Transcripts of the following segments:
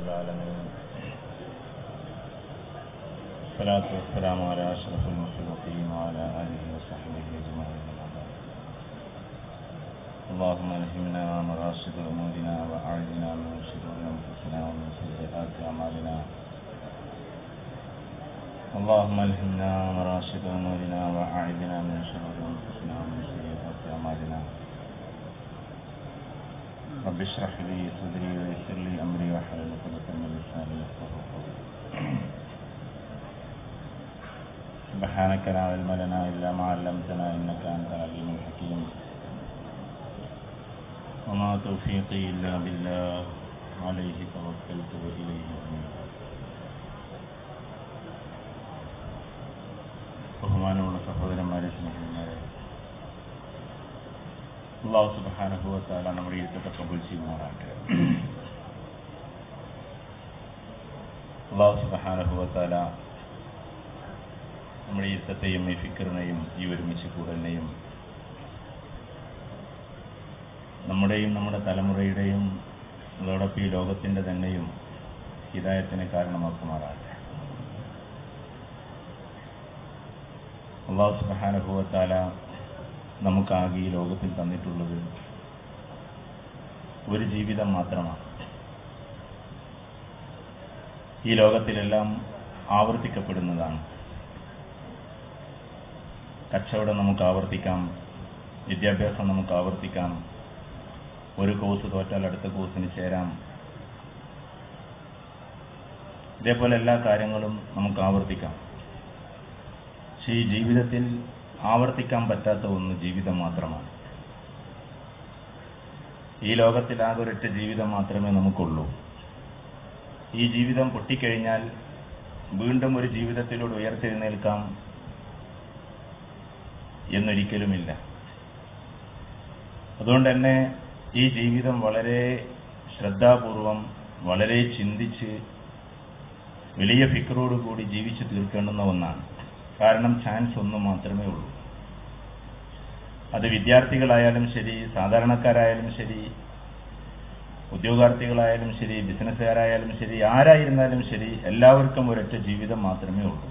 العالمين الصلاة والسلام على أشرف المخلوقين وعلى آله وصحبه أجمعين أما بعد. اللهم ألهمنا مراشد أمورنا وأعذنا من شرور أنفسنا ومن سيئات أعمالنا اللهم ألهمنا مراشد أمورنا وأعذنا من شرور أنفسنا ومن سيئات أعمالنا رب اشرح لي صدري ويسر لي أمري واحلل عقدة من لساني يفقهوا قولي سبحانك لا علم لنا إلا ما علمتنا إنك أنت العليم الحكيم وما توفيقي إلا بالله عليه توكلت وإليه أنيب ബഹുമാനമുള്ള സഹോദരന്മാരെ സ്നേഹിതന്മാരെ അള്ളാഹു സുബാനുഭവത്താല നമ്മുടെ യുദ്ധത്തെ കബൂൽ ചെയ്യുമാറാട്ടെ അള്ളാഹു സുബാനുഭവത്താല നമ്മുടെ യുദ്ധത്തെയും ഈ ഫിക്കറിനെയും ഈ ഒരുമിച്ച് കൂടലിനെയും നമ്മുടെയും നമ്മുടെ തലമുറയുടെയും അതോടൊപ്പം ഈ ലോകത്തിന്റെ തന്നെയും ഹിതായത്തിന് കാരണമാക്കുമാറാട്ടെ അള്ളാഹു സുബാനുഭവത്താല നമുക്കാകെ ഈ ലോകത്തിൽ തന്നിട്ടുള്ളത് ഒരു ജീവിതം മാത്രമാണ് ഈ ലോകത്തിലെല്ലാം ആവർത്തിക്കപ്പെടുന്നതാണ് കച്ചവടം നമുക്ക് ആവർത്തിക്കാം വിദ്യാഭ്യാസം നമുക്ക് ആവർത്തിക്കാം ഒരു കോഴ്സ് തോറ്റാൽ അടുത്ത കോഴ്സിന് ചേരാം ഇതേപോലെ എല്ലാ കാര്യങ്ങളും നമുക്ക് ആവർത്തിക്കാം പക്ഷേ ഈ ജീവിതത്തിൽ ആവർത്തിക്കാൻ പറ്റാത്ത ഒന്ന് ജീവിതം മാത്രമാണ് ഈ ലോകത്തിൽ ആകെ ഒരൊറ്റ ജീവിതം മാത്രമേ നമുക്കുള്ളൂ ഈ ജീവിതം പൊട്ടിക്കഴിഞ്ഞാൽ വീണ്ടും ഒരു ജീവിതത്തിലൂടെ ഉയർത്തെഴുന്നേൽക്കാം എന്നൊരിക്കലുമില്ല അതുകൊണ്ട് തന്നെ ഈ ജീവിതം വളരെ ശ്രദ്ധാപൂർവം വളരെ ചിന്തിച്ച് വലിയ ഫിക്കറോടുകൂടി ജീവിച്ചു തീർക്കേണ്ടുന്ന ഒന്നാണ് കാരണം ചാൻസ് ഒന്ന് മാത്രമേ ഉള്ളൂ അത് വിദ്യാർത്ഥികളായാലും ശരി സാധാരണക്കാരായാലും ശരി ഉദ്യോഗാർത്ഥികളായാലും ശരി ബിസിനസ്സുകാരായാലും ശരി ആരായിരുന്നാലും ശരി എല്ലാവർക്കും ഒരൊറ്റ ജീവിതം മാത്രമേ ഉള്ളൂ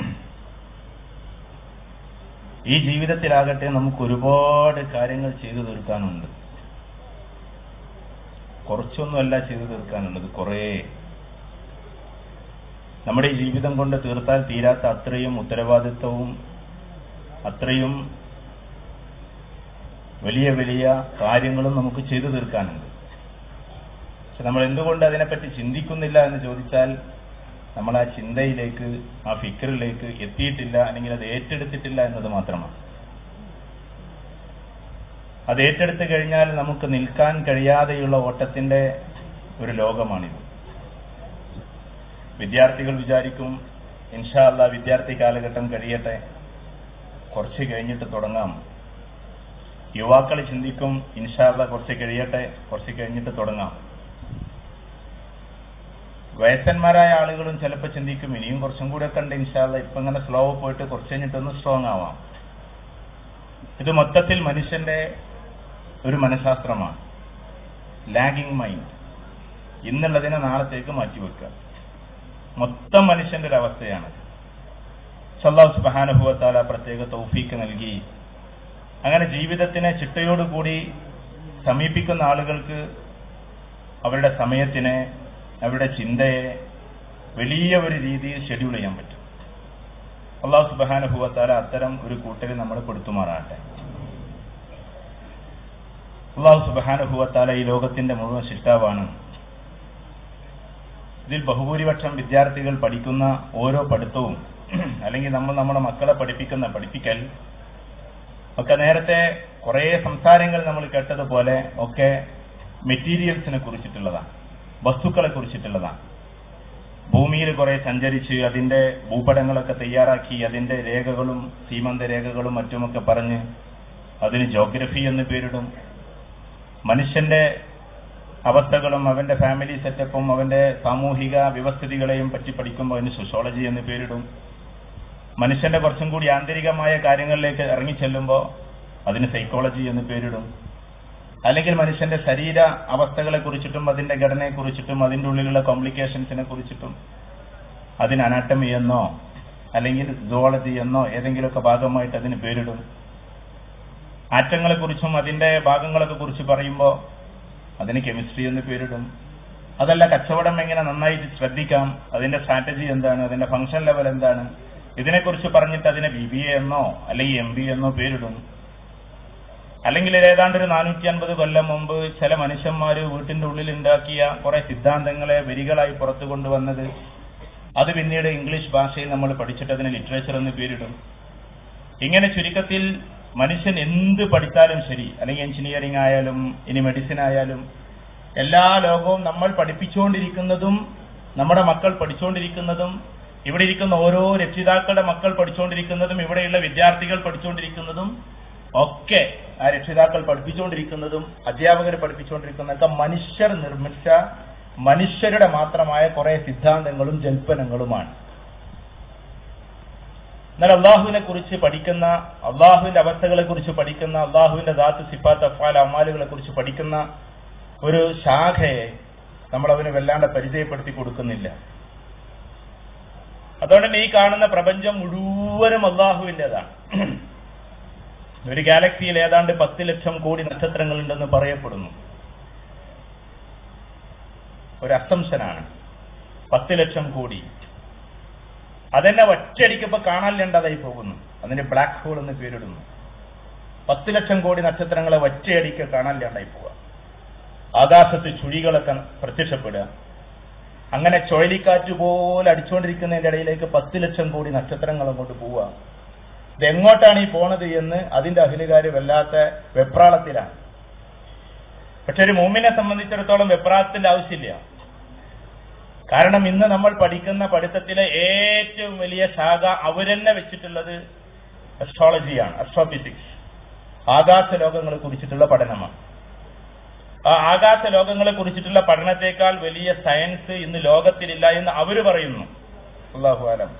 ഈ ജീവിതത്തിലാകട്ടെ നമുക്ക് ഒരുപാട് കാര്യങ്ങൾ ചെയ്തു തീർക്കാനുണ്ട് കുറച്ചൊന്നുമല്ല ചെയ്തു തീർക്കാനുള്ളത് കുറേ നമ്മുടെ ഈ ജീവിതം കൊണ്ട് തീർത്താൽ തീരാത്ത അത്രയും ഉത്തരവാദിത്വവും അത്രയും വലിയ വലിയ കാര്യങ്ങളും നമുക്ക് ചെയ്തു തീർക്കാനുണ്ട് പക്ഷെ നമ്മൾ എന്തുകൊണ്ട് അതിനെപ്പറ്റി ചിന്തിക്കുന്നില്ല എന്ന് ചോദിച്ചാൽ നമ്മൾ ആ ചിന്തയിലേക്ക് ആ ഫിക്കറിലേക്ക് എത്തിയിട്ടില്ല അല്ലെങ്കിൽ അത് ഏറ്റെടുത്തിട്ടില്ല എന്നത് മാത്രമാണ് അത് ഏറ്റെടുത്തു കഴിഞ്ഞാൽ നമുക്ക് നിൽക്കാൻ കഴിയാതെയുള്ള ഓട്ടത്തിന്റെ ഒരു ലോകമാണിത് വിദ്യാർത്ഥികൾ വിചാരിക്കും ഇൻഷാല്ല വിദ്യാർത്ഥി കാലഘട്ടം കഴിയട്ടെ കുറച്ച് കഴിഞ്ഞിട്ട് തുടങ്ങാം യുവാക്കൾ ചിന്തിക്കും ഇൻഷാല്ല കുറച്ച് കഴിയട്ടെ കുറച്ച് കഴിഞ്ഞിട്ട് തുടങ്ങാം വയസ്സന്മാരായ ആളുകളും ചിലപ്പോൾ ചിന്തിക്കും ഇനിയും കുറച്ചും കൂടെ ഒക്കെ ഉണ്ട് ഇൻഷാല്ല ഇപ്പൊ ഇങ്ങനെ സ്ലോ പോയിട്ട് കുറച്ച് കഴിഞ്ഞിട്ടൊന്ന് സ്ട്രോങ് ആവാം ഇത് മൊത്തത്തിൽ മനുഷ്യന്റെ ഒരു മനഃശാസ്ത്രമാണ് ലാഗിങ് മൈൻഡ് ഇന്നുള്ളതിനെ നാളത്തേക്ക് മാറ്റിവെക്കുക മൊത്തം മനുഷ്യന്റെ ഒരു അവസ്ഥയാണ് സല്ലാഹു സുബാനുഭവത്താല പ്രത്യേക തൗഫീക്ക് നൽകി അങ്ങനെ ജീവിതത്തിനെ ചിട്ടയോടുകൂടി സമീപിക്കുന്ന ആളുകൾക്ക് അവരുടെ സമയത്തിനെ അവരുടെ ചിന്തയെ വലിയ ഒരു രീതിയിൽ ഷെഡ്യൂൾ ചെയ്യാൻ പറ്റും അള്ളാഹു സുബാനുഭവത്താല അത്തരം ഒരു കൂട്ടരെ നമ്മൾ കൊടുത്തുമാറാട്ടെ അള്ളാഹു സുബാനുഭവത്താല ഈ ലോകത്തിന്റെ മുഴുവൻ ശിഷ്ടാവാണ് ഇതിൽ ബഹുഭൂരിപക്ഷം വിദ്യാർത്ഥികൾ പഠിക്കുന്ന ഓരോ പഠിത്തവും അല്ലെങ്കിൽ നമ്മൾ നമ്മുടെ മക്കളെ പഠിപ്പിക്കുന്ന പഠിപ്പിക്കൽ ഒക്കെ നേരത്തെ കുറെ സംസാരങ്ങൾ നമ്മൾ കേട്ടതുപോലെ ഒക്കെ മെറ്റീരിയൽസിനെ കുറിച്ചിട്ടുള്ളതാണ് വസ്തുക്കളെ കുറിച്ചിട്ടുള്ളതാണ് ഭൂമിയിൽ കുറെ സഞ്ചരിച്ച് അതിന്റെ ഭൂപടങ്ങളൊക്കെ തയ്യാറാക്കി അതിന്റെ രേഖകളും സീമന്ത രേഖകളും മറ്റുമൊക്കെ പറഞ്ഞ് അതിന് ജോഗ്രഫി എന്ന് പേരിടും മനുഷ്യന്റെ അവസ്ഥകളും അവന്റെ ഫാമിലി സെറ്റപ്പും അവന്റെ സാമൂഹിക വ്യവസ്ഥിതികളെയും പറ്റി പഠിക്കുമ്പോൾ അതിന് സോഷ്യോളജി എന്ന് പേരിടും മനുഷ്യന്റെ കുറച്ചും കൂടി ആന്തരികമായ കാര്യങ്ങളിലേക്ക് ഇറങ്ങിച്ചെല്ലുമ്പോൾ അതിന് സൈക്കോളജി എന്ന് പേരിടും അല്ലെങ്കിൽ മനുഷ്യന്റെ ശരീര അവസ്ഥകളെ കുറിച്ചിട്ടും അതിന്റെ ഘടനയെ കുറിച്ചിട്ടും അതിന്റെ ഉള്ളിലുള്ള കോംപ്ലിക്കേഷൻസിനെ കുറിച്ചിട്ടും അതിന് അനാട്ടമി എന്നോ അല്ലെങ്കിൽ സുവോളജി എന്നോ ഏതെങ്കിലുമൊക്കെ ഭാഗമായിട്ട് അതിന് പേരിടും ആറ്റങ്ങളെ കുറിച്ചും അതിന്റെ ഭാഗങ്ങളൊക്കെ കുറിച്ച് പറയുമ്പോൾ അതിന് കെമിസ്ട്രി എന്ന് പേരിടും അതല്ല കച്ചവടം എങ്ങനെ നന്നായിട്ട് ശ്രദ്ധിക്കാം അതിന്റെ സ്ട്രാറ്റജി എന്താണ് അതിന്റെ ഫംഗ്ഷൻ ലെവൽ എന്താണ് ഇതിനെക്കുറിച്ച് പറഞ്ഞിട്ട് അതിനെ ബി ബി എ എന്നോ അല്ലെങ്കിൽ എം ബി എന്നോ പേരിടും അല്ലെങ്കിൽ ഏതാണ്ട് ഒരു നാനൂറ്റി അൻപത് കൊല്ലം മുമ്പ് ചില മനുഷ്യന്മാര് വീട്ടിന്റെ ഉള്ളിൽ ഉണ്ടാക്കിയ കുറെ സിദ്ധാന്തങ്ങളെ വരികളായി പുറത്തു കൊണ്ടുവന്നത് അത് പിന്നീട് ഇംഗ്ലീഷ് ഭാഷയിൽ നമ്മൾ പഠിച്ചിട്ട് അതിന് ലിറ്ററേച്ചർ എന്ന് പേരിടും ഇങ്ങനെ ചുരുക്കത്തിൽ മനുഷ്യൻ എന്ത് പഠിച്ചാലും ശരി അല്ലെങ്കിൽ എഞ്ചിനീയറിംഗ് ആയാലും ഇനി മെഡിസിൻ ആയാലും എല്ലാ ലോകവും നമ്മൾ പഠിപ്പിച്ചുകൊണ്ടിരിക്കുന്നതും നമ്മുടെ മക്കൾ പഠിച്ചുകൊണ്ടിരിക്കുന്നതും ഇവിടെ ഇരിക്കുന്ന ഓരോ രക്ഷിതാക്കളുടെ മക്കൾ പഠിച്ചുകൊണ്ടിരിക്കുന്നതും ഇവിടെയുള്ള വിദ്യാർത്ഥികൾ പഠിച്ചുകൊണ്ടിരിക്കുന്നതും ഒക്കെ ആ രക്ഷിതാക്കൾ പഠിപ്പിച്ചുകൊണ്ടിരിക്കുന്നതും അധ്യാപകർ പഠിപ്പിച്ചുകൊണ്ടിരിക്കുന്നതൊക്കെ മനുഷ്യർ നിർമ്മിച്ച മനുഷ്യരുടെ മാത്രമായ കുറെ സിദ്ധാന്തങ്ങളും ജൽപ്പനങ്ങളുമാണ് എന്നാൽ അള്ളാഹുവിനെ കുറിച്ച് പഠിക്കുന്ന അള്ളാഹുവിന്റെ അവസ്ഥകളെ കുറിച്ച് പഠിക്കുന്ന അള്ളാഹുവിന്റെ ദാത്ത് സിഫാത്ത് അഫാൽ അമാലുകളെ കുറിച്ച് പഠിക്കുന്ന ഒരു ശാഖയെ നമ്മൾ അവന് വല്ലാണ്ട് പരിചയപ്പെടുത്തി കൊടുക്കുന്നില്ല അതുകൊണ്ട് തന്നെ ഈ കാണുന്ന പ്രപഞ്ചം മുഴുവനും അള്ളാഹുവിൻ്റെതാണ് ഒരു ഗാലക്സിയിൽ ഏതാണ്ട് പത്ത് ലക്ഷം കോടി നക്ഷത്രങ്ങളുണ്ടെന്ന് പറയപ്പെടുന്നു ഒരു അസംശനാണ് പത്ത് ലക്ഷം കോടി അതെന്നെ ഒറ്റയടിക്കപ്പോ കാണാനില്ലാണ്ടായി പോകുന്നു അതിന് ബ്ലാക്ക് ഹോൾ എന്ന് പേരിടുന്നു പത്ത് ലക്ഷം കോടി നക്ഷത്രങ്ങളെ ഒറ്റയടിക്ക് കാണാനില്ലാണ്ടായി പോവുക ആകാശത്ത് ചുഴികളൊക്കെ പ്രത്യക്ഷപ്പെടുക അങ്ങനെ ചുഴലിക്കാറ്റ് പോലെ അടിച്ചുകൊണ്ടിരിക്കുന്നതിന്റെ ഇടയിലേക്ക് പത്ത് ലക്ഷം കോടി നക്ഷത്രങ്ങൾ അങ്ങോട്ട് പോവുക ഇതെങ്ങോട്ടാണ് ഈ പോണത് എന്ന് അതിന്റെ അഖിലുകാര് വല്ലാത്ത വെപ്രാളത്തിലാണ് പക്ഷെ ഒരു മൂമിനെ സംബന്ധിച്ചിടത്തോളം വെപ്രാളത്തിന്റെ ആവശ്യമില്ല കാരണം ഇന്ന് നമ്മൾ പഠിക്കുന്ന പഠിത്തത്തിലെ ഏറ്റവും വലിയ ശാഖ അവരെന്നെ വെച്ചിട്ടുള്ളത് അസ്ട്രോളജിയാണ് അസ്ട്രോഫിസിക്സ് ആകാശ ലോകങ്ങളെ കുറിച്ചിട്ടുള്ള പഠനമാണ് ആ ആകാശ ലോകങ്ങളെ കുറിച്ചിട്ടുള്ള പഠനത്തെക്കാൾ വലിയ സയൻസ് ഇന്ന് ലോകത്തിലില്ല എന്ന് അവര് പറയുന്നു അള്ളാഹു ആലം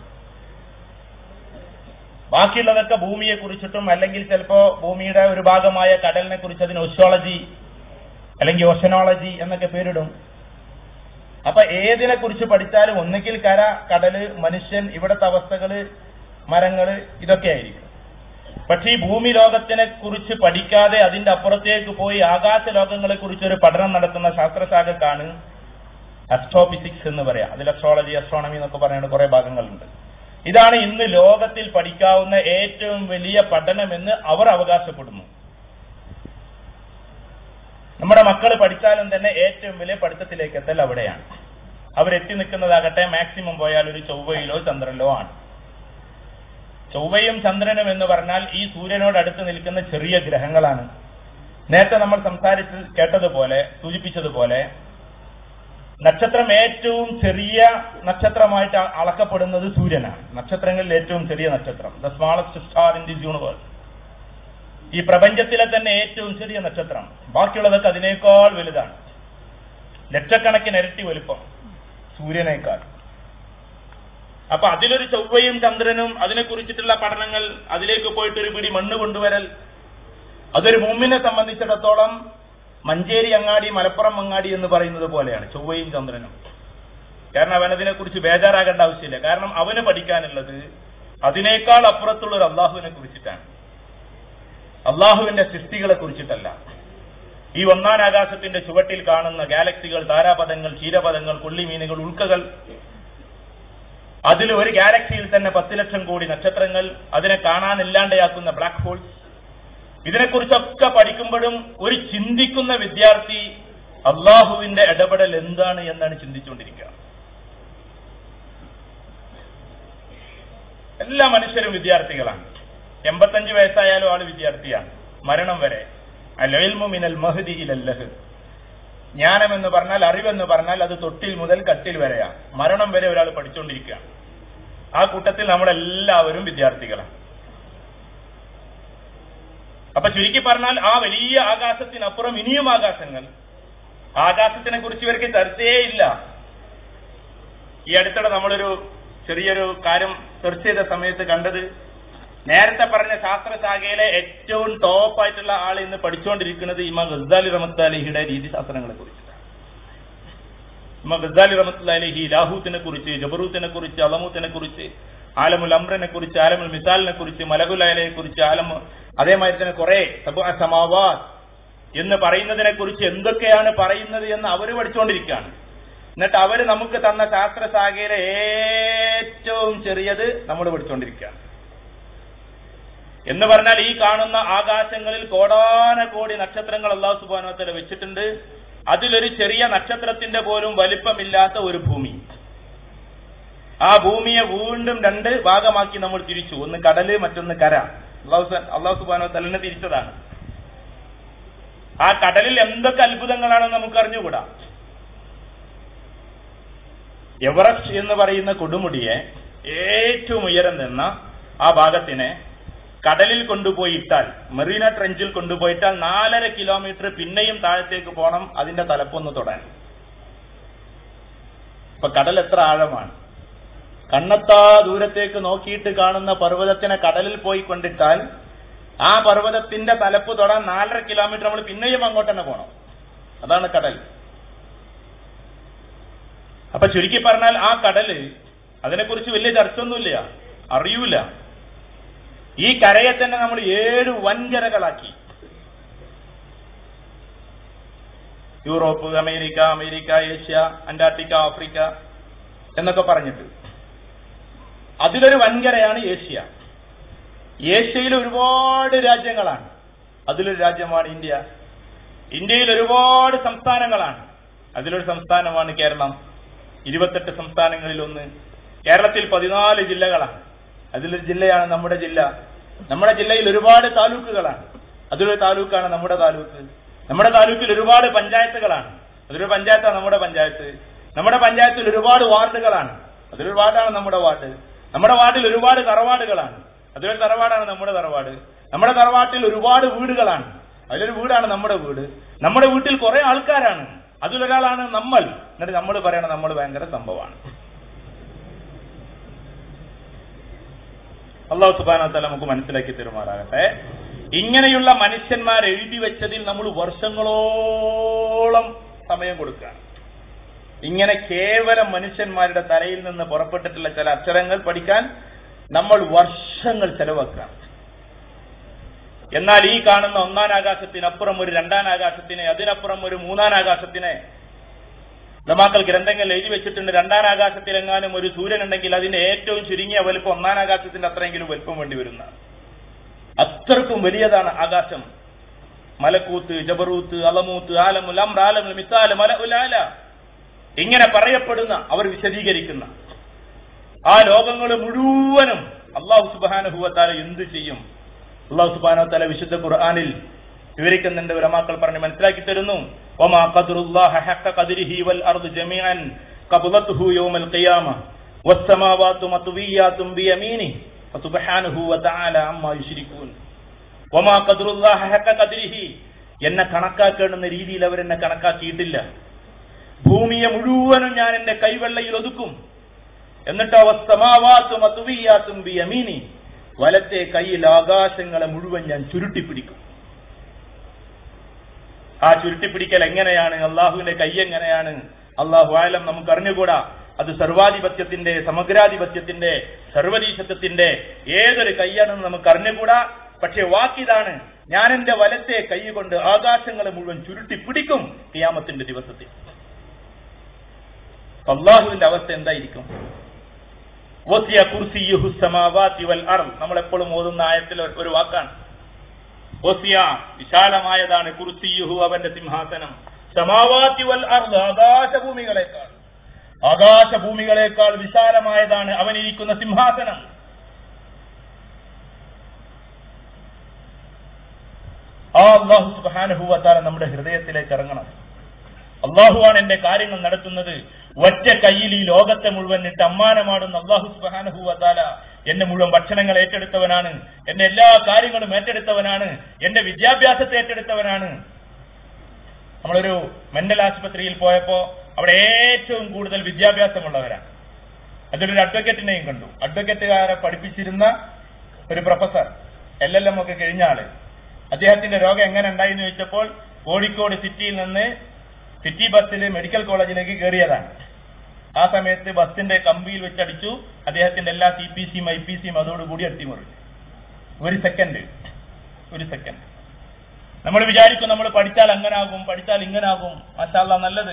ബാക്കിയുള്ളതൊക്കെ ഭൂമിയെ കുറിച്ചിട്ടും അല്ലെങ്കിൽ ചിലപ്പോ ഭൂമിയുടെ ഒരു ഭാഗമായ കടലിനെ കുറിച്ച് അതിന് ഒഷ്യോളജി അല്ലെങ്കിൽ ഓഷനോളജി എന്നൊക്കെ പേരിടും അപ്പൊ ഏതിനെ കുറിച്ച് പഠിച്ചാലും ഒന്നുകിൽ കര കടല് മനുഷ്യൻ ഇവിടുത്തെ അവസ്ഥകള് മരങ്ങള് ഇതൊക്കെ ആയിരിക്കും പക്ഷേ ഈ ഭൂമി ലോകത്തിനെ കുറിച്ച് പഠിക്കാതെ അതിന്റെ അപ്പുറത്തേക്ക് പോയി ആകാശ ലോകങ്ങളെ കുറിച്ച് ഒരു പഠനം നടത്തുന്ന ശാസ്ത്രശാഖക്കാണ് അസ്ട്രോഫിസിക്സ് എന്ന് പറയാം അതിൽ അസ്ട്രോളജി അസ്ട്രോണമി എന്നൊക്കെ പറയുന്ന കുറെ ഭാഗങ്ങളുണ്ട് ഇതാണ് ഇന്ന് ലോകത്തിൽ പഠിക്കാവുന്ന ഏറ്റവും വലിയ പഠനമെന്ന് അവർ അവകാശപ്പെടുന്നു നമ്മുടെ മക്കൾ പഠിച്ചാലും തന്നെ ഏറ്റവും വലിയ പഠിത്തത്തിലേക്ക് എത്തൽ അവിടെയാണ് അവരെത്തി നിൽക്കുന്നതാകട്ടെ മാക്സിമം പോയാൽ ഒരു ചൊവ്വയിലോ ചന്ദ്രനിലോ ആണ് ചൊവ്വയും ചന്ദ്രനും എന്ന് പറഞ്ഞാൽ ഈ സൂര്യനോട് അടുത്ത് നിൽക്കുന്ന ചെറിയ ഗ്രഹങ്ങളാണ് നേരത്തെ നമ്മൾ സംസാരിച്ച് കേട്ടതുപോലെ സൂചിപ്പിച്ചതുപോലെ നക്ഷത്രം ഏറ്റവും ചെറിയ നക്ഷത്രമായിട്ട് അളക്കപ്പെടുന്നത് സൂര്യനാണ് നക്ഷത്രങ്ങളിൽ ഏറ്റവും ചെറിയ നക്ഷത്രം the smallest star in this universe ഈ പ്രപഞ്ചത്തിലെ തന്നെ ഏറ്റവും ചെറിയ നക്ഷത്രം ബാക്കിയുള്ളതൊക്കെ അതിനേക്കാൾ വലുതാണ് ലക്ഷക്കണക്കിന് ഇരട്ടി വലുപ്പം സൂര്യനേക്കാൾ അപ്പൊ അതിലൊരു ചൊവ്വയും ചന്ദ്രനും അതിനെ കുറിച്ചിട്ടുള്ള പഠനങ്ങൾ അതിലേക്ക് പോയിട്ട് ഒരു പിടി മണ്ണ് കൊണ്ടുവരൽ അതൊരു മുമ്മിനെ സംബന്ധിച്ചിടത്തോളം മഞ്ചേരി അങ്ങാടി മലപ്പുറം അങ്ങാടി എന്ന് പറയുന്നത് പോലെയാണ് ചൊവ്വയും ചന്ദ്രനും കാരണം അവനതിനെ കുറിച്ച് ബേജാറാകേണ്ട ആവശ്യമില്ല കാരണം അവന് പഠിക്കാനുള്ളത് അതിനേക്കാൾ അപ്പുറത്തുള്ള ഒരു അള്ളാഹുവിനെ കുറിച്ചിട്ടാണ് അള്ളാഹുവിന്റെ സൃഷ്ടികളെ കുറിച്ചിട്ടല്ല ഈ ഒന്നാം ആകാശത്തിന്റെ ചുവട്ടിൽ കാണുന്ന ഗാലക്സികൾ താരാപഥങ്ങൾ ക്ഷീരപഥങ്ങൾ കൊള്ളിമീനുകൾ ഉൾക്കകൾ അതിൽ ഒരു ഗാലക്സിയിൽ തന്നെ പത്ത് ലക്ഷം കോടി നക്ഷത്രങ്ങൾ അതിനെ കാണാനില്ലാണ്ടയാക്കുന്ന ബ്ലാക്ക് ഹോൾസ് ഇതിനെക്കുറിച്ചൊക്കെ പഠിക്കുമ്പോഴും ഒരു ചിന്തിക്കുന്ന വിദ്യാർത്ഥി അള്ളാഹുവിന്റെ ഇടപെടൽ എന്താണ് എന്നാണ് ചിന്തിച്ചുകൊണ്ടിരിക്കുക എല്ലാ മനുഷ്യരും വിദ്യാർത്ഥികളാണ് എൺപത്തഞ്ച് വയസ്സായാലും ആള് വിദ്യാർത്ഥിയാണ് മരണം വരെ അൽഇൽമു മിനൽ മഹദി ഇലല്ലഹ് ജ്ഞാനം എന്ന് പറഞ്ഞാൽ അറിവെന്ന് പറഞ്ഞാൽ അത് തൊട്ടിൽ മുതൽ കട്ടിൽ വരെയാണ് മരണം വരെ ഒരാൾ പഠിച്ചുകൊണ്ടിരിക്കുകയാണ് ആ കൂട്ടത്തിൽ നമ്മളെല്ലാവരും വിദ്യാർത്ഥികളാണ് അപ്പൊ ചുരുക്കി പറഞ്ഞാൽ ആ വലിയ ആകാശത്തിനപ്പുറം ഇനിയും ആകാശങ്ങൾ ആകാശത്തിനെ കുറിച്ച് ഇവർക്ക് ചർച്ചയേ ഇല്ല ഈ അടുത്തിടെ നമ്മളൊരു ചെറിയൊരു കാര്യം സെർച്ച് ചെയ്ത സമയത്ത് കണ്ടത് നേരത്തെ പറഞ്ഞ ശാസ്ത്രശാഖയിലെ ഏറ്റവും ടോപ്പ് ആയിട്ടുള്ള ആൾ ഇന്ന് പഠിച്ചുകൊണ്ടിരിക്കുന്നത് ഇമാം ഗസാലി റഹമത്ത് അലിഹിയുടെ രീതിശാസ്ത്രങ്ങളെ കുറിച്ചിട്ടാണ് ഇമാം ഗസാലി റഹമത്ത് അലിഹി ലാഹൂത്തിനെ കുറിച്ച് ജബറൂത്തിനെ കുറിച്ച് അലമൂത്തിനെ കുറിച്ച് ആലമുൽ അമ്രനെ കുറിച്ച് ആലമുൽ മിസാലിനെ കുറിച്ച് മലകുലയെ കുറിച്ച് ആലം അതേമാതിരി തന്നെ കുറെ സമാവാദ് എന്ന് പറയുന്നതിനെ കുറിച്ച് എന്തൊക്കെയാണ് പറയുന്നത് എന്ന് അവർ പഠിച്ചുകൊണ്ടിരിക്കുകയാണ് എന്നിട്ട് അവർ നമുക്ക് തന്ന ശാസ്ത്രശാഖയിലെ ഏറ്റവും ചെറിയത് നമ്മൾ പഠിച്ചുകൊണ്ടിരിക്കുകയാണ് എന്ന് പറഞ്ഞാൽ ഈ കാണുന്ന ആകാശങ്ങളിൽ കോടാന കോടി നക്ഷത്രങ്ങൾ അള്ളാഹു സുബാനോത്തല വെച്ചിട്ടുണ്ട് അതിലൊരു ചെറിയ നക്ഷത്രത്തിന്റെ പോലും വലിപ്പമില്ലാത്ത ഒരു ഭൂമി ആ ഭൂമിയെ വീണ്ടും രണ്ട് ഭാഗമാക്കി നമ്മൾ തിരിച്ചു ഒന്ന് കടല് മറ്റൊന്ന് കര അള്ളാഹു അള്ളാഹു സുബാനോ തലനെ തിരിച്ചതാണ് ആ കടലിൽ എന്തൊക്കെ അത്ഭുതങ്ങളാണെന്ന് നമുക്ക് അറിഞ്ഞുകൂടാ എവറസ്റ്റ് എന്ന് പറയുന്ന കൊടുമുടിയെ ഏറ്റവും ഉയരം നിന്ന ആ ഭാഗത്തിനെ കടലിൽ കൊണ്ടുപോയിട്ടാൽ മെറീന ട്രെഞ്ചിൽ കൊണ്ടുപോയിട്ടാൽ നാലര കിലോമീറ്റർ പിന്നെയും താഴത്തേക്ക് പോകണം അതിന്റെ തലപ്പൊന്ന് തൊടാൻ ഇപ്പൊ കടൽ എത്ര ആഴമാണ് കണ്ണെത്താ ദൂരത്തേക്ക് നോക്കിയിട്ട് കാണുന്ന പർവ്വതത്തിനെ കടലിൽ പോയി കൊണ്ടിട്ടാൽ ആ പർവ്വതത്തിന്റെ തലപ്പ് തൊടാൻ നാലര കിലോമീറ്റർ നമ്മൾ പിന്നെയും അങ്ങോട്ട് തന്നെ പോകണം അതാണ് കടൽ അപ്പൊ ചുരുക്കി പറഞ്ഞാൽ ആ കടല് അതിനെക്കുറിച്ച് വലിയ ചർച്ചയൊന്നുമില്ല അറിയൂല ഈ കരയെ തന്നെ നമ്മൾ ഏഴ് വൻകരകളാക്കി Europe America America Asia Antarctica Africa എന്നൊക്കെ പറഞ്ഞിട്ട് അതിലൊരു വൻകരയാണ് ഏഷ്യ ഏഷ്യയിൽ ഒരുപാട് രാജ്യങ്ങളാണ് അതിലൊരു രാജ്യമാണ് ഇന്ത്യ ഇന്ത്യയിൽ ഒരുപാട് സംസ്ഥാനങ്ങളാണ് അതിലൊരു സംസ്ഥാനമാണ് കേരളം ഇരുപത്തെട്ട് സംസ്ഥാനങ്ങളിൽ ഒന്ന് കേരളത്തിൽ പതിനാല് ജില്ലകളാണ് അതിലൊരു ജില്ലയാണ് നമ്മുടെ ജില്ല നമ്മുടെ ജില്ലയിൽ ഒരുപാട് താലൂക്കുകളാണ് അതിലൊരു താലൂക്കാണ് നമ്മുടെ താലൂക്ക് നമ്മുടെ താലൂക്കിൽ ഒരുപാട് പഞ്ചായത്തുകളാണ് അതിലൊരു പഞ്ചായത്താണ് നമ്മുടെ പഞ്ചായത്ത് നമ്മുടെ പഞ്ചായത്തിൽ ഒരുപാട് വാർഡുകളാണ് അതിലൊരു വാർഡാണ് നമ്മുടെ വാർഡ് നമ്മുടെ വാർഡിൽ ഒരുപാട് തറവാടുകളാണ് അതിലൊരു തറവാടാണ് നമ്മുടെ തറവാട് നമ്മുടെ തറവാട്ടിൽ ഒരുപാട് വീടുകളാണ് അതിലൊരു വീടാണ് നമ്മുടെ വീട് നമ്മുടെ വീട്ടിൽ കുറെ ആൾക്കാരാണ് അതിലൊരാളാണ് നമ്മൾ എന്നിട്ട് നമ്മൾ പറയണത് നമ്മൾ ഭയങ്കര സംഭവമാണ് അള്ളാഹു സുബാന നമുക്ക് മനസ്സിലാക്കി തരുമാറാകട്ടെ ഇങ്ങനെയുള്ള മനുഷ്യന്മാർ എഴുതി വെച്ചതിൽ നമ്മൾ വർഷങ്ങളോളം സമയം കൊടുക്കുകയാണ് ഇങ്ങനെ കേവലം മനുഷ്യന്മാരുടെ തലയിൽ നിന്ന് പുറപ്പെട്ടിട്ടുള്ള ചില അക്ഷരങ്ങൾ പഠിക്കാൻ നമ്മൾ വർഷങ്ങൾ ചെലവാക്കുകയാണ് എന്നാൽ ഈ കാണുന്ന ഒന്നാം ആകാശത്തിനപ്പുറം ഒരു രണ്ടാം ആകാശത്തിനെ അതിനപ്പുറം ഒരു മൂന്നാം ആകാശത്തിനെ ഉലമാക്കൾ ഗ്രന്ഥങ്ങൾ എഴുതി വെച്ചിട്ടുണ്ട് രണ്ടാം ആകാശത്തിലെങ്ങാനും ഒരു സൂര്യൻ ഉണ്ടെങ്കിൽ അതിന്റെ ഏറ്റവും ചുരുങ്ങിയ വലുപ്പം ഒന്നാം ആകാശത്തിന്റെ അത്രയെങ്കിലും വലുപ്പം വേണ്ടി വരുന്ന അത്രക്കും വലിയതാണ് ആകാശം മലക്കൂത്ത് ജബറൂത്ത് അലമൂത്ത് ആലമുൽ അമ്ര ആലമുൽ മിസാല മല ഉലാല ഇങ്ങനെ പറയപ്പെടുന്ന അവർ വിശദീകരിക്കുന്ന ആ ലോകങ്ങൾ മുഴുവനും അള്ളാഹു സുബാനുഭവത്താല എന്ത് ചെയ്യും അള്ളാഹു സുബാനോ വിശുദ്ധ ഖുർആാനിൽ വിവരിക്കുന്നുണ്ട് ഉലമാക്കൾ പറഞ്ഞ് മനസ്സിലാക്കി തരുന്നു ഒമാ ഖദ്റുല്ലാഹ ഹഖ ഖദ്രിഹി വൽ അർദ് ജമീഅൻ ഖബ്ലത്തുഹു യൗമൽ ഖിയാമ വസ്സമാവാതു മത്വിയാതും ബിയമീനി ഫസുബ്ഹാനഹു വതആല അമ്മാ യുശ്രികൂൻ ഒമാ ഖദ്റുല്ലാഹ ഹഖ ഖദ്രിഹി എന്നെ കണക്കാക്കേണ്ടുന്ന രീതിയിൽ അവരെന്നെ കണക്കാക്കിയിട്ടില്ല ഭൂമിയെ മുഴുവനും ഞാൻ എന്റെ കൈവെള്ളയിൽ ഒതുക്കും എന്നിട്ട് അവസ്തമാവാത്തും അത്തുവിയാത്തും ബിയമീനി വലത്തെ കയ്യിൽ ആകാശങ്ങളെ മുഴുവൻ ഞാൻ ചുരുട്ടിപ്പിടിക്കും ആ ചുരുട്ടിപ്പിടിക്കൽ എങ്ങനെയാണ് അള്ളാഹുവിന്റെ കൈ എങ്ങനെയാണ് അള്ളാഹു ആലം നമുക്ക് അറിഞ്ഞുകൂടാ അത് സർവാധിപത്യത്തിന്റെ സമഗ്രാധിപത്യത്തിന്റെ സർവരീശത്വത്തിന്റെ ഏതൊരു കൈയാണെന്ന് നമുക്ക് അറിഞ്ഞുകൂടാ പക്ഷെ വാക്കിതാണ് ഞാൻ എന്റെ വലത്തെ കൈ കൊണ്ട് ആകാശങ്ങളെ മുഴുവൻ ചുരുട്ടിപ്പിടിക്കും കിയാമത്തിന്റെ ദിവസത്തിൽ അള്ളാഹുവിന്റെ അവസ്ഥ എന്തായിരിക്കും വസിയ കുർസിയുഹു സമാവാതി വൽ അർദ് നമ്മൾ എപ്പോഴും ഓതുന്ന ആയത്തിൽ ഒരു വാക്കാണ് വസിയ വിശാലമായതാണ് കുർസിയുഹു അവന്റെ സിംഹാസനം സമാവാതി വൽ അർദ് ആകാശഭൂമികളെക്കാൾ ആകാശഭൂമികളെക്കാൾ വിശാലമായതാണ് അവനിരിക്കുന്ന സിംഹാസനം ആ അള്ളാഹു സുബാനുഭൂവത്താല നമ്മുടെ ഹൃദയത്തിലേക്ക് ഇറങ്ങണം അള്ളാഹുവാണ് എന്റെ കാര്യങ്ങൾ നടത്തുന്നത് ഒറ്റ കയ്യിൽ ഈ ലോകത്തെ മുഴുവൻ ഇട്ട് അമ്മാനമാടുന്ന അള്ളാഹു സുബാനഹുവത്താല എന്റെ മുഴുവൻ ഭക്ഷണങ്ങൾ ഏറ്റെടുത്തവനാണ് എന്റെ എല്ലാ കാര്യങ്ങളും ഏറ്റെടുത്തവനാണ് എന്റെ വിദ്യാഭ്യാസത്തെ ഏറ്റെടുത്തവനാണ് നമ്മളൊരു മെന്റൽ ആശുപത്രിയിൽ പോയപ്പോ അവിടെ ഏറ്റവും കൂടുതൽ വിദ്യാഭ്യാസമുള്ളവരാണ് അതിലൊരു അഡ്വക്കേറ്റിനെയും കണ്ടു അഡ്വക്കേറ്റുകാരെ പഠിപ്പിച്ചിരുന്ന ഒരു പ്രൊഫസർ എൽ എൽ എം ഒക്കെ കഴിഞ്ഞ ആള് അദ്ദേഹത്തിന്റെ രോഗം എങ്ങനെ ഉണ്ടായിന്ന് ചോദിച്ചപ്പോൾ കോഴിക്കോട് സിറ്റിയിൽ നിന്ന് സിറ്റി ബസ്സിൽ മെഡിക്കൽ കോളേജിലേക്ക് കയറിയതാണ് ആ സമയത്ത് ബസ്സിന്റെ കമ്പിയിൽ വെച്ചടിച്ചു അദ്ദേഹത്തിന്റെ എല്ലാ സി പി സിയും ഐ പി സിയും അതോടുകൂടി അട്ടിമറിച്ചു ഒരു സെക്കൻഡ് ഒരു സെക്കൻഡ് നമ്മൾ വിചാരിക്കും നമ്മൾ പഠിച്ചാൽ അങ്ങനാകും പഠിച്ചാൽ ഇങ്ങനാകും മാഷാല്ല നല്ലത്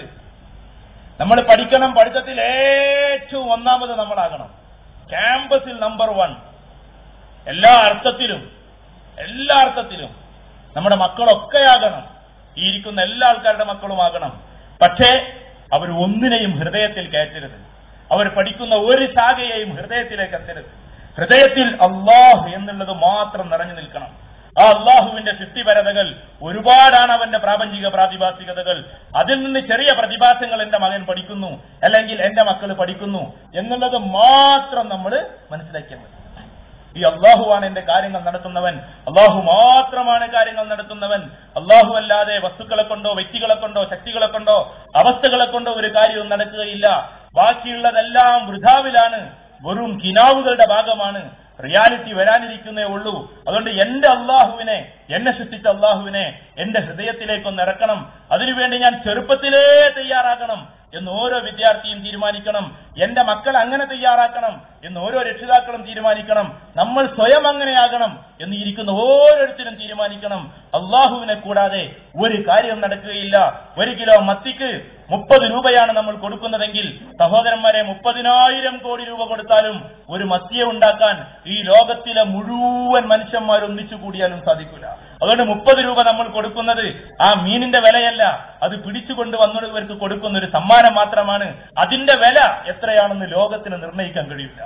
നമ്മൾ പഠിക്കണം പഠിത്തത്തിൽ ഏറ്റവും ഒന്നാമത് നമ്മളാകണം ക്യാമ്പസിൽ നമ്പർ വൺ എല്ലാ അർത്ഥത്തിലും എല്ലാ അർത്ഥത്തിലും നമ്മുടെ മക്കളൊക്കെ ആകണം ഈ ഇരിക്കുന്ന എല്ലാ ആൾക്കാരുടെ മക്കളും ആകണം പക്ഷേ അവർ ഒന്നിനെയും ഹൃദയത്തിൽ കയറ്റരുത് അവർ പഠിക്കുന്ന ഒരു ശാഖയെയും ഹൃദയത്തിലേക്ക് എത്തരുത് ഹൃദയത്തിൽ അള്ളാഹ് എന്നുള്ളത് മാത്രം നിറഞ്ഞു നിൽക്കണം ആ അള്ളാഹുവിന്റെ സൃഷ്ടിപരതകൾ ഒരുപാടാണ് അവന്റെ പ്രാപഞ്ചിക പ്രാതിഭാസികതകൾ അതിൽ നിന്ന് ചെറിയ പ്രതിഭാസങ്ങൾ എന്റെ മകൻ പഠിക്കുന്നു അല്ലെങ്കിൽ എന്റെ മക്കൾ പഠിക്കുന്നു എന്നുള്ളത് മാത്രം നമ്മൾ മനസ്സിലാക്കിയാൽ ഈ അള്ളാഹുവാണ് എന്റെ കാര്യങ്ങൾ നടത്തുന്നവൻ അള്ളാഹു മാത്രമാണ് കാര്യങ്ങൾ നടത്തുന്നവൻ അള്ളാഹു അല്ലാതെ വസ്തുക്കളെ കൊണ്ടോ വ്യക്തികളെ കൊണ്ടോ ശക്തികളെ കൊണ്ടോ അവസ്ഥകളെ കൊണ്ടോ ഒരു കാര്യവും നടക്കുകയില്ല ബാക്കിയുള്ളതെല്ലാം വൃഥാവിലാണ് വെറും കിനാവുകളുടെ ഭാഗമാണ് റിയാലിറ്റി വരാനിരിക്കുന്നേ ഉള്ളൂ അതുകൊണ്ട് എന്റെ അള്ളാഹുവിനെ എന്നെ സൃഷ്ടിച്ച അള്ളാഹുവിനെ എന്റെ ഹൃദയത്തിലേക്കൊന്ന് ഇറക്കണം അതിനുവേണ്ടി ഞാൻ ചെറുപ്പത്തിലേ തയ്യാറാകണം എന്ന് ഓരോ വിദ്യാർത്ഥിയും തീരുമാനിക്കണം എന്റെ മക്കൾ അങ്ങനെ തയ്യാറാക്കണം എന്ന് ഓരോ രക്ഷിതാക്കളും തീരുമാനിക്കണം നമ്മൾ സ്വയം അങ്ങനെയാകണം എന്ന് ഇരിക്കുന്ന ഓരോരുത്തരും തീരുമാനിക്കണം അള്ളാഹുവിനെ കൂടാതെ ഒരു കാര്യം നടക്കുകയില്ല ഒരു കിലോ മത്തിക്ക് മുപ്പത് രൂപയാണ് നമ്മൾ കൊടുക്കുന്നതെങ്കിൽ സഹോദരന്മാരെ മുപ്പതിനായിരം കോടി രൂപ കൊടുത്താലും ഒരു മത്തിയെ ഉണ്ടാക്കാൻ ഈ ലോകത്തിലെ മുഴുവൻ മനുഷ്യന്മാർ ഒന്നിച്ചു കൂടിയാലും സാധിക്കില്ല അതുകൊണ്ട് മുപ്പത് രൂപ നമ്മൾ കൊടുക്കുന്നത് ആ മീനിന്റെ വിലയല്ല അത് പിടിച്ചുകൊണ്ട് വന്നവർക്ക് കൊടുക്കുന്ന ഒരു സമ്മാനം മാത്രമാണ് അതിന്റെ വില എത്രയാണെന്ന് ലോകത്തിന് നിർണ്ണയിക്കാൻ കഴിയില്ല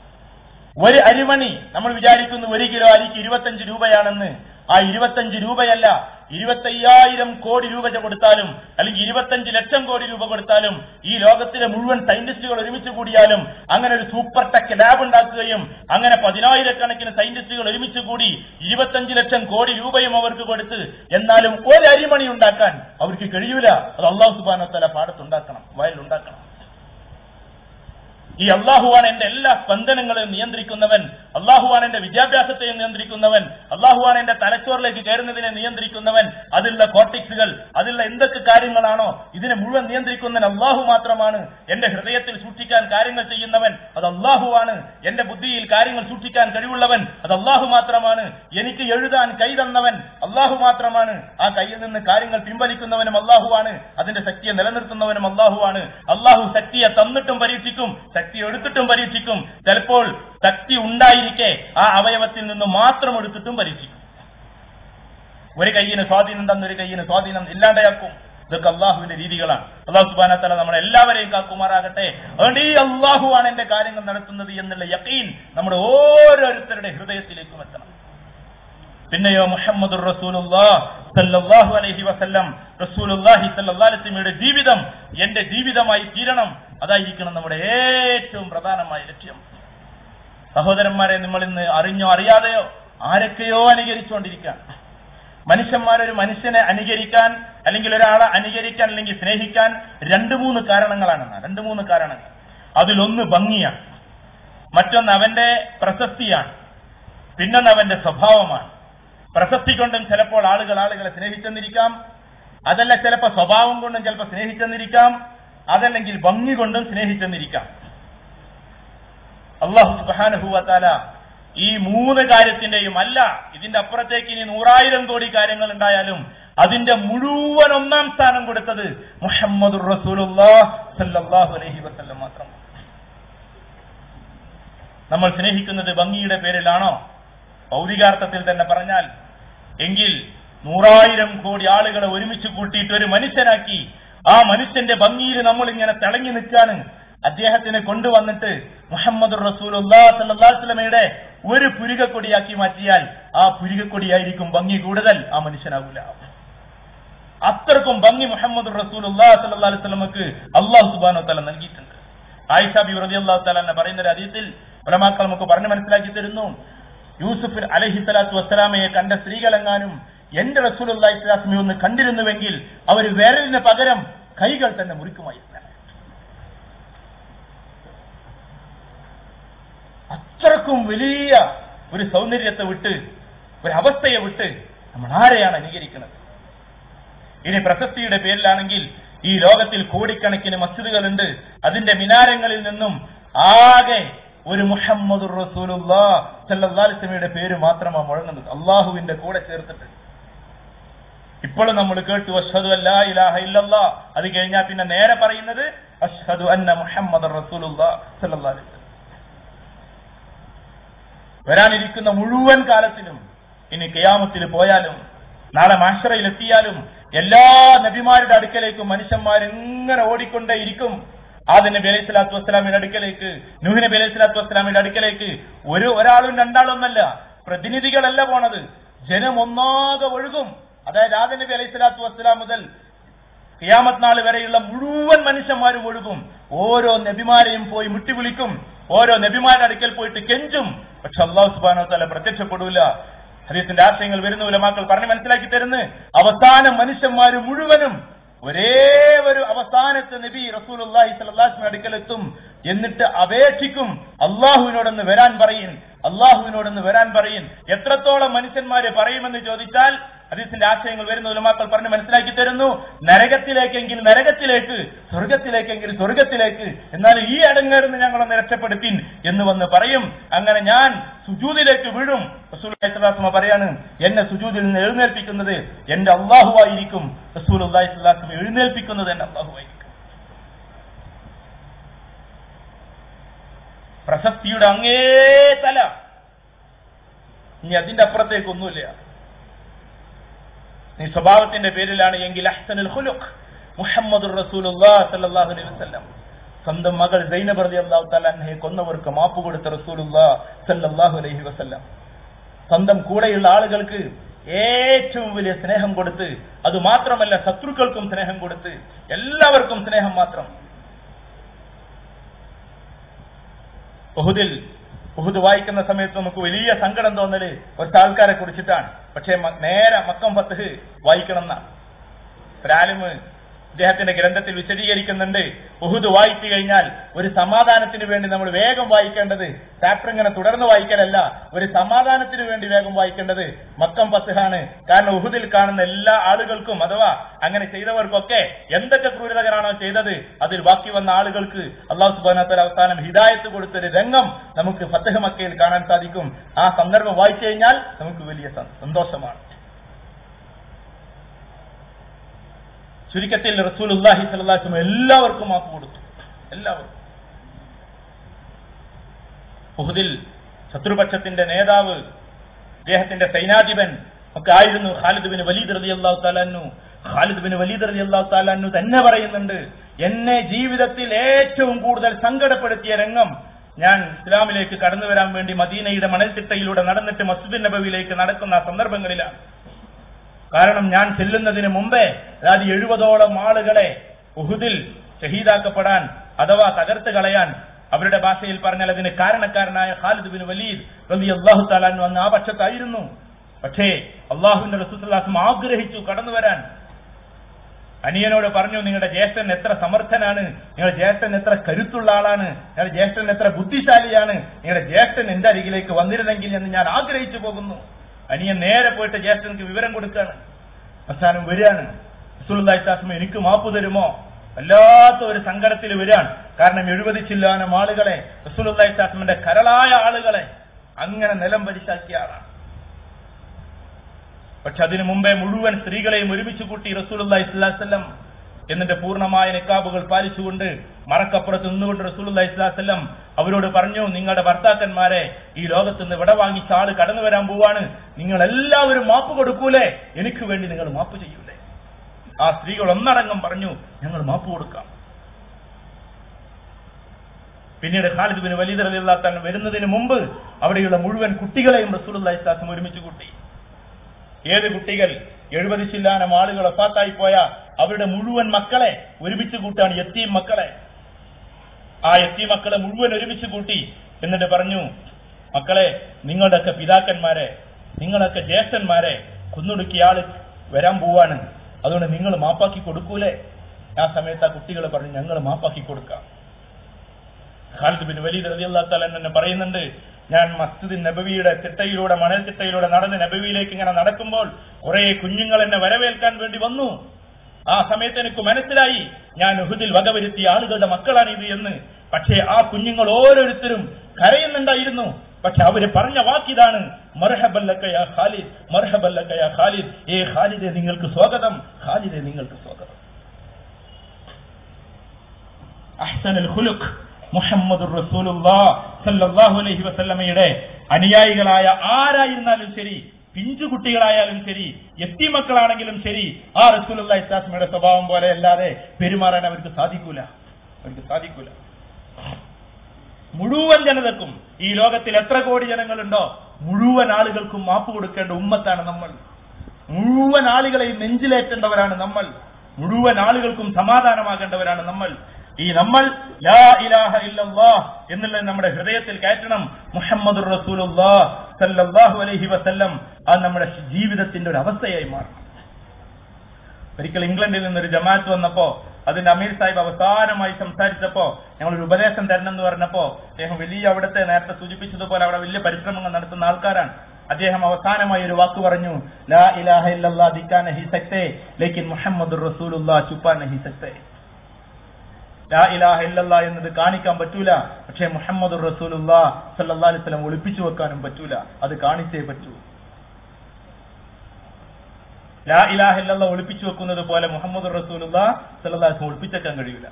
ഒരു അരിമണി നമ്മൾ വിചാരിക്കുന്നു ഒരു കിലോ അരിക്ക് ഇരുപത്തഞ്ച് രൂപയാണെന്ന് ആ ഇരുപത്തഞ്ച് രൂപയല്ല ഇരുപത്തയ്യായിരം കോടി രൂപ കൊടുത്താലും അല്ലെങ്കിൽ ഇരുപത്തഞ്ച് ലക്ഷം കോടി രൂപ കൊടുത്താലും ഈ ലോകത്തിലെ മുഴുവൻ സയന്റിസ്റ്റുകൾ ഒരുമിച്ച് കൂടിയാലും അങ്ങനെ ഒരു സൂപ്പർ ടെക് ലാബ് ഉണ്ടാക്കുകയും അങ്ങനെ പതിനായിരക്കണക്കിന് സയന്റിസ്റ്റുകൾ ഒരുമിച്ച് കൂടി ഇരുപത്തഞ്ച് ലക്ഷം കോടി രൂപയും അവർക്ക് കൊടുത്ത് എന്നാലും ഒരു അരിമണി ഉണ്ടാക്കാൻ അവർക്ക് കഴിയൂല അത് അള്ളാഹു സുബാനത്തല പാടത്തുണ്ടാക്കണം വയലുണ്ടാക്കണം ഈ അള്ളാഹുവാണ് എന്റെ എല്ലാ സ്പന്ദനങ്ങളെയും നിയന്ത്രിക്കുന്നവൻ അള്ളാഹുവാണ് എന്റെ വിദ്യാഭ്യാസത്തെയും നിയന്ത്രിക്കുന്നവൻ അള്ളാഹുവാണ് എന്റെ തലച്ചോറിലേക്ക് കയറുന്നതിനെ നിയന്ത്രിക്കുന്നവൻ അതിലുള്ള കോർട്ടിക്സുകൾ അതിലുള്ള എന്തൊക്കെ കാര്യങ്ങളാണോ ഇതിനെ മുഴുവൻ നിയന്ത്രിക്കുന്നവൻ അള്ളാഹു മാത്രമാണ് എന്റെ ഹൃദയത്തിൽ സൂക്ഷിക്കാൻ കാര്യങ്ങൾ ചെയ്യുന്നവൻ അത് അള്ളാഹുവാണ് എന്റെ ബുദ്ധിയിൽ കാര്യങ്ങൾ സൂക്ഷിക്കാൻ കഴിവുള്ളവൻ അത് അള്ളാഹു മാത്രമാണ് എനിക്ക് എഴുതാൻ കൈ തന്നവൻ അള്ളാഹു മാത്രമാണ് ആ കയ്യിൽ നിന്ന് കാര്യങ്ങൾ പിൻവലിക്കുന്നവനും അള്ളാഹുവാണ് അതിന്റെ ശക്തിയെ നിലനിർത്തുന്നവനും അള്ളാഹുവാണ് അള്ളാഹു ശക്തിയെ തന്നിട്ടും പരീക്ഷിക്കും ശക്തി എടുത്തിട്ടും പരീക്ഷിക്കും ചിലപ്പോൾ ശക്തി ഉണ്ടായിരിക്കെ ആ അവയവത്തിൽ നിന്ന് മാത്രം എടുത്തിട്ടും പരീക്ഷിക്കും ഒരു കയ്യിന് സ്വാധീനം തന്നൊരു കയ്യിന് സ്വാധീനം ഇല്ലാണ്ടാക്കും ഇതൊക്കെ അള്ളാഹുവിന്റെ രീതികളാണ് അള്ളാഹു സുബാനത്തല നമ്മളെ എല്ലാവരെയും കാക്കുമാറാകട്ടെ അതുകൊണ്ട് ഈ അള്ളാഹുവാണ് എന്റെ കാര്യങ്ങൾ നടത്തുന്നത് എന്നുള്ള യക്കീൻ നമ്മുടെ ഓരോരുത്തരുടെ ഹൃദയത്തിലേക്കും എത്തണം പിന്നെയോ മുഹമ്മദ് സല്ലല്ലാഹു അലൈഹി വസല്ലം റസൂലുള്ളാഹി സല്ലല്ലാഹു അലൈഹി വസല്ലമയുടെ ജീവിതം എന്റെ ജീവിതമായി തീരണം അതായിരിക്കണം നമ്മുടെ ഏറ്റവും പ്രധാനമായ ലക്ഷ്യം സഹോദരന്മാരെ നമ്മൾ ഇന്ന് അറിഞ്ഞോ അറിയാതെയോ ആരൊക്കെയോ അനുകരിച്ചുകൊണ്ടിരിക്കാൻ മനുഷ്യന്മാരൊരു മനുഷ്യനെ അനുകരിക്കാൻ അല്ലെങ്കിൽ ഒരാളെ അനുകരിക്കാൻ അല്ലെങ്കിൽ സ്നേഹിക്കാൻ രണ്ട് മൂന്ന് കാരണങ്ങളാണെന്ന് രണ്ട് മൂന്ന് കാരണങ്ങൾ അതിലൊന്ന് ഭംഗിയാണ് മറ്റൊന്ന് അവന്റെ പ്രശസ്തിയാണ് പിന്നൊന്ന് അവന്റെ സ്വഭാവമാണ് പ്രശസ്തി കൊണ്ടും ചിലപ്പോൾ ആളുകൾ ആളുകളെ സ്നേഹിച്ചെന്നിരിക്കാം അതല്ല ചിലപ്പോൾ സ്വഭാവം കൊണ്ടും ചിലപ്പോൾ സ്നേഹിച്ചെന്നിരിക്കാം അതല്ലെങ്കിൽ ഭംഗി കൊണ്ടും സ്നേഹിച്ചെന്നിരിക്കാം അള്ളാഹു സുബാനുഭൂവത്താല ഈ മൂന്ന് കാര്യത്തിന്റെയും അല്ല ഇതിന്റെ അപ്പുറത്തേക്ക് ഇനി നൂറായിരം കോടി കാര്യങ്ങൾ ഉണ്ടായാലും അതിന്റെ മുഴുവൻ ഒന്നാം സ്ഥാനം കൊടുത്തത് മുഹമ്മദ് സല്ലല്ലാഹു അലൈഹി വസല്ലം മാത്രം നമ്മൾ സ്നേഹിക്കുന്നത് ഭംഗിയുടെ പേരിലാണോ ഭൗതികാർത്ഥത്തിൽ തന്നെ പറഞ്ഞാൽ എങ്കിൽ നൂറായിരം കോടി ആളുകളെ ഒരുമിച്ച് കൂട്ടിയിട്ട് ഒരു മനുഷ്യനാക്കി ആ മനുഷ്യന്റെ ഭംഗിയിൽ നമ്മൾ ഇങ്ങനെ തിളങ്ങി നിൽക്കാണ് അദ്ദേഹത്തിനെ കൊണ്ടുവന്നിട്ട് മുഹമ്മദ് റസൂലുല്ലാസ്ലമയുടെ ഒരു പുരികക്കൊടിയാക്കി മാറ്റിയാൽ ആ പുരികക്കൊടിയായിരിക്കും ഭംഗി കൂടുതൽ ആ മനുഷ്യനാകൂല അത്രക്കും ഭംഗി മുഹമ്മദ് റസൂലുല്ലാ സല്ലാ അലിസ്ലമക്ക് അള്ളാഹു സുബാനോ തല നൽകിയിട്ടുണ്ട് ആയിഷ ബി റതി അള്ളാഹു തല പറയുന്ന ഒരു അതീത്തിൽ ഉലമാക്കൾ നമുക്ക് പറഞ്ഞു മനസ്സിലാക്കി തരുന്നു യൂസുഫ് അലഹി സ്വലാത്തു വസ്സലാമയെ കണ്ട സ്ത്രീകളെങ്ങാനും എന്റെ റസൂൽ ഇസ്ലാസ്മി ഒന്ന് കണ്ടിരുന്നുവെങ്കിൽ അവർ വിരലിന് പകരം കൈകൾ തന്നെ മുറിക്കുമായിരുന്നു അത്രക്കും വലിയ ഒരു സൗന്ദര്യത്തെ വിട്ട് ഒരു അവസ്ഥയെ വിട്ട് നമ്മൾ ആരെയാണ് അനുകരിക്കുന്നത് ഇനി പ്രശസ്തിയുടെ പേരിലാണെങ്കിൽ ഈ ലോകത്തിൽ കോടിക്കണക്കിന് മസ്ജിദുകളുണ്ട് അതിന്റെ മിനാരങ്ങളിൽ നിന്നും ആകെ ഒരു മുഹമ്മദ് റസൂലുള്ളാഹിയുടെ പേര് മാത്രമാണ് മുഴങ്ങുന്നത് അള്ളാഹുവിന്റെ കൂടെ ചേർത്തിട്ട് ഇപ്പോഴും നമ്മൾ കേട്ടു അഷ്ഹദു അല്ലാ ഇലാഹ ഇല്ലല്ലാ അത് കഴിഞ്ഞാൽ പിന്നെ നേരെ പറയുന്നത് അഷ്ഹദു അന്ന മുഹമ്മദ് റസൂലുള്ളാ സല്ലല്ലാഹു അലൈഹി വസല്ലം വരാനിരിക്കുന്ന മുഴുവൻ കാലത്തിലും ഇനി കയാമത്തിൽ പോയാലും നാളെ മാഷറയിൽ എത്തിയാലും എല്ലാ നബിമാരുടെ അടുക്കലേക്കും മനുഷ്യന്മാർ ഇങ്ങനെ ഓടിക്കൊണ്ടേയിരിക്കും ആദ്യ നബി അലൈഹി സ്വലാത്തു വസ്സലാമിന്റെ അടുക്കലേക്ക് നൂഹ് നബി അലൈഹി സ്വലാത്തു വസ്സലാമിന്റെ അടുക്കലേക്ക് ഒരു ഒരാളും രണ്ടാളും ഒന്നല്ല പ്രതിനിധികളല്ല പോണത് ജനം ഒന്നാകെ ഒഴുകും അതായത് ആദ്യ നബി അലൈഹി സ്വലാത്തു വസ്സലാം മുതൽ ഖിയാമത്ത് നാൾ വരെയുള്ള മുഴുവൻ മനുഷ്യന്മാരും ഒഴുകും ഓരോ നബിമാരെയും പോയി മുട്ടിവിളിക്കും ഓരോ നബിമാരുടെ അടുക്കൽ പോയിട്ട് കെഞ്ചും പക്ഷെ അള്ളാഹു സുബാനോ തല പ്രത്യക്ഷപ്പെടൂല ഹരീസിന്റെ ആശയങ്ങൾ വരുന്ന ഉലമാക്കൾ പറഞ്ഞ് മനസ്സിലാക്കി തരുന്നു അവസാനം മനുഷ്യന്മാര് മുഴുവനും ഒരേ ഒരു അവസാനത്തെ നബി റസൂൽ അള്ളാഹി സ്വലാസ്മിന്റെ അടുക്കലെത്തും എന്നിട്ട് അപേക്ഷിക്കും അള്ളാഹുവിനോടൊന്ന് വരാൻ പറയും അള്ളാഹുവിനോടൊന്ന് വരാൻ പറയും എത്രത്തോളം മനുഷ്യന്മാര് പറയുമെന്ന് ചോദിച്ചാൽ ഹദീസിന്റെ ആശയങ്ങൾ വരുന്ന ഉലമാക്കൾ പറഞ്ഞ് മനസ്സിലാക്കി തരുന്നു നരകത്തിലേക്കെങ്കിൽ നരകത്തിലേക്ക് സ്വർഗത്തിലേക്കെങ്കിൽ സ്വർഗത്തിലേക്ക് എന്നാൽ ഈ അടങ്ങേറുന്ന് ഞങ്ങളൊന്ന് രക്ഷപ്പെടുത്തിൻ എന്ന് വന്ന് പറയും അങ്ങനെ ഞാൻ സുജൂദിലേക്ക് വീഴും റസൂൽ അള്ളാഹിസ്ലാസ്മ പറയാണ് എന്നെ സുജൂദിൽ നിന്ന് എഴുന്നേൽപ്പിക്കുന്നത് എന്റെ അള്ളാഹുവായിരിക്കും റസൂൽ അള്ളാഹിസ്ലാസ്മ എഴുന്നേൽപ്പിക്കുന്നത് എന്റെ അള്ളാഹുവായിരിക്കും പ്രശസ്തിയുടെ അങ്ങേ തല ഇനി അതിന്റെ അപ്പുറത്തേക്കൊന്നുമില്ല നീ സ്വഭാവത്തിന്റെ പേരിലാണ് എങ്കിൽ അഹ്സനുൽ ഖുലുഖ് മുഹമ്മദ് റസൂലുള്ളാഹി സ്വല്ലല്ലാഹു അലൈഹി വസല്ലം സ്വന്തം മകൾ സൈനബ് റളിയല്ലാഹു തആല അൻഹയെ കൊന്നവർക്ക് മാപ്പ് കൊടുത്ത റസൂലുള്ളാഹി സ്വല്ലല്ലാഹു അലൈഹി വസല്ലം സ്വന്തം കൂടെയുള്ള ആളുകൾക്ക് ഏറ്റവും വലിയ സ്നേഹം കൊടുത്ത് അത് മാത്രമല്ല ശത്രുക്കൾക്കും സ്നേഹം കൊടുത്ത് എല്ലാവർക്കും സ്നേഹം മാത്രം ഉഹുദിൽ ഉഹുദ് വായിക്കുന്ന സമയത്ത് നമുക്ക് വലിയ സങ്കടം തോന്നല് കുറച്ച് ആൾക്കാരെ കുറിച്ചിട്ടാണ് പക്ഷേ മ- നേരെ മക്കം ഫത്ത് വായിക്കണം എന്നാണ് ഒരാലിമ് അദ്ദേഹത്തിന്റെ ഗ്രന്ഥത്തിൽ വിശദീകരിക്കുന്നുണ്ട് ഉഹുദ് വായിച്ചു കഴിഞ്ഞാൽ ഒരു സമാധാനത്തിന് വേണ്ടി നമ്മൾ വേഗം വായിക്കേണ്ടത് ചാപ്റ്റർ ഇങ്ങനെ തുടർന്ന് വായിക്കലല്ല ഒരു സമാധാനത്തിന് വേണ്ടി വേഗം വായിക്കേണ്ടത് മക്കം ഫസ്ഹാണ് കാരണം ഉഹുദിൽ കാണുന്ന എല്ലാ ആളുകൾക്കും അഥവാ അങ്ങനെ ചെയ്തവർക്കൊക്കെ എന്തൊക്കെ ക്രൂരതകളാണോ ചെയ്തത് അതിൽ ബാക്കി വന്ന ആളുകൾക്ക് അള്ളാഹു സുബാനത്തല അവസാനം ഹിദായത്ത് കൊടുത്തൊരു രംഗം നമുക്ക് ഫത്തഹ് മക്കയിൽ കാണാൻ സാധിക്കും ആ സന്ദർഭം വായിച്ചു കഴിഞ്ഞാൽ നമുക്ക് വലിയ സ- സന്തോഷമാണ് ചുരുക്കത്തിൽ റസൂൽ അള്ളാഹി സ്വലാസ്ലം എല്ലാവർക്കും മാപ്പ് കൊടുത്തു എല്ലാവർക്കും ഉഹുദിൽ ശത്രുപക്ഷത്തിന്റെ നേതാവ് അദ്ദേഹത്തിന്റെ സൈനാധിപൻ ഒക്കെ ആയിരുന്നു ഖാലിദ് ബിൻ വലീദ് റതി അള്ളാഹു താലാന്നു ഖാലിദ് ബിൻ വലീദ് റതി അള്ളാഹു താലാന്നു തന്നെ പറയുന്നുണ്ട് എന്നെ ജീവിതത്തിൽ ഏറ്റവും കൂടുതൽ സങ്കടപ്പെടുത്തിയ രംഗം ഞാൻ ഇസ്ലാമിലേക്ക് കടന്നു വരാൻ വേണ്ടി മദീനയുടെ മണൽത്തിട്ടയിലൂടെ നടന്നിട്ട് മസ്ജിദ് നബവിയിലേക്ക് നടക്കുന്ന ആ സന്ദർഭങ്ങളിലാണ് കാരണം ഞാൻ ചെല്ലുന്നതിന് മുമ്പേ അതായത് എഴുപതോളം ആളുകളെ ഉഹുദിൽ ഷഹീദാക്കപ്പെടാൻ അഥവാ തകർത്ത് കളയാൻ അവരുടെ ഭാഷയിൽ പറഞ്ഞാൽ അതിന് കാരണക്കാരനായ ഖാലിദ് ബിൻ വലീദ് റലി അള്ളാഹു താലാൻ വന്ന് ആ പക്ഷത്തായിരുന്നു പക്ഷേ അള്ളാഹുവിന്റെ റസൂസ്ലാസം ആഗ്രഹിച്ചു കടന്നു വരാൻ അനിയനോട് പറഞ്ഞു നിങ്ങളുടെ ജ്യേഷ്ഠൻ എത്ര സമർത്ഥനാണ് നിങ്ങളുടെ ജ്യേഷ്ഠൻ എത്ര കരുത്തുള്ള ആളാണ് നിങ്ങളുടെ ജ്യേഷ്ഠൻ എത്ര ബുദ്ധിശാലിയാണ് നിങ്ങളുടെ ജ്യേഷ്ഠൻ എന്റെ അരികിലേക്ക് വന്നിരുന്നെങ്കിൽ എന്ന് ഞാൻ ആഗ്രഹിച്ചു പോകുന്നു അനിയൻ നേരെ പോയിട്ട് ജ്യേഷ്ഠനക്ക് വിവരം കൊടുക്കാണ് അവസാനം വരികയാണ് റസൂലുള്ളാഹിസ്ലാസ്മ എനിക്ക് മാപ്പ് തരുമോ വല്ലാത്ത ഒരു സങ്കടത്തിൽ വരികയാണ് കാരണം എഴുപത് ചില്ലാനം ആളുകളെ റസൂലുള്ളാഹിസ്ലാസ്മിന്റെ കരളായ ആളുകളെ അങ്ങനെ നിലം പരിശാക്കിയ ആളാണ് പക്ഷെ അതിനു മുമ്പേ മുഴുവൻ സ്ത്രീകളെയും ഒരുമിച്ച് കൂട്ടി റസൂലുള്ളാഹി സ്വല്ലല്ലാഹു അലൈഹി വസല്ലം എന്നിട്ട് പൂർണ്ണമായ നിക്കാബുകൾ പാലിച്ചുകൊണ്ട് മറക്കപ്പുറത്ത് നിന്നുകൊണ്ട് റസൂലുള്ളാഹി സ്വല്ലല്ലാഹു അലൈഹി വസല്ലം അവരോട് പറഞ്ഞു നിങ്ങളുടെ ഭർത്താക്കന്മാരെ ഈ ലോകത്ത് നിന്ന് വിട വാങ്ങിച്ച ആള് കടന്നു വരാൻ പോവാണ് നിങ്ങൾ എല്ലാവരും മാപ്പ് കൊടുക്കൂലേ എനിക്ക് വേണ്ടി നിങ്ങൾ മാപ്പ് ചെയ്യൂലേ ആ സ്ത്രീകൾ ഒന്നടങ്കം പറഞ്ഞു ഞങ്ങൾ മാപ്പ് കൊടുക്കാം പിന്നീട് ഖാലിദ് ബിൻ വലീദ് റളിയല്ലാഹു തആല വരുന്നതിന് മുമ്പ് അവിടെയുള്ള മുഴുവൻ കുട്ടികളെയും റസൂലുള്ളാഹി സ്വല്ലല്ലാഹു അലൈഹി വസല്ലം ഒരുമിച്ച് കൂട്ടി ഏത് കുട്ടികൾ എഴുപത് ചില്ലാനം ആളുകൾ ഒഫാത്തായി പോയ അവരുടെ മുഴുവൻ മക്കളെ ഒരുമിച്ച് കൂട്ടാണ് എത്തീം മക്കളെ ആ എത്തീ മക്കളെ മുഴുവൻ ഒരുമിച്ച് കൂട്ടി എന്നിട്ട് പറഞ്ഞു മക്കളെ നിങ്ങളുടെയൊക്കെ പിതാക്കന്മാരെ നിങ്ങളൊക്കെ ജ്യേഷ്ഠന്മാരെ കൊന്നൊടുക്കിയ ആള് വരാൻ പോവാണ് അതുകൊണ്ട് നിങ്ങൾ മാപ്പാക്കി കൊടുക്കൂലേ ആ സമയത്ത് ആ കുട്ടികൾ പറഞ്ഞു ഞങ്ങൾ മാപ്പാക്കി കൊടുക്കാം ഖാലിദ് ബിൻ വലീദ് റളിയല്ലാഹു തആല തന്നെ പറയുന്നുണ്ട് ഞാൻ മസ്ജിദ് നബവിയുടെ തിട്ടയിലൂടെ മണൽ തിട്ടയിലൂടെ നടന്ന് നബവിയിലേക്ക് ഇങ്ങനെ നടക്കുമ്പോൾ കുറെ കുഞ്ഞുങ്ങൾ എന്നെ വരവേൽക്കാൻ വേണ്ടി വന്നു ആ സമയത്ത് എനിക്ക് മനസ്സിലായി ഞാൻ ഉഹുദിൽ വകവരുത്തിയ ആളുകളുടെ മക്കളാണ് ഇത് എന്ന് പക്ഷേ ആ കുഞ്ഞുങ്ങൾ ഓരോരുത്തരും കരയുന്നുണ്ടായിരുന്നു പക്ഷെ അവര് പറഞ്ഞ വാക്കിതാണ് മർഹബല്ലക്കയ ഖാലിദ് മർഹബല്ലക്കയ ഖാലിദ് ഏ ഖാലിദെ നിങ്ങൾക്ക് സ്വാഗതം ഖാലിദെ നിങ്ങൾക്ക് സ്വാഗതം അഹ്സനുൽ ഖുലുഖ് മുഹമ്മദ് റസൂലുള്ളാഹ് സല്ലല്ലാഹു അലൈഹി വസല്ലമയുടെ അനുയായികളായ ആരായിരുന്നാലും ശരി പിഞ്ചുകുട്ടികളായാലും ശരി എത്തിമക്കളാണെങ്കിലും ശരി ആ റസൂലുള്ള ഇസ്ലാസ്മയുടെ സ്വഭാവം പോലെ അല്ലാതെ പെരുമാറാൻ അവർക്ക് സാധിക്കൂല അവർക്ക് സാധിക്കൂല മുഴുവൻ ജനതക്കും ഈ ലോകത്തിൽ എത്ര കോടി ജനങ്ങളുണ്ടോ മുഴുവൻ ആളുകൾക്കും മാപ്പ് കൊടുക്കേണ്ട ഉമ്മത്താണ് നമ്മൾ മുഴുവൻ ആളുകളെയും നെഞ്ചിലേറ്റേണ്ടവരാണ് നമ്മൾ മുഴുവൻ ആളുകൾക്കും സമാധാനമാകേണ്ടവരാണ് നമ്മൾ ഈ നമ്മൾ ലാ ഇലാഹ ഇല്ലല്ലാഹ് എന്നുള്ളത് നമ്മുടെ ഹൃദയത്തിൽ കയറ്റണം മുഹമ്മദ് റസൂലുള്ളാഹ് സല്ലല്ലാഹു അലൈഹി വസല്ലം അത് നമ്മുടെ ജീവിതത്തിന്റെ ഒരു അവസ്ഥയായി മാറും ഒരിക്കൽ ഇംഗ്ലണ്ടിൽ നിന്നൊരു ജമാഅത്ത് വന്നപ്പോ അതിന്റെ അമീർ സാഹിബ് അവസാനമായി സംസാരിച്ചപ്പോ ഞങ്ങൾ ഒരു ഉപദേശം തരണം എന്ന് പറഞ്ഞപ്പോ അദ്ദേഹം വലിയ അവിടുത്തെ നേരത്തെ സൂചിപ്പിച്ചതുപോലെ അവിടെ വലിയ പരിശ്രമങ്ങൾ നടത്തുന്ന ആൾക്കാരാണ് അദ്ദേഹം അവസാനമായി ഒരു വാക്ക് പറഞ്ഞു ലാ ഇലാഹ ഇല്ലല്ലാഹ് ദിക്കാൻ നഹി സക്തേ ലേക്കിൻ മുഹമ്മദ് റസൂലുള്ളാഹ് ചുപ്പാൻ നഹി സക്തേ ലാ ഇലാഹ ഇല്ലല്ലാഹ് എന്നത് കാണിക്കാൻ പറ്റൂല പക്ഷേ മുഹമ്മദ് റസൂലുള്ളാഹ് സല്ലല്ലാഹു അലൈഹി വസല്ലം ഒളിപ്പിച്ചു വെക്കാനും പറ്റൂല അത് കാണിച്ചേ പറ്റൂ ലാ ഇലാഹ ഇല്ലല്ലാഹ് ഒളിപ്പിച്ചു വെക്കുന്നത് പോലെ മുഹമ്മദ് റസൂലുള്ളാഹ് സല്ലല്ലാഹു അലൈഹി വസല്ലം ഒളിപ്പിച്ചേക്കാൻ കഴിയൂല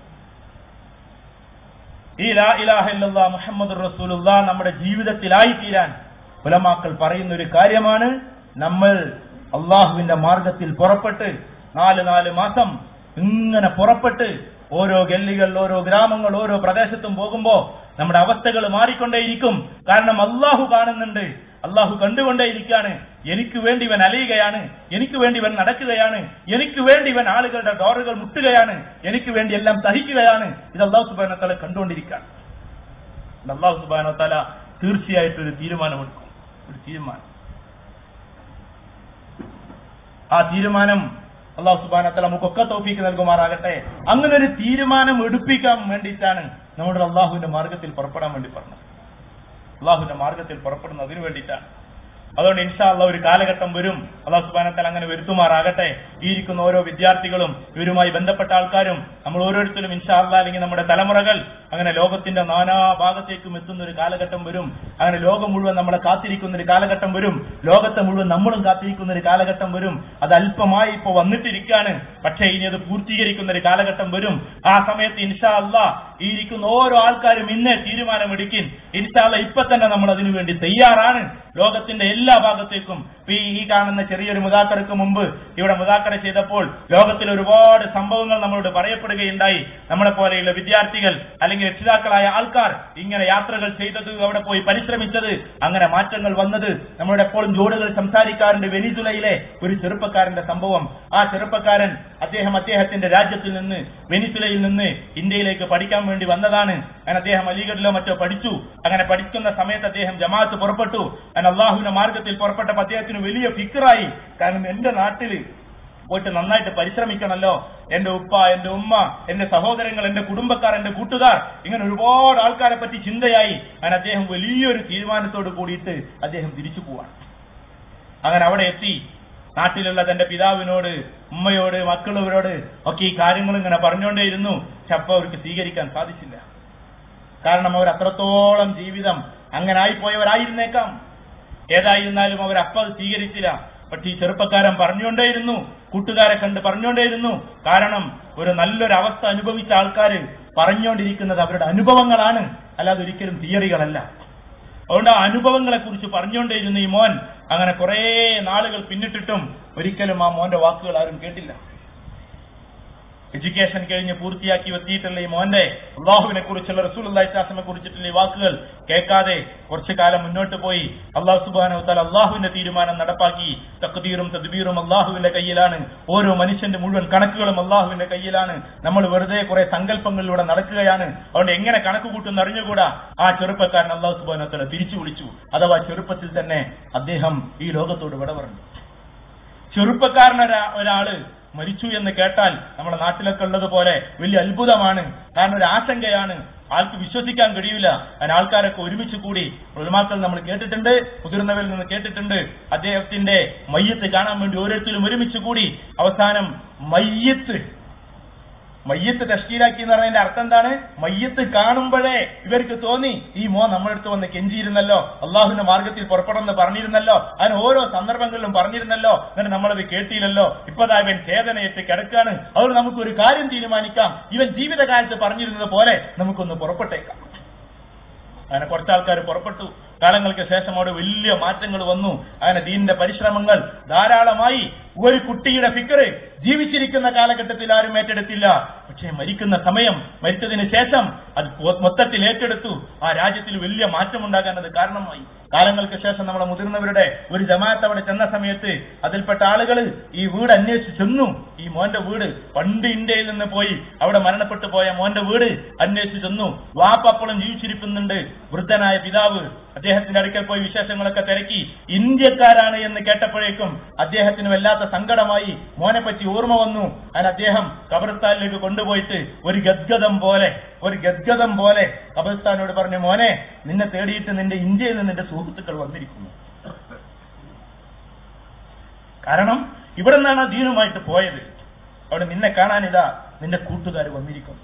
ഈ ലാ ഇലാഹ ഇല്ലല്ലാഹ് മുഹമ്മദ് റസൂലുള്ളാഹ് നമ്മുടെ ജീവിതത്തിലായി തീരാൻ ഉലമാക്കൾ പറയുന്ന ഒരു കാര്യമാണ് നമ്മൾ അള്ളാഹുവിന്റെ മാർഗത്തിൽ പുറപ്പെട്ട് നാല് നാല് മാസം ഇങ്ങനെ പുറപ്പെട്ട് ഓരോ ഗല്ലികൾ ഓരോ ഗ്രാമങ്ങൾ ഓരോ പ്രദേശത്തും പോകുമ്പോ നമ്മുടെ അവസ്ഥകൾ മാറിക്കൊണ്ടേയിരിക്കും കാരണം അള്ളാഹു കാണുന്നുണ്ട് അള്ളാഹു കണ്ടുകൊണ്ടേയിരിക്കാണ് എനിക്ക് വേണ്ടി ഇവൻ അലയുകയാണ് എനിക്ക് വേണ്ടി ഇവൻ നടക്കുകയാണ് എനിക്ക് വേണ്ടി ഇവൻ ആളുകളുടെ ഡോറുകൾ മുട്ടുകയാണ് എനിക്ക് വേണ്ടി എല്ലാം സഹിക്കുകയാണ് ഇത് അള്ളാഹു സുബാന തല കണ്ടുകൊണ്ടിരിക്കുകയാണ് ഇത് അള്ളാഹു സുബാന തല തീർച്ചയായിട്ടും ഒരു തീരുമാനമെടുക്കും ഒരു തീരുമാനം ആ തീരുമാനം അള്ളാഹു സുബാനത്തല നമുക്കൊക്കെ തോഫീക്ക് നൽകുമാറാകട്ടെ അങ്ങനെ ഒരു തീരുമാനം എടുപ്പിക്കാൻ വേണ്ടിയിട്ടാണ് നമ്മുടെ അള്ളാഹുവിന്റെ മാർഗത്തിൽ പുറപ്പെടാൻ വേണ്ടി പറഞ്ഞത് അള്ളാഹുവിന്റെ മാർഗത്തിൽ പുറപ്പെടുന്നതിന് വേണ്ടിയിട്ടാണ് അതുകൊണ്ട് ഇൻഷാ അള്ളാഹ് ഒരു കാലഘട്ടം വരും അള്ളാഹു സുബാനത്തൽ അങ്ങനെ വരുത്തുമാറാകട്ടെ ഈ ഇരിക്കുന്ന ഓരോ വിദ്യാർത്ഥികളും ഇവരുമായി ബന്ധപ്പെട്ട ആൾക്കാരും നമ്മൾ ഓരോരുത്തരും ഇൻഷാ അള്ളാഹ് അല്ലെങ്കിൽ നമ്മുടെ തലമുറകൾ അങ്ങനെ ലോകത്തിന്റെ നാനാ ഭാഗത്തേക്കും എത്തുന്ന ഒരു കാലഘട്ടം വരും അങ്ങനെ ലോകം മുഴുവൻ നമ്മളെ കാത്തിരിക്കുന്ന ഒരു കാലഘട്ടം വരും ലോകത്തെ മുഴുവൻ നമ്മളും കാത്തിരിക്കുന്ന ഒരു കാലഘട്ടം വരും അത് അല്പമായി ഇപ്പൊ വന്നിട്ടിരിക്കുകയാണ് പക്ഷേ ഇനി അത് പൂർത്തീകരിക്കുന്ന ഒരു കാലഘട്ടം വരും ആ സമയത്ത് ഇൻഷാ അള്ളാഹ് ഈ ഇരിക്കുന്ന ഓരോ ആൾക്കാരും ഇന്നേ തീരുമാനമെടുക്കും ഇൻഷാ അള്ളാഹ് ഇപ്പൊ തന്നെ നമ്മൾ അതിനു വേണ്ടി തയ്യാറാണ് ലോകത്തിന്റെ എല്ലാ ഭാഗത്തേക്കും ഇപ്പൊ ഈ- ഈ കാണുന്ന ചെറിയൊരു മുതാക്കറക്ക് മുമ്പ് ഇവിടെ മുതാക്കറ ചെയ്തപ്പോൾ ലോകത്തിൽ ഒരുപാട് സംഭവങ്ങൾ നമ്മളോട് പറയപ്പെടുകയുണ്ടായി നമ്മളെ പോലെയുള്ള വിദ്യാർത്ഥികൾ അല്ലെങ്കിൽ രക്ഷിതാക്കളായ ആൾക്കാർ ഇങ്ങനെ യാത്രകൾ ചെയ്തത് അവിടെ പോയി പരിശ്രമിച്ചത് അങ്ങനെ മാറ്റങ്ങൾ വന്നത് നമ്മുടെ എപ്പോഴും ജോഡുകൾ സംസാരിക്കാറുണ്ട് വെനിസുലയിലെ ഒരു ചെറുപ്പക്കാരന്റെ സംഭവം ആ ചെറുപ്പക്കാരൻ അദ്ദേഹം അദ്ദേഹത്തിന്റെ രാജ്യത്തിൽ നിന്ന് വെനിസുലയിൽ നിന്ന് ഇന്ത്യയിലേക്ക് പഠിക്കാൻ വേണ്ടി വന്നതാണ് അങ്ങനെ അദ്ദേഹം അലിഗഡിലോ മറ്റോ പഠിച്ചു അങ്ങനെ പഠിക്കുന്ന സമയത്ത് അദ്ദേഹം ജമാഅത്ത് പുറപ്പെട്ടു അങ്ങനെ അള്ളാഹുവിന്റെ മാർഗത്തിൽ പുറപ്പെട്ടപ്പോൾ അദ്ദേഹത്തിന് വലിയ ഫിക്കറായി കാരണം എന്റെ നാട്ടില് പോയിട്ട് നന്നായിട്ട് പരിശ്രമിക്കണമല്ലോ എന്റെ ഉപ്പ എന്റെ ഉമ്മ എന്റെ സഹോദരങ്ങൾ എന്റെ കുടുംബക്കാർ എന്റെ കൂട്ടുകാർ ഇങ്ങനെ ഒരുപാട് ആൾക്കാരെ പറ്റി ചിന്തയായി അങ്ങനെ അദ്ദേഹം വലിയൊരു തീരുമാനത്തോട് കൂടിയിട്ട് അദ്ദേഹം തിരിച്ചു പോവാണ് അങ്ങനെ അവിടെ എത്തി നാട്ടിലുള്ള തന്റെ പിതാവിനോട് ഉമ്മയോട് മക്കളവരോട് ഒക്കെ ഈ കാര്യങ്ങൾ ഇങ്ങനെ പറഞ്ഞുകൊണ്ടേയിരുന്നു പക്ഷെ അപ്പൊ അവർക്ക് സ്വീകരിക്കാൻ സാധിച്ചില്ല കാരണം അവർ അത്രത്തോളം ജീവിതം അങ്ങനെ ആയിപ്പോയവരായിരുന്നേക്കാം ഏതായിരുന്നാലും അവർ അപ്പ അത് സ്വീകരിച്ചില്ല പക്ഷെ ഈ ചെറുപ്പക്കാരൻ പറഞ്ഞുകൊണ്ടേയിരുന്നു കൂട്ടുകാരെ കണ്ട് പറഞ്ഞുകൊണ്ടേയിരുന്നു കാരണം ഒരു നല്ലൊരു അവസ്ഥ അനുഭവിച്ച ആൾക്കാർ പറഞ്ഞുകൊണ്ടിരിക്കുന്നത് അവരുടെ അനുഭവങ്ങളാണ് അല്ലാതെ ഒരിക്കലും തിയറികളല്ല അതുകൊണ്ട് ആ അനുഭവങ്ങളെ കുറിച്ച് പറഞ്ഞുകൊണ്ടേയിരുന്നു ഈ മോൻ അങ്ങനെ കുറെ നാളുകൾ പിന്നിട്ടിട്ടും ഒരിക്കലും ആ മോന്റെ വാക്കുകൾ ആരും കേട്ടില്ല എഡ്യൂക്കേഷൻ കഴിഞ്ഞ് പൂർത്തിയാക്കി എത്തിയിട്ടുള്ള ഈ മോന്റെ അള്ളാഹുവിനെ കുറിച്ചുള്ള റസൂൽ അള്ളാഹിസ്ലാസിനെ കുറിച്ചിട്ടുള്ള ഈ വാക്കുകൾ കേൾക്കാതെ കുറച്ചു കാലം മുന്നോട്ട് പോയി അള്ളാഹു സുബാന അള്ളാഹുവിന്റെ തീരുമാനം നടപ്പാക്കി തക്തീറും തദ്ബീറും അള്ളാഹുവിന്റെ കയ്യിലാണ് ഓരോ മനുഷ്യന്റെ മുഴുവൻ കണക്കുകളും അള്ളാഹുവിന്റെ കയ്യിലാണ് നമ്മൾ വെറുതെ കുറെ സങ്കല്പങ്ങളിലൂടെ നടക്കുകയാണ് അതുകൊണ്ട് എങ്ങനെ കണക്ക് കൂട്ടുന്ന അറിഞ്ഞുകൂടാ ആ ചെറുപ്പക്കാരൻ അള്ളാഹു സുബാനത്തോടെ തിരിച്ചു വിളിച്ചു അഥവാ ചെറുപ്പത്തിൽ തന്നെ അദ്ദേഹം ഈ ലോകത്തോട് വിട പറഞ്ഞു ചെറുപ്പക്കാരനൊരാ ഒരാള് മരിച്ചു എന്ന് കേട്ടാൽ നമ്മുടെ നാട്ടിലൊക്കെ ഉള്ളതുപോലെ വലിയ അത്ഭുതമാണ് കാരണം ഒരു ആശങ്കയാണ് ആൾക്ക് വിശ്വസിക്കാൻ കഴിയൂല അതിന് ആൾക്കാരൊക്കെ ഒരുമിച്ച് കൂടി ഉലമാക്കൾ നമ്മൾ കേട്ടിട്ടുണ്ട് മുതിർന്നവരിൽ നിന്ന് കേട്ടിട്ടുണ്ട് അദ്ദേഹത്തിന്റെ മയ്യത്ത് കാണാൻ വേണ്ടി ഓരോരുത്തരും ഒരുമിച്ച് കൂടി അവസാനം മയ്യത്ത് മയ്യത്ത് തഷ്കീലാക്കി എന്ന് പറയുന്നതിന്റെ അർത്ഥം എന്താണ് മയ്യത്ത് കാണുമ്പോഴേ ഇവർക്ക് തോന്നി ഈ മോ നമ്മുടെ അടുത്ത് വന്ന് കെഞ്ചിയിരുന്നല്ലോ അള്ളാഹുവിന്റെ മാർഗത്തിൽ പുറപ്പെടണമെന്ന് പറഞ്ഞിരുന്നല്ലോ അതിന് ഓരോ സന്ദർഭങ്ങളിലും പറഞ്ഞിരുന്നല്ലോ എന്നിട്ട് നമ്മളത് കേട്ടില്ലല്ലോ ഇപ്പതാ ഇവൻ ചേതനയേറ്റ് കിടക്കാണ് അതുകൊണ്ട് നമുക്കൊരു കാര്യം തീരുമാനിക്കാം ഇവൻ ജീവിതകാലത്ത് പറഞ്ഞിരുന്നത് പോലെ നമുക്കൊന്ന് പുറപ്പെട്ടേക്കാം അങ്ങനെ കുറച്ചാൾക്കാർ പുറപ്പെട്ടു കാലങ്ങൾക്ക് ശേഷം അവിടെ വലിയ മാറ്റങ്ങൾ വന്നു അങ്ങനെ ദീനിന്റെ പരിശ്രമങ്ങൾ ധാരാളമായി ഒരു കുട്ടിയുടെ ഫിക്കറ് ജീവിച്ചിരിക്കുന്ന കാലഘട്ടത്തിൽ ആരും ഏറ്റെടുത്തില്ല പക്ഷേ മരിക്കുന്ന സമയം മരിച്ചതിന് ശേഷം അത് പൊ- മൊത്തത്തിൽ ഏറ്റെടുത്തു ആ രാജ്യത്തിൽ വലിയ മാറ്റമുണ്ടാകാൻ അത് കാരണമായി കാലങ്ങൾക്ക് ശേഷം നമ്മുടെ മുതിർന്നവരുടെ ഒരു ജമാഅത്ത് അവിടെ ചെന്ന സമയത്ത് അതിൽപ്പെട്ട ആളുകൾ ഈ വീട് അന്വേഷിച്ച് ചെന്നു ഈ മോന്റെ വീട് പണ്ട് ഇന്ത്യയിൽ നിന്ന് പോയി അവിടെ മരണപ്പെട്ടു പോയ മോന്റെ വീട് അന്വേഷിച്ച് ചെന്നു വാപ്പപ്പോഴും ജീവിച്ചിരിക്കുന്നുണ്ട് വൃദ്ധനായ പിതാവ് അദ്ദേഹത്തിന്റെ അടുക്കൽ പോയി വിശേഷങ്ങളൊക്കെ തിരക്കി ഇന്ത്യക്കാരാണ് എന്ന് കേട്ടപ്പോഴേക്കും അദ്ദേഹത്തിന് വല്ലാത്ത സങ്കടമായി മോനെ പറ്റി ഓർമ്മ വന്നു അതിന് അദ്ദേഹം കബർസ്ഥാനിലേക്ക് കൊണ്ടുപോയിട്ട് ഒരു ഗദ്ഗതം പോലെ ഒരു ഗദ്ഗതം പോലെ കബർസ്ഥാനോട് പറഞ്ഞു മോനെ നിന്നെ തേടിയിട്ട് നിന്റെ ഇന്ത്യയിൽ നിന്ന് നിന്റെ സുഹൃത്തുക്കൾ വന്നിരിക്കുന്നു കാരണം ഇവിടെ നിന്നാണ് ദീനുമായിട്ട് പോയത് അവിടെ നിന്നെ കാണാനിതാ നിന്റെ കൂട്ടുകാർ വന്നിരിക്കുന്നു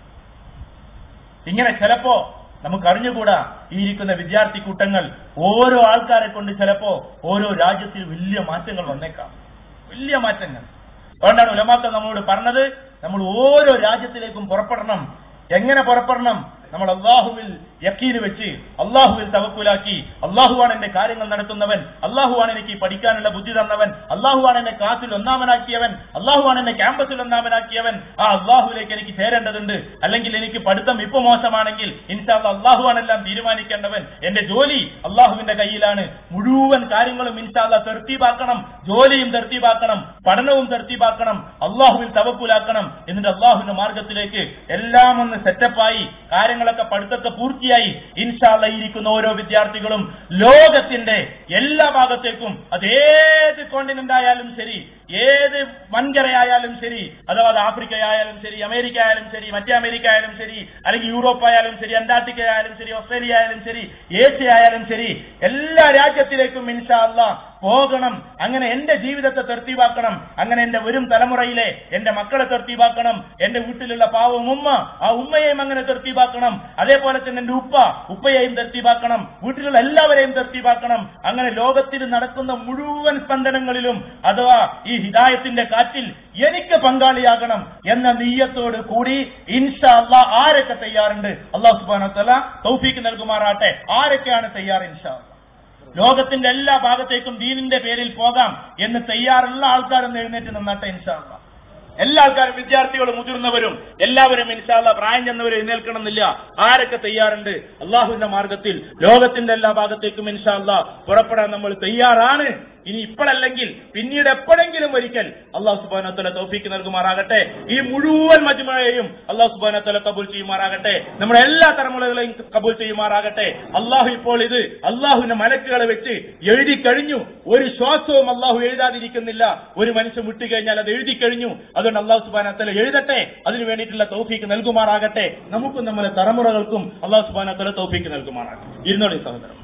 ഇങ്ങനെ ചിലപ്പോ നമുക്ക് അറിഞ്ഞുകൂടാ ഈ ഇരിക്കുന്ന വിദ്യാർത്ഥി കൂട്ടങ്ങൾ ഓരോ ആൾക്കാരെ കൊണ്ട് ചിലപ്പോ ഓരോ രാജ്യത്തിൽ വലിയ മാറ്റങ്ങൾ വന്നേക്കാം വലിയ മാറ്റങ്ങൾ അതുകൊണ്ടാണ് ഉലമാക്കൾ നമ്മളോട് പറഞ്ഞത് നമ്മൾ ഓരോ രാജ്യത്തിലേക്കും പുറപ്പെടണം എങ്ങനെ പുറപ്പെടണം നമ്മൾ അള്ളാഹുവിൽ യക്കീന് വെച്ച് അള്ളാഹുവിൽ തവക്കുലാക്കി അള്ളാഹുവാണ് എന്റെ കാര്യങ്ങൾ നടത്തുന്നവൻ അള്ളാഹുവാണ് എനിക്ക് പഠിക്കാനുള്ള ബുദ്ധി തന്നവൻ അള്ളാഹുവാണ് എന്നെ ക്ലാസ്സിൽ ഒന്നാമനാക്കിയവൻ അള്ളാഹുവാണ് എന്നെ ക്യാമ്പസിൽ ഒന്നാമനാക്കിയവൻ ആ അള്ളാഹുവിലേക്ക് എനിക്ക് ചേരേണ്ടതുണ്ട് അല്ലെങ്കിൽ എനിക്ക് പഠിത്തം ഇപ്പൊ മോശമാണെങ്കിൽ ഇൻഷാല്ല അള്ളാഹുവാണെല്ലാം തീരുമാനിക്കേണ്ടവൻ എന്റെ ജോലി അള്ളാഹുവിന്റെ കയ്യിലാണ് മുഴുവൻ കാര്യങ്ങളും ഇൻഷാല്ല തെർത്തീപാക്കണം ജോലിയും തെർത്തീപാക്കണം പഠനവും തെർത്തീപാക്കണം അള്ളാഹുവിൽ തവക്കുലാക്കണം എന്നിട്ട് അള്ളാഹുവിന്റെ മാർഗത്തിലേക്ക് എല്ലാം ഒന്ന് സെറ്റപ്പായി കാര്യങ്ങളൊക്കെ പഠിത്തമൊക്കെ പൂർത്തിയായി ഇൻഷാല്ല ഇരിക്കുന്ന ഓരോ വിദ്യാർത്ഥികളും ലോകത്തിന്റെ എല്ലാ ഭാഗത്തേക്കും അത് ഏത് കോണ്ടിനെന്റ് ആയാലും ശരി ഏത് വൻകരയായാലും ശരി അഥവാ അത് ആഫ്രിക്ക ആയാലും ശരി അമേരിക്ക ആയാലും ശരി മറ്റേ അമേരിക്ക ആയാലും ശരി അല്ലെങ്കിൽ യൂറോപ്പ് ആയാലും ശരി അന്റാർട്ടിക്ക ആയാലും ശരി ഓസ്ട്രേലിയ ആയാലും ശരി ഏഷ്യ ആയാലും ശരി എല്ലാ രാജ്യത്തിലേക്കും ഇൻഷാ അല്ലാ പോകണം അങ്ങനെ എന്റെ ജീവിതത്തെ തെർത്തീവാക്കണം അങ്ങനെ എന്റെ വരും തലമുറയിലെ എന്റെ മക്കളെ തെർത്തീവാക്കണം എന്റെ വീട്ടിലുള്ള പാവം ഉമ്മ ആ ഉമ്മയെയും അങ്ങനെ തെർത്തീവാക്കണം അതേപോലെ തന്നെ എന്റെ ഉപ്പ ഉപ്പയെയും തെർത്തീവാക്കണം വീട്ടിലുള്ള എല്ലാവരെയും തെർത്തീവാക്കണം അങ്ങനെ ലോകത്തിൽ നടക്കുന്ന മുഴുവൻ സ്പന്ദനങ്ങളിലും അഥവാ ഈ ഹിദായത്തിന്റെ കാറ്റിൽ എനിക്ക് പങ്കാളിയാകണം എന്ന നീയത്തോട് കൂടി ഇൻഷാ അല്ലാ ആരൊക്കെ തയ്യാറുണ്ട് അള്ളാഹു സുബാന തല തൗഫീക്ക് നൽകുമാറാട്ടെ ആരൊക്കെയാണ് തയ്യാർ ഇൻഷാ അല്ലാ? ലോകത്തിന്റെ എല്ലാ ഭാഗത്തേക്കും ദീനിന്റെ പേരിൽ പോകാം എന്ന് തയ്യാറുള്ള ആൾക്കാരൊന്ന് എഴുന്നേറ്റ് നിന്നാട്ടെ ഇൻഷാല്ല എല്ലാ ആൾക്കാരും വിദ്യാർത്ഥികളും മുതിർന്നവരും എല്ലാവരും ഇൻഷാല്ല പ്രായം ചെന്നവരും എഴുന്നേൽക്കണമെന്നില്ല ആരൊക്കെ തയ്യാറുണ്ട് അള്ളാഹുവിന്റെ മാർഗത്തിൽ ലോകത്തിന്റെ എല്ലാ ഭാഗത്തേക്കും ഇൻഷാല്ല പുറപ്പെടാൻ നമ്മൾ തയ്യാറാണ് ഇനി ഇപ്പോഴല്ലെങ്കിൽ പിന്നീട് എപ്പോഴെങ്കിലും ഒരിക്കൽ അള്ളാഹു സുബാനത്തല തോഫിക്ക് നൽകുമാറാകട്ടെ ഈ മുഴുവൻ മജ്മഴയെയും അള്ളാഹു സുബാനത്തല കബൂൽ ചെയ്യുമാറാകട്ടെ നമ്മുടെ എല്ലാ തലമുറകളെയും കബൂൽ ചെയ്യുമാറാകട്ടെ അള്ളാഹു ഇപ്പോൾ ഇത് അള്ളാഹുവിന്റെ മലക്കുകളെ വെച്ച് എഴുതി കഴിഞ്ഞു ഒരു ശ്വാസവും അള്ളാഹു എഴുതാതിരിക്കുന്നില്ല ഒരു മനുഷ്യൻ വിട്ടുകഴിഞ്ഞാൽ അത് എഴുതി കഴിഞ്ഞു അതുകൊണ്ട് അള്ളാഹു സുബാനത്തല എഴുതട്ടെ അതിനു വേണ്ടിയിട്ടുള്ള തൗഫീക്ക് നൽകുമാറാകട്ടെ നമുക്കും നമ്മുടെ തലമുറകൾക്കും അള്ളാഹു സുബാനത്തല തൗഫീക്ക് നൽകുമാറാകട്ടെ ഇരുന്നോളി സഹോദരന്മാരെ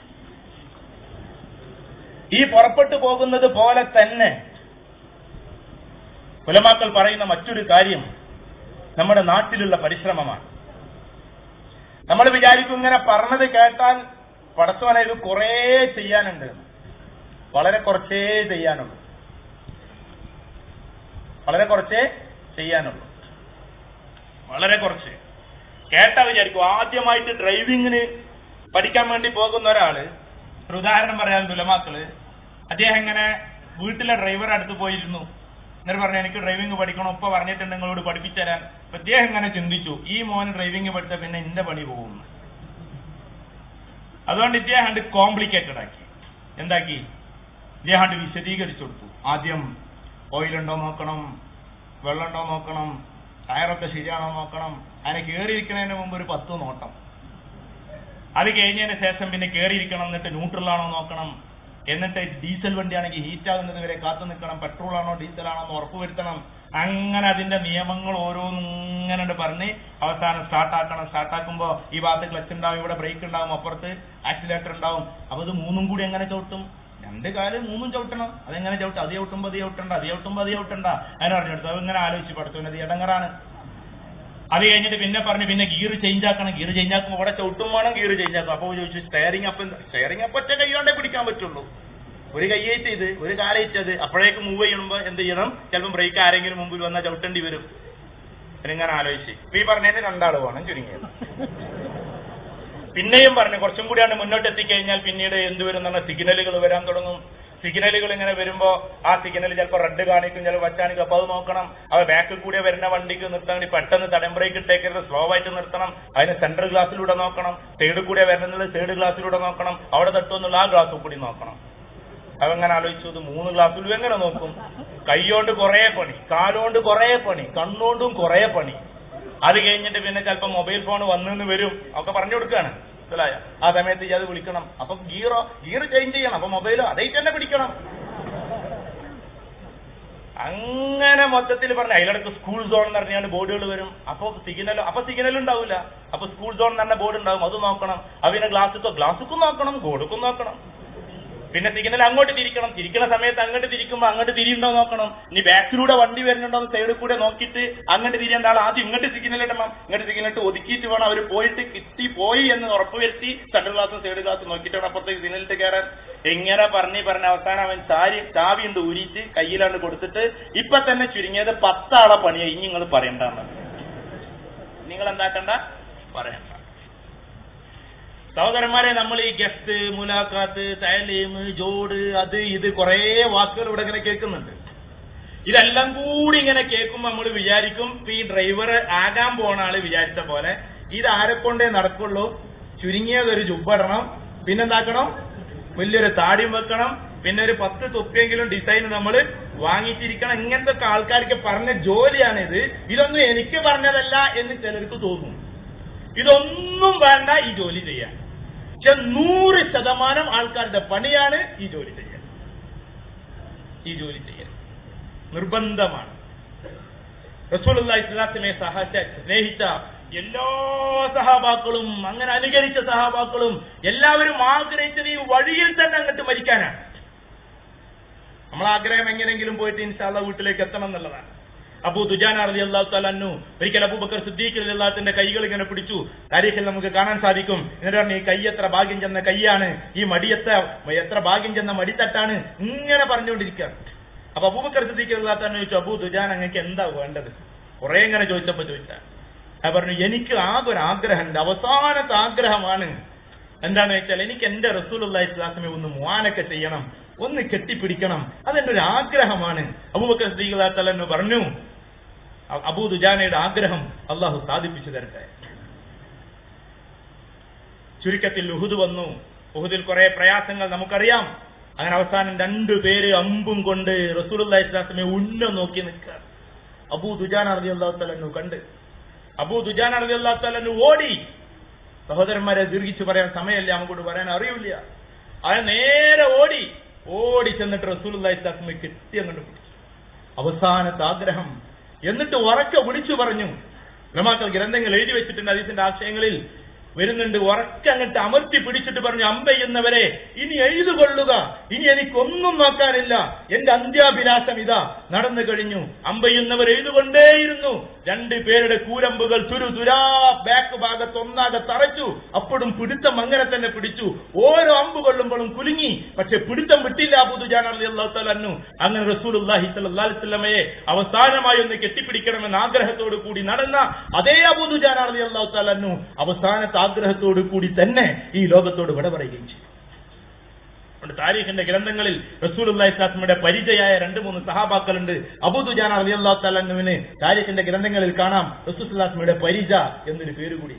ഈ പുറപ്പെട്ടു പോകുന്നത് പോലെ തന്നെ കുലമാക്കൾ പറയുന്ന മറ്റൊരു കാര്യം നമ്മുടെ നാട്ടിലുള്ള പരിശ്രമമാണ് നമ്മൾ വിചാരിക്കും ഇങ്ങനെ പറഞ്ഞത് കേട്ടാൽ പടത്തോനെ ഇത് കുറേ ചെയ്യാനുണ്ട് വളരെ കുറച്ചേ ചെയ്യാനുള്ളൂ വളരെ കുറച്ചേ ചെയ്യാനുള്ളൂ വളരെ കുറച്ച് കേട്ടാ വിചാരിക്കും ആദ്യമായിട്ട് ഡ്രൈവിങ്ങിന് പഠിക്കാൻ വേണ്ടി പോകുന്ന ഒരാള് ഒരു ഉദാഹരണം പറയാൻ ദുലമാക്കള് അദ്ദേഹം ഇങ്ങനെ വീട്ടിലെ ഡ്രൈവർ അടുത്ത് പോയിരുന്നു എന്നിട്ട് പറഞ്ഞു എനിക്ക് ഡ്രൈവിംഗ് പഠിക്കണം ഉപ്പ പറഞ്ഞിട്ടുണ്ട് നിങ്ങളോട് പഠിപ്പിച്ചു തരാൻ അപ്പൊ അദ്ദേഹം ഇങ്ങനെ ചിന്തിച്ചു ഈ മോന് ഡ്രൈവിംഗ് പഠിച്ച പിന്നെ എന്റെ പണി പോകും അതുകൊണ്ട് ഇദ്ദേഹം കണ്ട് കോംപ്ലിക്കേറ്റഡ് ആക്കി എന്താക്കി ഇദ്ദേഹം കണ്ട് വിശദീകരിച്ചു കൊടുത്തു ആദ്യം ഓയിലുണ്ടോ നോക്കണം വെള്ളമുണ്ടോ നോക്കണം ടയറൊക്കെ ശരിയാണോ നോക്കണം അതിനെ കയറിയിരിക്കുന്നതിന് മുമ്പ് ഒരു പത്ത് നോട്ടം അത് കഴിഞ്ഞതിന് ശേഷം പിന്നെ കയറിയിരിക്കണം എന്നിട്ട് ന്യൂട്രൽ ആണോ നോക്കണം എന്നിട്ട് ഡീസൽ വണ്ടിയാണെങ്കിൽ ഹീറ്റ് ആകുന്നത് വരെ കാത്തു നിൽക്കണം പെട്രോൾ ആണോ ഡീസൽ ആണോ എന്ന് ഉറപ്പുവരുത്തണം അങ്ങനെ അതിന്റെ നിയമങ്ങൾ ഓരോന്നും ഇങ്ങനെ പറഞ്ഞ് അവസാനം സ്റ്റാർട്ടാക്കണം സ്റ്റാർട്ടാക്കുമ്പോ ഈ ഭാഗത്ത് ക്ലച്ച് ഉണ്ടാവും ഇവിടെ ബ്രേക്ക് ഉണ്ടാവും അപ്പുറത്ത് ആക്സിലേറ്റർ ഉണ്ടാവും അപ്പൊ ഇത് മൂന്നും കൂടി എങ്ങനെ ചവിട്ടും രണ്ട് കാല് മൂന്നും ചവിട്ടണം അതെങ്ങനെ ചവിട്ടും അത് ചവിട്ടുമ്പോ അത് ചവിട്ടണ്ട അത് ചവിട്ടുമ്പോ അത് ചവിട്ടണ്ട അതിനെ പറഞ്ഞെടുത്തു അത് ഇങ്ങനെ ആലോചിച്ച് പഠിത്തത് ഇടങ്ങറാണ് അത് കഴിഞ്ഞിട്ട് പിന്നെ പറഞ്ഞു പിന്നെ ഗിയർ ചേഞ്ച് ആക്കണം ഗിയർ ചേഞ്ച് ആക്കുമ്പോൾ ഇവിടെ ചവിട്ടും വേണം ഗിയർ ചേഞ്ച് ആക്കും അപ്പോൾ ചോദിച്ചു സ്റ്റെയറിംഗ് അപ്പ് സ്റ്റെയറിംഗ് അപ്പ് ഒറ്റ കൈ കൊണ്ടേ പിടിക്കാൻ പറ്റുള്ളൂ ഒരു കൈയേറ്റ് ഇത് ഒരു കാലേറ്റത് അപ്പോഴേക്ക് മൂവ് ചെയ്യണമ്പോ എന്ത് ചെയ്യണം ചിലപ്പോൾ ബ്രേക്ക് ആരെങ്കിലും മുമ്പിൽ വന്നാൽ ചവിട്ടേണ്ടി വരും ഇങ്ങനെ ആലോചിച്ച് ഇപ്പൊ ഈ പറഞ്ഞതിന് രണ്ടാൾ വേണം ചുരുങ്ങിയത് പിന്നെയും പറഞ്ഞു കുറച്ചും കൂടിയാണ് മുന്നോട്ട് എത്തിക്കഴിഞ്ഞാൽ പിന്നീട് എന്ത് വരും എന്നുള്ള സിഗ്നലുകൾ വരാൻ തുടങ്ങും സിഗ്നലുകൾ ഇങ്ങനെ വരുമ്പോ ആ സിഗ്നൽ ചിലപ്പോൾ റെഡ് കാണിക്കും ചിലപ്പോൾ വച്ചാണിക്കും അപ്പൊ അത് നോക്കണം അവ ബാക്കിൽ കൂടെ വരുന്ന വണ്ടിക്ക് നിർത്താൻ വേണ്ടി പെട്ടെന്ന് തടം ബ്രേക്ക് ഇട്ടേക്കരുത് സ്ലോ ആയിട്ട് നിർത്തണം അതിന് സെൻട്രൽ ഗ്ലാസ്സിലൂടെ നോക്കണം സൈഡ് കൂടെ വരുന്നത് സൈഡ് ഗ്ലാസ്സിലൂടെ നോക്കണം അവിടെ തട്ടുമെന്നുള്ള ആ ഗ്ലാസ്സിൽ കൂടി നോക്കണം അവങ്ങനെ ആലോചിച്ചു ഇത് മൂന്ന് ഗ്ലാസ്സിലും എങ്ങനെ നോക്കും കൈകൊണ്ട് കുറെ പണി കാലുകൊണ്ട് കുറെ പണി കണ്ണുകൊണ്ടും കുറെ പണി അത് കഴിഞ്ഞിട്ട് പിന്നെ ചിലപ്പോൾ മൊബൈൽ ഫോൺ വന്നെന്ന് വരും ഒക്കെ പറഞ്ഞു കൊടുക്കുകയാണ് മനസ്സിലായ ആ സമയത്ത് ഇത് വിളിക്കണം അപ്പൊ ഗീറോ ഗീർ ചേഞ്ച് ചെയ്യണം അപ്പൊ മൊബൈലോ അതേറ്റ് തന്നെ പിടിക്കണം അങ്ങനെ മൊത്തത്തിൽ പറഞ്ഞ അതിലിടക്ക് സ്കൂൾ സോൺ എന്ന് പറഞ്ഞാൽ ബോർഡുകൾ വരും അപ്പൊ സിഗ്നൽ അപ്പൊ സിഗ്നൽ ഉണ്ടാവില്ല അപ്പൊ സ്കൂൾ സോൺ എന്ന് പറഞ്ഞ ബോർഡ് ഉണ്ടാവും അത് നോക്കണം അതിനെ ഗ്ലാസ് ഗ്ലാസ്സുക്കും നോക്കണം ബോർഡുക്കും നോക്കണം പിന്നെ സിഗ്നൽ അങ്ങോട്ട് തിരിക്കണം തിരിക്കുന്ന സമയത്ത് അങ്ങോട്ട് തിരിക്കുമ്പോൾ അങ്ങോട്ട് തിരിയുണ്ടോ നോക്കണം ഇനി ബാക്കിലൂടെ വണ്ടി വരുന്നുണ്ടോ സൈഡിൽ കൂടെ നോക്കിയിട്ട് അങ്ങോട്ട് തിരിയേണ്ട ആൾ ആദ്യം ഇങ്ങോട്ട് സിഗ്നൽ ഇടണം ഇങ്ങോട്ട് സിഗ്നൽ ഇട്ട് ഒതുക്കിയിട്ട് വേണം അവർ പോയിട്ട് കിട്ടി പോയി എന്ന് ഉറപ്പുവരുത്തി സെൻട്രൽ ഗ്ലാസും സൈഡ് ഗ്ലാസും നോക്കിയിട്ട് വേണം അപ്പുറത്തേക്ക് സിഗ്നലിട്ട് കയറാൻ എങ്ങനെ പറഞ്ഞ് പറഞ്ഞ അവസാനം അവൻ ചാരി ചാവി ഉണ്ട് ഊരിയിട്ട് കയ്യിലാണ്ട് കൊടുത്തിട്ട് ഇപ്പൊ തന്നെ ചുരുങ്ങിയത് പത്താളെ പണിയായി ഇനി നിങ്ങൾ പറയണ്ടെന്ന് നിങ്ങൾ എന്താക്കണ്ട പറയണ്ട സഹോദരന്മാരെ നമ്മൾ ഈ ഗസ്റ്റ് മുലാഖാത്ത് തയലീം ജോഡ് അത് ഇത് കുറേ വാക്കുകൾ ഇവിടെ ഇങ്ങനെ കേൾക്കുന്നുണ്ട് ഇതെല്ലാം കൂടി ഇങ്ങനെ കേൾക്കുമ്പോൾ നമ്മൾ വിചാരിക്കും ഇപ്പൊ ഈ ഡ്രൈവർ ആകാൻ പോണ ആള് വിചാരിച്ച പോലെ ഇത് ആരെക്കൊണ്ടേ നടക്കുള്ളൂ ചുരുങ്ങിയതൊരു ജുബിടണം പിന്നെന്താക്കണം വലിയൊരു താടിയും വെക്കണം പിന്നെ ഒരു പത്ത് തൊപ്പിയെങ്കിലും ഡിസൈൻ നമ്മൾ വാങ്ങിച്ചിരിക്കണം ഇങ്ങനത്തെ ഒക്കെ ആൾക്കാർക്ക് പറഞ്ഞ ജോലിയാണിത് ഇതൊന്നും എനിക്ക് പറഞ്ഞതല്ല എന്ന് ചിലർക്ക് തോന്നും ഇതൊന്നും വേണ്ട ഈ ജോലി ചെയ്യാൻ പക്ഷെ നൂറ് ശതമാനം ആൾക്കാരുടെ പണിയാണ് ഈ ജോലി ചെയ്യാൻ ഈ ജോലി ചെയ്യാൻ നിർബന്ധമാണ് റസൂലുള്ള ഇസ്ലാത്തിനെ സഹായിച്ച സ്നേഹിച്ച എല്ലാ സഹാബാക്കളും അങ്ങനെ അനുകരിച്ച സഹാബാക്കളും എല്ലാവരും ആഗ്രഹിച്ചത് ഈ വഴിയിൽ തന്നെ അങ്ങോട്ട് മരിക്കാനാണ് നമ്മൾ ആഗ്രഹം എങ്ങനെങ്കിലും പോയിട്ട് ഇൻഷാല്ല വീട്ടിലേക്ക് എത്തണം എന്നുള്ളതാണ് അബൂ ദുജാന അലി അള്ളാഹു തലന്നു ഒരിക്കൽ അബൂബക്കർ സിദ്ദീഖ് അലി അള്ളാഹത്തിന്റെ കൈകൾ ഇങ്ങനെ പിടിച്ചു താരീഖിൽ നമുക്ക് കാണാൻ സാധിക്കും എന്നിട്ട് പറഞ്ഞു ഈ കൈ എത്ര ഭാഗ്യം ചെന്ന കൈയാണ് ഈ മടിയത്ത എത്ര ഭാഗ്യം ചെന്ന മടിത്തട്ടാണ് ഇങ്ങനെ പറഞ്ഞുകൊണ്ടിരിക്കുകയാണ് അപ്പൊ അബൂബക്കർ സിദ്ദീഖ് അള്ളാഹു തന്നെ ചോദിച്ചു അബൂ ദുജാൻ അങ്ങക്ക് എന്താ വേണ്ടത് കുറെ ഇങ്ങനെ ചോദിച്ചപ്പോ ചോദിച്ചാ ഞാൻ പറഞ്ഞു എനിക്ക് ആകെ ഒരു ആഗ്രഹമുണ്ട് അവസാനത്തെ ആഗ്രഹമാണ് എന്താന്ന് വെച്ചാൽ എനിക്ക് എന്റെ റസൂലുള്ള ഇസ്ലാസിനെ ഒന്ന് മുവാനൊക്കെ ചെയ്യണം ഒന്ന് കെട്ടിപ്പിടിക്കണം അതെന്റെ ഒരു ആഗ്രഹമാണ് അബൂബക്കർ സ്ത്രീകളാത്തല്ലെന്ന് പറഞ്ഞു അ- അബൂ ദുജാനയുടെ ആഗ്രഹം അള്ളാഹു സാധിപ്പിച്ചു തരട്ടെ ചുരുക്കത്തിൽ ഉഹുദ് വന്നു ഉഹുദിൽ കുറെ പ്രയാസങ്ങൾ നമുക്കറിയാം അങ്ങനെ അവസാനം രണ്ടു പേര് അമ്പും കൊണ്ട് റസൂലുള്ള ഇസ്ലാസിനെ ഉന്നം നോക്കി നിൽക്കുക അബൂ ദുജാന അറബി അള്ളാഹു തലന്നു കണ്ട് അബൂ ദുജാന അറബി അള്ളാഹു തലന്നു ഓടി സഹോദരന്മാരെ ദീർഘിച്ചു പറയാൻ സമയമല്ല നമുക്കോട് പറയാൻ അറിയില്ല അയാൾ നേരെ ഓടി ഓടി ചെന്നിട്ട് റസൂലുള്ള ഇസ്ലാസിനെ കെട്ടി അങ്ങോട്ട് പിടിച്ചു അവസാനത്തെ ആഗ്രഹം എന്നിട്ട് ഉറക്കെ വിളിച്ചു പറഞ്ഞു ഉലമാക്കൾ ഗ്രന്ഥങ്ങൾ എഴുതി വെച്ചിട്ടുണ്ട് അതിന്റെ ആശയങ്ങളിൽ വരുന്നുണ്ട് ഉറക്കെ അങ്ങോട്ട് അമർത്തി പിടിച്ചിട്ട് പറഞ്ഞു അമ്പെയ്യുന്നവരെ ഇനി എഴുതുകൊള്ളുക ഇനി എനിക്കൊന്നും നോക്കാനില്ല എന്റെ അന്ത്യാഭിലാഷം ഇതാ നടന്നു കഴിഞ്ഞു അമ്പെയ്യുന്നവർ എഴുതുകൊണ്ടേയിരുന്നു രണ്ട് പേരുടെ കൂരമ്പുകൾ തുരു തുരാ ബാക്ക് ഭാഗത്ത് ഒന്നാകെ തറച്ചു അപ്പോഴും പിടുത്തം അങ്ങനെ തന്നെ പിടിച്ചു ഓരോ അമ്പ് കൊള്ളുമ്പോഴും കുലുങ്ങി പക്ഷെ പിടുത്തം വിട്ടില്ല അബുദുജാനു അങ്ങനെ റസൂലുള്ളാഹി സ്വല്ലല്ലാഹി അലൈഹി വസല്ലമയെ അവസാനമായി ഒന്ന് കെട്ടിപ്പിടിക്കണമെന്ന ആഗ്രഹത്തോടു കൂടി നടന്ന അതേ അബൂദുജാൻ അലി അള്ളാഹു താലു അവസാനത്തെ ആഗ്രഹത്തോടു കൂടി തന്നെ ഈ ലോകത്തോട് വിട പറയുകയും ചെയ്തു അതുകൊണ്ട് താരീഖിന്റെ ഗ്രന്ഥങ്ങളിൽ റസൂലുള്ളാഹി സ്വലാസ്മയുടെ പരിചയായ രണ്ട് മൂന്ന് സഹാബാക്കളുണ്ട് അബൂദുജാൻ അലി അള്ളാഹു താലുവിന് താരീഖിന്റെ ഗ്രന്ഥങ്ങളിൽ കാണാം റസൂസ്ലാസ്മയുടെ പരിച എന്നൊരു പേര് കൂടി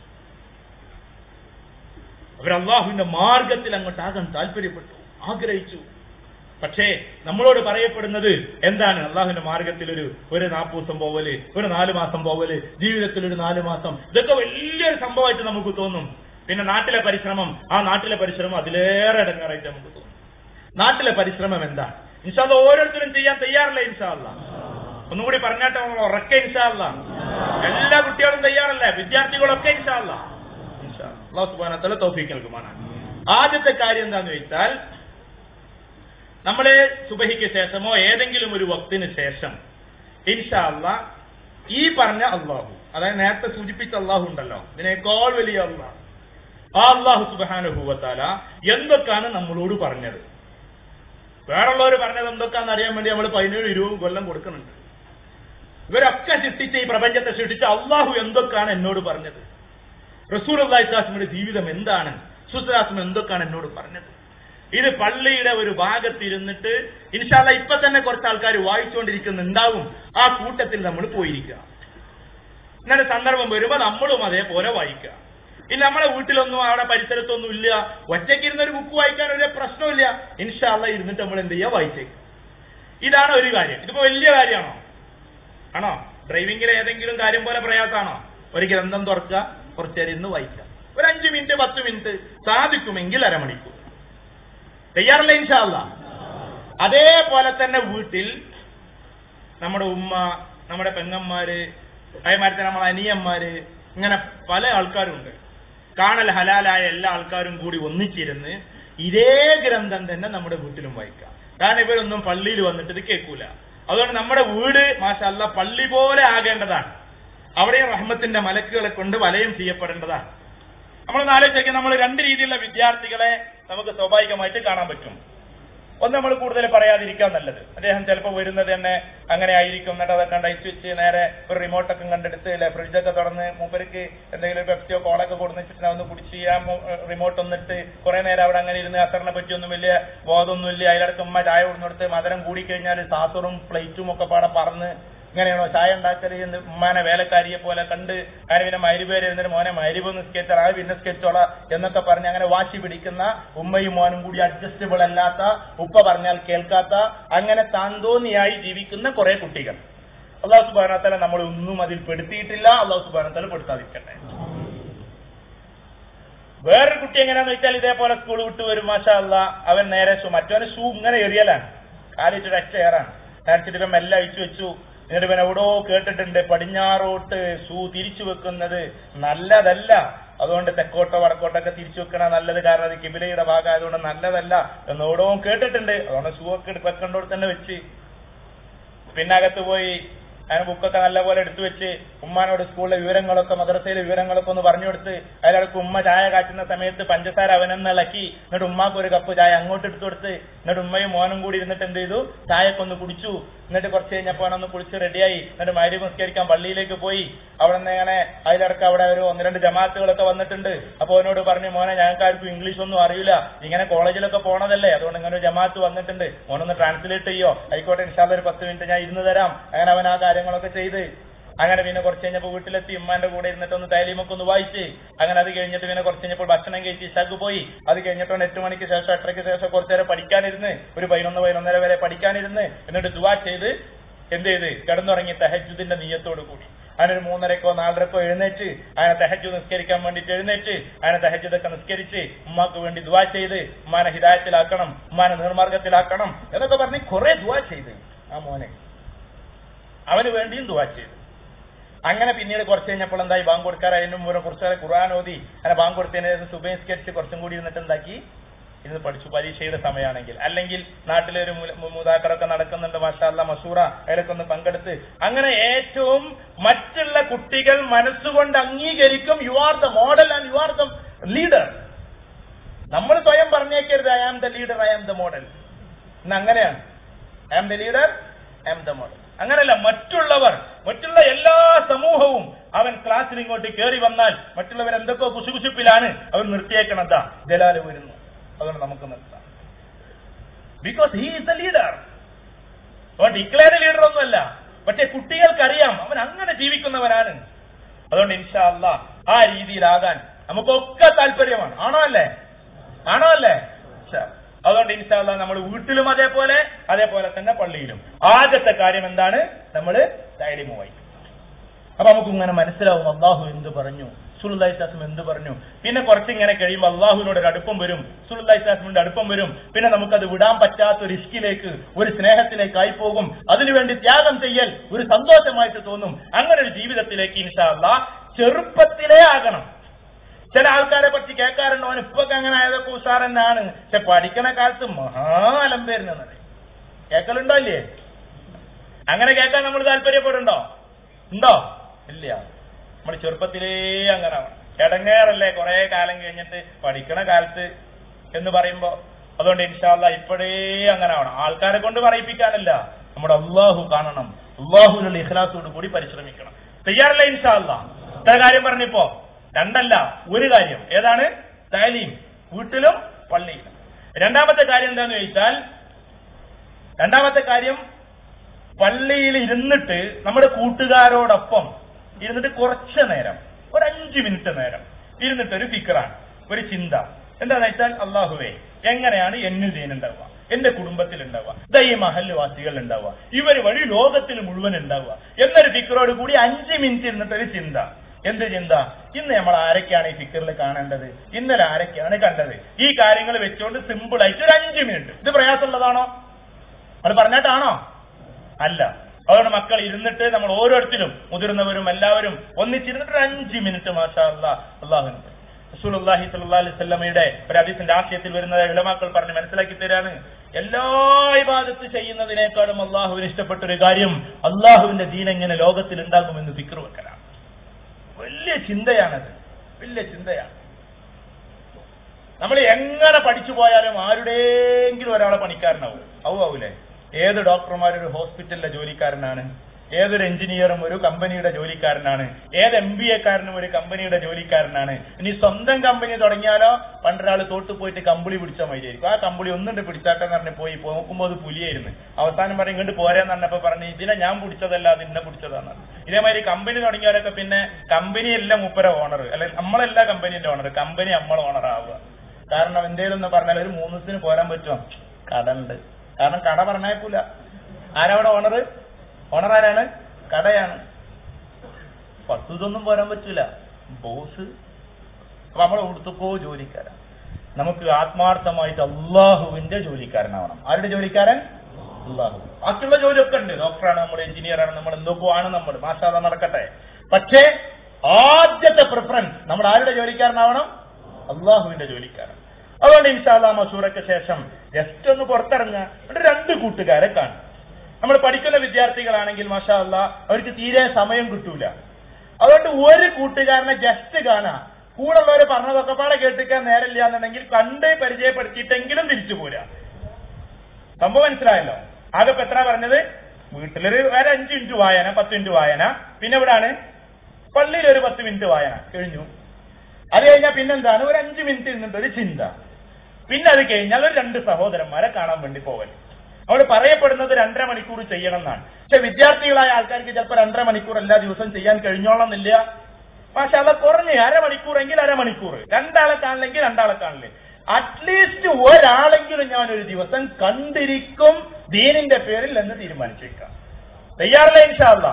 അവർ അള്ളാഹുവിന്റെ മാർഗത്തിൽ അങ്ങോട്ടാകാൻ താല്പര്യപ്പെട്ടു ആഗ്രഹിച്ചു പക്ഷേ നമ്മളോട് പറയപ്പെടുന്നത് എന്താണ് അള്ളാഹുവിന്റെ മാർഗത്തിൽ ഒരു ഒരു നാൽപ്പത് ദിവസം പോവല് ഒരു നാല് മാസം പോവല് ജീവിതത്തിൽ ഒരു നാല് മാസം ഇതൊക്കെ വലിയൊരു സംഭവമായിട്ട് നമുക്ക് തോന്നും പിന്നെ നാട്ടിലെ പരിശ്രമം ആ നാട്ടിലെ പരിശ്രമം അതിലേറെ ഇടങ്ങാറായിട്ട് നമുക്ക് തോന്നും നാട്ടിലെ പരിശ്രമം എന്താ ഇൻഷാല്ല ഓരോരുത്തരും ചെയ്യാൻ തയ്യാറല്ലേ ഇൻഷാല്ല ഒന്നുകൂടി പറഞ്ഞാട്ടെ നമ്മൾ ഉറക്കെ ഇൻഷാല്ല എല്ലാ കുട്ടികളും തയ്യാറല്ലേ വിദ്യാർത്ഥികളൊക്കെ ഇൻഷാല്ല അള്ളാഹു സുബാനത്തല തൗഫീഖ് നൽകുമാണ് ആദ്യത്തെ കാര്യം എന്താന്ന് വെച്ചാൽ നമ്മള് സുബഹിക്ക് ശേഷമോ ഏതെങ്കിലും ഒരു വക്തിന് ശേഷം ഇൻഷാല്ല ഈ പറഞ്ഞ അള്ളാഹു അതായത് നേരത്തെ സൂചിപ്പിച്ച അള്ളാഹു ഉണ്ടല്ലോ ഇതിനേക്കാൾ വലിയ അള്ളാഹ് ആ അള്ളാഹു സുബാനുഭൂവത്താല എന്തൊക്കെയാണ് നമ്മളോട് പറഞ്ഞത് വേറുള്ളവർ പറഞ്ഞത് എന്തൊക്കെയാണെന്ന് അറിയാൻ വേണ്ടി നമ്മൾ പതിനേഴ് ഇരുപത് കൊല്ലം കൊടുക്കുന്നുണ്ട് ഇവരൊക്കെ സൃഷ്ടിച്ച ഈ പ്രപഞ്ചത്തെ സൃഷ്ടിച്ച അള്ളാഹു എന്തൊക്കെയാണ് എന്നോട് പറഞ്ഞത് റസൂൽ അള്ളാഹിസ്ലാസ്മിന്റെ ജീവിതം എന്താണ് സുസ്ലാസ്മ എന്തൊക്കെയാണ് എന്നോട് പറഞ്ഞത് ഇത് പള്ളിയുടെ ഒരു ഭാഗത്തിരുന്നിട്ട് ഇൻഷാല്ല ഇപ്പൊ തന്നെ കുറച്ച് ആൾക്കാർ വായിച്ചുകൊണ്ടിരിക്കുന്നുണ്ടാവും ആ കൂട്ടത്തിൽ നമ്മൾ പോയിരിക്കുക ഇങ്ങനെ സന്ദർഭം വരുമ്പോ നമ്മളും അതേപോലെ വായിക്കുക ഇനി നമ്മളെ വീട്ടിലൊന്നും അവിടെ പരിസരത്തൊന്നും ഇല്ല ഒറ്റയ്ക്ക് ഇരുന്ന് ഒരു ബുക്ക് വായിക്കാൻ ഒരു പ്രശ്നമില്ല ഇൻഷാല്ല ഇരുന്നിട്ട് നമ്മൾ എന്ത് ചെയ്യുക വായിച്ചേക്കും ഇതാണ് ഒരു കാര്യം ഇതിപ്പോ വലിയ കാര്യമാണോ ആണോ ഡ്രൈവിംഗിൽ ഏതെങ്കിലും കാര്യം പോലെ പ്രയാസമാണോ ഒരു ഗ്രന്ഥം തുറക്കുക കുറച്ചേരം ഇന്ന് വായിക്കുക ഒരു അഞ്ച് മിനിറ്റ് പത്ത് മിനിറ്റ് സാധിക്കുമെങ്കിൽ അരമണിക്കൂർ തയ്യാറല്ല ഇൻഷാല്ല അതേപോലെ തന്നെ വീട്ടിൽ നമ്മുടെ ഉമ്മ നമ്മുടെ പെങ്ങന്മാര് അതേമാതിരി തന്നെ നമ്മളെ അനിയന്മാര് ഇങ്ങനെ പല ആൾക്കാരുണ്ട് കാണൽ ഹലാലായ എല്ലാ ആൾക്കാരും കൂടി ഒന്നിച്ചിരുന്ന് ഇതേ ഗ്രന്ഥം തന്നെ നമ്മുടെ വീട്ടിലും വായിക്കാം കാരണം ഇവരൊന്നും പള്ളിയിൽ വന്നിട്ട് ഇത് കേൾക്കൂല അതുകൊണ്ട് നമ്മുടെ വീട് മാഷല്ല പള്ളി പോലെ ആകേണ്ടതാണ് അവിടെയും റഹ്മത്തിന്റെ മലക്കുകളെ കൊണ്ട് വലയം ചെയ്യപ്പെടേണ്ടതാണ് നമ്മൾ ആലോചിക്കുക നമ്മൾ രണ്ട് രീതിയിലുള്ള വിദ്യാർത്ഥികളെ നമുക്ക് സ്വാഭാവികമായിട്ട് കാണാൻ പറ്റും ഒന്ന് നമ്മൾ കൂടുതൽ പറയാതിരിക്കാൻ നല്ലത് അദ്ദേഹം ചിലപ്പോൾ വരുന്നത് തന്നെ അങ്ങനെ ആയിരിക്കും എന്നിട്ട് അതൊക്കെ കണ്ട് അയച്ചു വെച്ച് നേരെ ഒരു റിമോട്ടൊക്കെ കണ്ടെടുത്ത് അല്ലെ ഫ്രിഡ്ജൊക്കെ തുറന്ന് മൂപ്പർക്ക് എന്തെങ്കിലും ഒരു പെപ്സിയോ കോളൊക്കെ കൊടുന്ന് വെച്ചിട്ട് ഒന്ന് കുടിച്ച് ആ റിമോട്ട് ഒന്നിട്ട് കുറെ നേരം അവിടെ അങ്ങനെ ഇരുന്ന് അസറിനെ പറ്റിയൊന്നും വലിയ ബോധമൊന്നുമില്ല അതിലടക്ക് ഉമ്മ ചായ കൊടുന്നെടുത്ത് മധുരം കൂടിക്കഴിഞ്ഞാൽ സാസറും പ്ലേറ്റും ഒക്കെ പാടെ പറന്ന് ഇങ്ങനെയാണോ ചായ ഉണ്ടാക്കല് എന്ന് ഉമ്മാനെ വേലക്കാരിയെ പോലെ കണ്ട് അങ്ങനെ പിന്നെ മരുപേര് ഇരുന്നിട്ട് മോനെ മരുവ് നിസ്കരിച്ചാൽ അത് പിന്നെ സ്കെച്ചോള എന്നൊക്കെ പറഞ്ഞ് അങ്ങനെ വാശി പിടിക്കുന്ന ഉമ്മയും മോനും കൂടി അഡ്ജസ്റ്റബിൾ അല്ലാത്ത ഉപ്പ പറഞ്ഞാൽ കേൾക്കാത്ത അങ്ങനെ താന്തോന്നിയായി ജീവിക്കുന്ന കുറെ കുട്ടികൾ അള്ളാഹു സുബാനത്തല നമ്മൾ ഒന്നും അതിൽ പെടുത്തിയിട്ടില്ല അള്ളാഹു സുബാനത്തല പെടുത്താതിരിക്കട്ടെ വേറൊരു കുട്ടി എങ്ങനെയാന്ന് വെച്ചാൽ ഇതേപോലെ സ്കൂൾ വിട്ട് വരും മാഷാ അല്ല അവൻ നേരെ ഷൂ മറ്റവന് ഷൂ ഇങ്ങനെ എറിയലാണ് കാലിട്ട് ഒറ്റ ഏറാണ് അടിച്ചിട്ട് ഇവൻ മെല്ലെ അഴിച്ചു വെച്ചു എന്നിട്ട് ഇവൻ എവിടോ കേട്ടിട്ടുണ്ട് പടിഞ്ഞാറോട്ട് ഷൂ തിരിച്ചു വെക്കുന്നത് നല്ലതല്ല അതുകൊണ്ട് തെക്കോട്ടോ വടക്കോട്ടൊക്കെ തിരിച്ചു വെക്കണ നല്ലത് കാരണം അത് കിബിലയുടെ ഭാഗമായതുകൊണ്ട് നല്ലതല്ല എന്ന് എവിടോ കേട്ടിട്ടുണ്ട് അതുകൊണ്ട് ഷൂ ഒക്കെ വെക്കേണ്ടോട് തന്നെ വെച്ച് പിന്നെ അകത്ത് പോയി അതിന് ബുക്കൊക്കെ നല്ലപോലെ എടുത്തു വെച്ച് ഉമ്മാനോട് സ്കൂളിലെ വിവരങ്ങളൊക്കെ മദ്രസയിലെ വിവരങ്ങളൊക്കെ ഒന്ന് പറഞ്ഞു കൊടുത്ത് അതിലടക്ക് ഉമ്മ ചായ കാച്ചുന്ന സമയത്ത് പഞ്ചസാര അവനെന്ന് ഇളക്കി എന്നിട്ട് ഉമ്മാക്ക് ഒരു കപ്പ് ചായ അങ്ങോട്ട് എടുത്തു കൊടുത്ത് എന്നിട്ട് ഉമ്മയും മോനും കൂടി ഇരുന്നിട്ട് എന്ത് ചെയ്തു ചായയൊക്കെ ഒന്ന് കുടിച്ചു എന്നിട്ട് കുറച്ച് കഴിഞ്ഞപ്പോൾ ഒന്ന് കുളിച്ച് റെഡിയായി എന്നിട്ട് മരി നിസ്കരിക്കാൻ പള്ളിയിലേക്ക് പോയി അവിടെ നിന്ന് ഇങ്ങനെ അതിലടക്ക് അവിടെ ഒരു ഒന്ന് രണ്ട് ജമാഅത്തുകളൊക്കെ വന്നിട്ടുണ്ട് അപ്പൊ അവനോട് പറഞ്ഞു മോനെ ഞങ്ങൾക്ക് ആർക്കും ഇംഗ്ലീഷ് ഒന്നും അറിയില്ല ഇങ്ങനെ കോളേജിലൊക്കെ പോണതല്ലേ അതുകൊണ്ട് ഇങ്ങനെ ഒരു ജമാഅത്ത് വന്നിട്ടുണ്ട് മോനൊന്ന് ട്രാൻസ്ലേറ്റ് ചെയ്യോ ആയിക്കോട്ടെ ഇൻഷാല്ല ഒരു പത്ത് മിനിറ്റ് ഞാൻ ഇരുന്ന് തരാം അങ്ങനെ അവൻ ആ കാര്യങ്ങളൊക്കെ ചെയ്ത് അങ്ങനെ പിന്നെ കുറച്ച് കഴിഞ്ഞപ്പോൾ വീട്ടിലെത്തി ഉമ്മാന്റെ കൂടെ ഇരുന്നിട്ട് ഒന്ന് തൈലീമൊക്കെ ഒന്ന് വായിച്ച് അങ്ങനെ അത് കഴിഞ്ഞിട്ട് പിന്നെ കുറച്ച് കഴിഞ്ഞപ്പോൾ ഭക്ഷണം കഴിച്ച് ഇഷാക്ക് പോയി അത് കഴിഞ്ഞിട്ട് എട്ട് മണിക്ക് ശേഷം എട്ടരയ്ക്ക് ശേഷം കുറച്ചു നേരം പഠിക്കാനിരുന്ന് ഒരു പതിനൊന്ന് പതിനൊന്നര വരെ പഠിക്കാനിരുന്ന് എന്നിട്ട് ദുവാ ചെയ്ത് എന്ത് ചെയ്ത് കിടന്നുറങ്ങി തെഹജുദിന്റെ നീയത്തോട് കൂടി അതിനൊരു മൂന്നരക്കോ നാലരക്കോ എഴുന്നേറ്റ് അങ്ങനെ തെഹജു നിസ്കരിക്കാൻ വേണ്ടിയിട്ട് എഴുന്നേറ്റ് അങ്ങനെ തെഹജുദൊക്കെ നിസ്കരിച്ച് ഉമ്മാക്ക് വേണ്ടി ദുവാ ചെയ്ത് ഉമ്മാനെ ഹിദായത്തിലാക്കണം ഉമ്മാനെ നിർമാർഗത്തിലാക്കണം എന്നൊക്കെ പറഞ്ഞ് കുറെ ദുവാ ചെയ്ത് ആ മോനെ അവന് വേണ്ടിയും ദുവാ ചെയ്തു അങ്ങനെ പിന്നീട് കുറച്ച് കഴിഞ്ഞപ്പോൾ എന്തായി ബാങ്ക് കൊടുക്കാറായതിനും മുമ്പ് കുറച്ച് ഖുർആൻ ഓതി അങ്ങനെ ബാങ്ക് കൊടുത്തതിന് ശേഷം സുബഹിസ്കരിച്ച് കുറച്ചും കൂടി ഇരുന്നിട്ട് എന്താക്കി ഇന്ന് പഠിച്ചു പരീക്ഷയുടെ സമയമാണെങ്കിൽ അല്ലെങ്കിൽ നാട്ടിലെ ഒരു മുതാക്കറൊക്കെ നടക്കുന്നുണ്ട് മാഷാല്ല മസൂറ അതിലൊക്കെ ഒന്ന് പങ്കെടുത്ത് അങ്ങനെ ഏറ്റവും മറ്റുള്ള കുട്ടികൾ മനസ്സുകൊണ്ട് അംഗീകരിക്കും you are the model and you are the leader നമ്മൾ സ്വയം പറഞ്ഞേക്കരുത് I am the leader I am the model ഇന്ന് അങ്ങനെയാണ് I am the leader I am the model അങ്ങനല്ല മറ്റുള്ളവർ മറ്റുള്ള എല്ലാ സമൂഹവും അവൻ ക്ലാസ്സിൽ ഇങ്ങോട്ട് കയറി വന്നാൽ മറ്റുള്ളവർ എന്തൊക്കെ കുശുകുശുപ്പിലാണ് അവൻ നിർത്തിയേക്കണം എന്താ ജലാല് വരുന്നു അതുകൊണ്ട് നമുക്ക് നിർത്താം because he is a leader അവൻ ഡിക്ലെയർഡ് ലീഡർ ഒന്നുമല്ല പക്ഷെ കുട്ടികൾക്കറിയാം അവൻ അങ്ങനെ ജീവിക്കുന്നവനാണ് അതുകൊണ്ട് ഇൻഷാ അല്ല ആ രീതിയിലാകാൻ നമുക്കൊക്കെ താല്പര്യമാണ് ആണോ അല്ലേ ആണോ അല്ലേ അതുകൊണ്ട് ഇൻഷാല്ല നമ്മൾ വീട്ടിലും അതേപോലെ അതേപോലെ തന്നെ പള്ളിയിലും ആദ്യത്തെ കാര്യം എന്താണ് നമ്മൾ ഡയലിമ വായിക്കും അപ്പൊ നമുക്ക് ഇങ്ങനെ മനസ്സിലാവും അള്ളാഹു എന്ത് പറഞ്ഞു സുലുല്ലാഹിസ്ലാസം എന്ത് പറഞ്ഞു പിന്നെ കുറച്ച് ഇങ്ങനെ കഴിയുമ്പോൾ അള്ളാഹുവിനോട് ഒരു അടുപ്പം വരും സുലുല്ലാഹിസ്ലാസമിന്റെ അടുപ്പം വരും പിന്നെ നമുക്കത് വിടാൻ പറ്റാത്ത ഒരു ഇഷ്കിലേക്ക് ഒരു സ്നേഹത്തിലേക്ക് ആയി പോകും അതിനുവേണ്ടി ത്യാഗം ചെയ്യൽ ഒരു സന്തോഷമായിട്ട് തോന്നും അങ്ങനെ ഒരു ജീവിതത്തിലേക്ക് ഇൻഷാല്ല ചെറുപ്പത്തിലേ ആകണം ചില ആൾക്കാരെ പറ്റി കേൾക്കാറുണ്ട് അവൻ ഇപ്പൊക്കെ അങ്ങനെ ആയതൊക്കെ ഉഷാറന്നാണ് പക്ഷെ പഠിക്കണ കാലത്ത് മഹാലമ്പേരുന്നത് കേൾക്കലുണ്ടോ ഇല്ലേ അങ്ങനെ കേൾക്കാൻ നമ്മൾ താല്പര്യപ്പെടുണ്ടോ ഉണ്ടോ ഇല്ല നമ്മൾ ചെറുപ്പത്തിലേ അങ്ങനെ ആവണം ഇടങ്ങേറല്ലേ കുറെ കാലം കഴിഞ്ഞിട്ട് പഠിക്കണ കാലത്ത് എന്ന് പറയുമ്പോ അതുകൊണ്ട് ഇൻഷാല്ല ഇപ്പോഴേ അങ്ങനെ ആവണം ആൾക്കാരെ കൊണ്ട് പറയിപ്പിക്കാനല്ല നമ്മുടെ അള്ളാഹു കാണണം അള്ളാഹുലുള്ള ഇഖ്ലാസോട് കൂടി പരിശ്രമിക്കണം തയ്യാറല്ല ഇൻഷാല്ല ഇത്ര കാര്യം പറഞ്ഞപ്പോ രണ്ടല്ല ഒരു കാര്യം ഏതാണ് താലീം വീട്ടിലും പള്ളിയിലും രണ്ടാമത്തെ കാര്യം എന്താന്ന് ചോദിച്ചാൽ രണ്ടാമത്തെ കാര്യം പള്ളിയിൽ ഇരുന്നിട്ട് നമ്മുടെ കൂട്ടുകാരോടൊപ്പം ഇരുന്നിട്ട് കുറച്ച് നേരം ഒരു അഞ്ചു മിനിറ്റ് നേരം ഇരുന്നിട്ട് ഒരു ഫിക്കറാണ് ഒരു ചിന്ത എന്താന്ന് വെച്ചാൽ അള്ളാഹുവേ എങ്ങനെയാണ് എന്നിൽ ദീനുണ്ടാവുക എന്റെ കുടുംബത്തിൽ ഉണ്ടാവുക ഇതാ ഈ മഹല്വാസികൾ ഉണ്ടാവുക ഇവർ വഴി ലോകത്തിൽ മുഴുവൻ ഉണ്ടാവുക എന്നൊരു ഫിക്കറോട് കൂടി അഞ്ച് മിനിറ്റ് ഇരുന്നിട്ട് ഒരു ചിന്ത എന്ത് ചിന്ത ഇന്ന് നമ്മൾ ആരൊക്കെയാണ് ഈ ഫിക്കറിൽ കാണേണ്ടത് ഇന്നലെ ആരൊക്കെയാണ് കണ്ടത് ഈ കാര്യങ്ങൾ വെച്ചുകൊണ്ട് സിമ്പിൾ ആയിട്ട് ഒരു അഞ്ച് മിനിറ്റ് ഇത് പ്രയാസമുള്ളതാണോ അത് പറഞ്ഞിട്ടാണോ അല്ല അതുകൊണ്ട് മക്കൾ ഇരുന്നിട്ട് നമ്മൾ ഓരോരുത്തരും മുതിർന്നവരും എല്ലാവരും ഒന്നിച്ചിരുന്നിട്ട് ഒരു അഞ്ച് മിനിറ്റ് മാഷാ അല്ലാ അള്ളാഹുന് റസൂലുള്ളാഹി സ്വല്ലല്ലാഹി അലൈഹി വസല്ലമയുടെ ഒരു ഹദീസിന്റെ ആശയത്തിൽ വരുന്നത് ഉലമാക്കൾ പറഞ്ഞ് മനസ്സിലാക്കി തരാണ് എല്ലാ ഇബാദത്ത് ചെയ്യുന്നതിനേക്കാളും അള്ളാഹുവിന് ഇഷ്ടപ്പെട്ട ഒരു കാര്യം അള്ളാഹുവിന്റെ ദീൻ എങ്ങനെ ലോകത്തിൽ ഉണ്ടാകുമെന്ന് ഫിക്ർ വെക്കലാണ് വലിയ ചിന്തയാണത് വലിയ ചിന്തയാണ് നമ്മൾ എങ്ങനെ പഠിച്ചു പോയാലും ആരുടെയെങ്കിലും ഒരാളെ പണിക്കാരനാവും ഔ ആവൂലേ ഏത് ഡോക്ടർമാരും ഒരു ഹോസ്പിറ്റലിലെ ജോലിക്കാരനാണ് ഏതൊരു എഞ്ചിനീയറും ഒരു കമ്പനിയുടെ ജോലിക്കാരനാണ് ഏത് എം ബി എക്കാരനും ഒരു കമ്പനിയുടെ ജോലിക്കാരനാണ് ഇനി സ്വന്തം കമ്പനി തുടങ്ങിയാലോ പണ്ടൊരാൾ തോട്ട് പോയിട്ട് കമ്പിളി പിടിച്ച മാതിരിയായിരിക്കും ആ കമ്പിളി ഒന്നുണ്ട് പിടിച്ചാട്ടെന്ന് പറഞ്ഞ് പോയി നോക്കുമ്പോൾ അത് പുലിയായിരുന്നു അവസാനം പറയും ഇങ്ങോട്ട് പോരാന്ന് പറഞ്ഞപ്പോ പറഞ്ഞു ഇതിനെ ഞാൻ പിടിച്ചതല്ല അത് ഇന്നെ പിടിച്ചതാണ് ഇതേമാതിരി കമ്പനി തുടങ്ങിയവരൊക്കെ പിന്നെ കമ്പനി അല്ല മൂപ്പര ഓണർ അല്ലെ നമ്മളല്ല കമ്പനിന്റെ ഓണർ കമ്പനി നമ്മൾ ഓണർ ആവുക കാരണം എന്തേലും എന്ന് പറഞ്ഞാൽ ഒരു മൂന്ന് ദിവസത്തിന് പോരാൻ പറ്റുമോ കട ഉണ്ട് കാരണം കട പറഞ്ഞേക്കൂല ആരവിടെ ഓണർ ഓണർ ആരാണ് കടയാണ് പത്ത് ഇതൊന്നും പോരാൻ പറ്റൂല ബോസ് അപ്പൊ നമ്മൾ കൊടുത്തപ്പോ ജോലിക്കാരൻ നമുക്ക് ആത്മാർത്ഥമായിട്ട് അള്ളാഹുവിന്റെ ജോലിക്കാരനാവണം ആരുടെ ജോലിക്കാരൻ അള്ളാഹു ബാക്കിയുള്ള ജോലിയൊക്കെ ഉണ്ട് ഡോക്ടറാണ് നമ്മൾ എഞ്ചിനീയറാണ് നമ്മൾ എന്തൊക്കെ ആണ് നമ്മൾ മാഷാദ നടക്കട്ടെ പക്ഷേ ആദ്യത്തെ പ്രിഫറൻസ് നമ്മൾ ആരുടെ ജോലിക്കാരനാവണം അള്ളാഹുവിന്റെ ജോലിക്കാരൻ അതുകൊണ്ട് ഇൻഷാല്ലാ മസൂറയ്ക്ക് ശേഷം ജസ്റ്റ് ഒന്ന് പുറത്തിറങ്ങുക എന്നിട്ട് രണ്ട് കൂട്ടുകാരെ കാണും നമ്മൾ പഠിക്കുന്ന വിദ്യാർത്ഥികളാണെങ്കിൽ മാഷാ അല്ലാ അവർക്ക് തീരെ സമയം കിട്ടൂല അതുകൊണ്ട് ഒരു കൂട്ടുകാരനെ ജസ്റ്റ് കാണാം കൂടെ ഉള്ളവർ പറഞ്ഞതൊക്കെ പാടെ കേട്ടിക്കാൻ നേരമില്ല എന്നുണ്ടെങ്കിൽ കണ്ട് പരിചയപ്പെടുത്തിയിട്ടെങ്കിലും തിരിച്ചു പോരാ സംഭവം മനസ്സിലായല്ലോ ആകെ ഇപ്പൊ എത്ര പറഞ്ഞത് വീട്ടിലൊരു ഒരു അഞ്ചു മിനിറ്റ് വായന പത്ത് മിനിറ്റ് വായന പിന്നെ എവിടാണ് പള്ളിയിൽ ഒരു പത്ത് മിനിറ്റ് വായന കഴിഞ്ഞു അത് കഴിഞ്ഞാൽ പിന്നെന്താണ് ഒരു അഞ്ചു മിനിറ്റ് ഇരുന്നിട്ട് ഒരു ചിന്ത പിന്നെ അത് കഴിഞ്ഞാൽ ഒരു രണ്ട് സഹോദരന്മാരെ കാണാൻ വേണ്ടി പോകൽ അവിടെ പറയപ്പെടുന്നത് രണ്ടര മണിക്കൂർ ചെയ്യണം എന്നാണ് പക്ഷെ വിദ്യാർത്ഥികളായ ആൾക്കാർക്ക് ചിലപ്പോൾ രണ്ടര മണിക്കൂർ എല്ലാ ദിവസവും ചെയ്യാൻ കഴിഞ്ഞോളന്നില്ല പക്ഷെ അത് കുറഞ്ഞ് അരമണിക്കൂറെങ്കിൽ അരമണിക്കൂർ രണ്ടാളെ കാണില്ലെങ്കിൽ രണ്ടാളെ കാണില്ലേ അറ്റ്ലീസ്റ്റ് ഒരാളെങ്കിലും ഞാൻ ഒരു ദിവസം കണ്ടിരിക്കും ദീനിന്റെ പേരിൽ എന്ന് തീരുമാനിച്ചേക്കാം തയ്യാറല്ല ഇൻഷാല്ല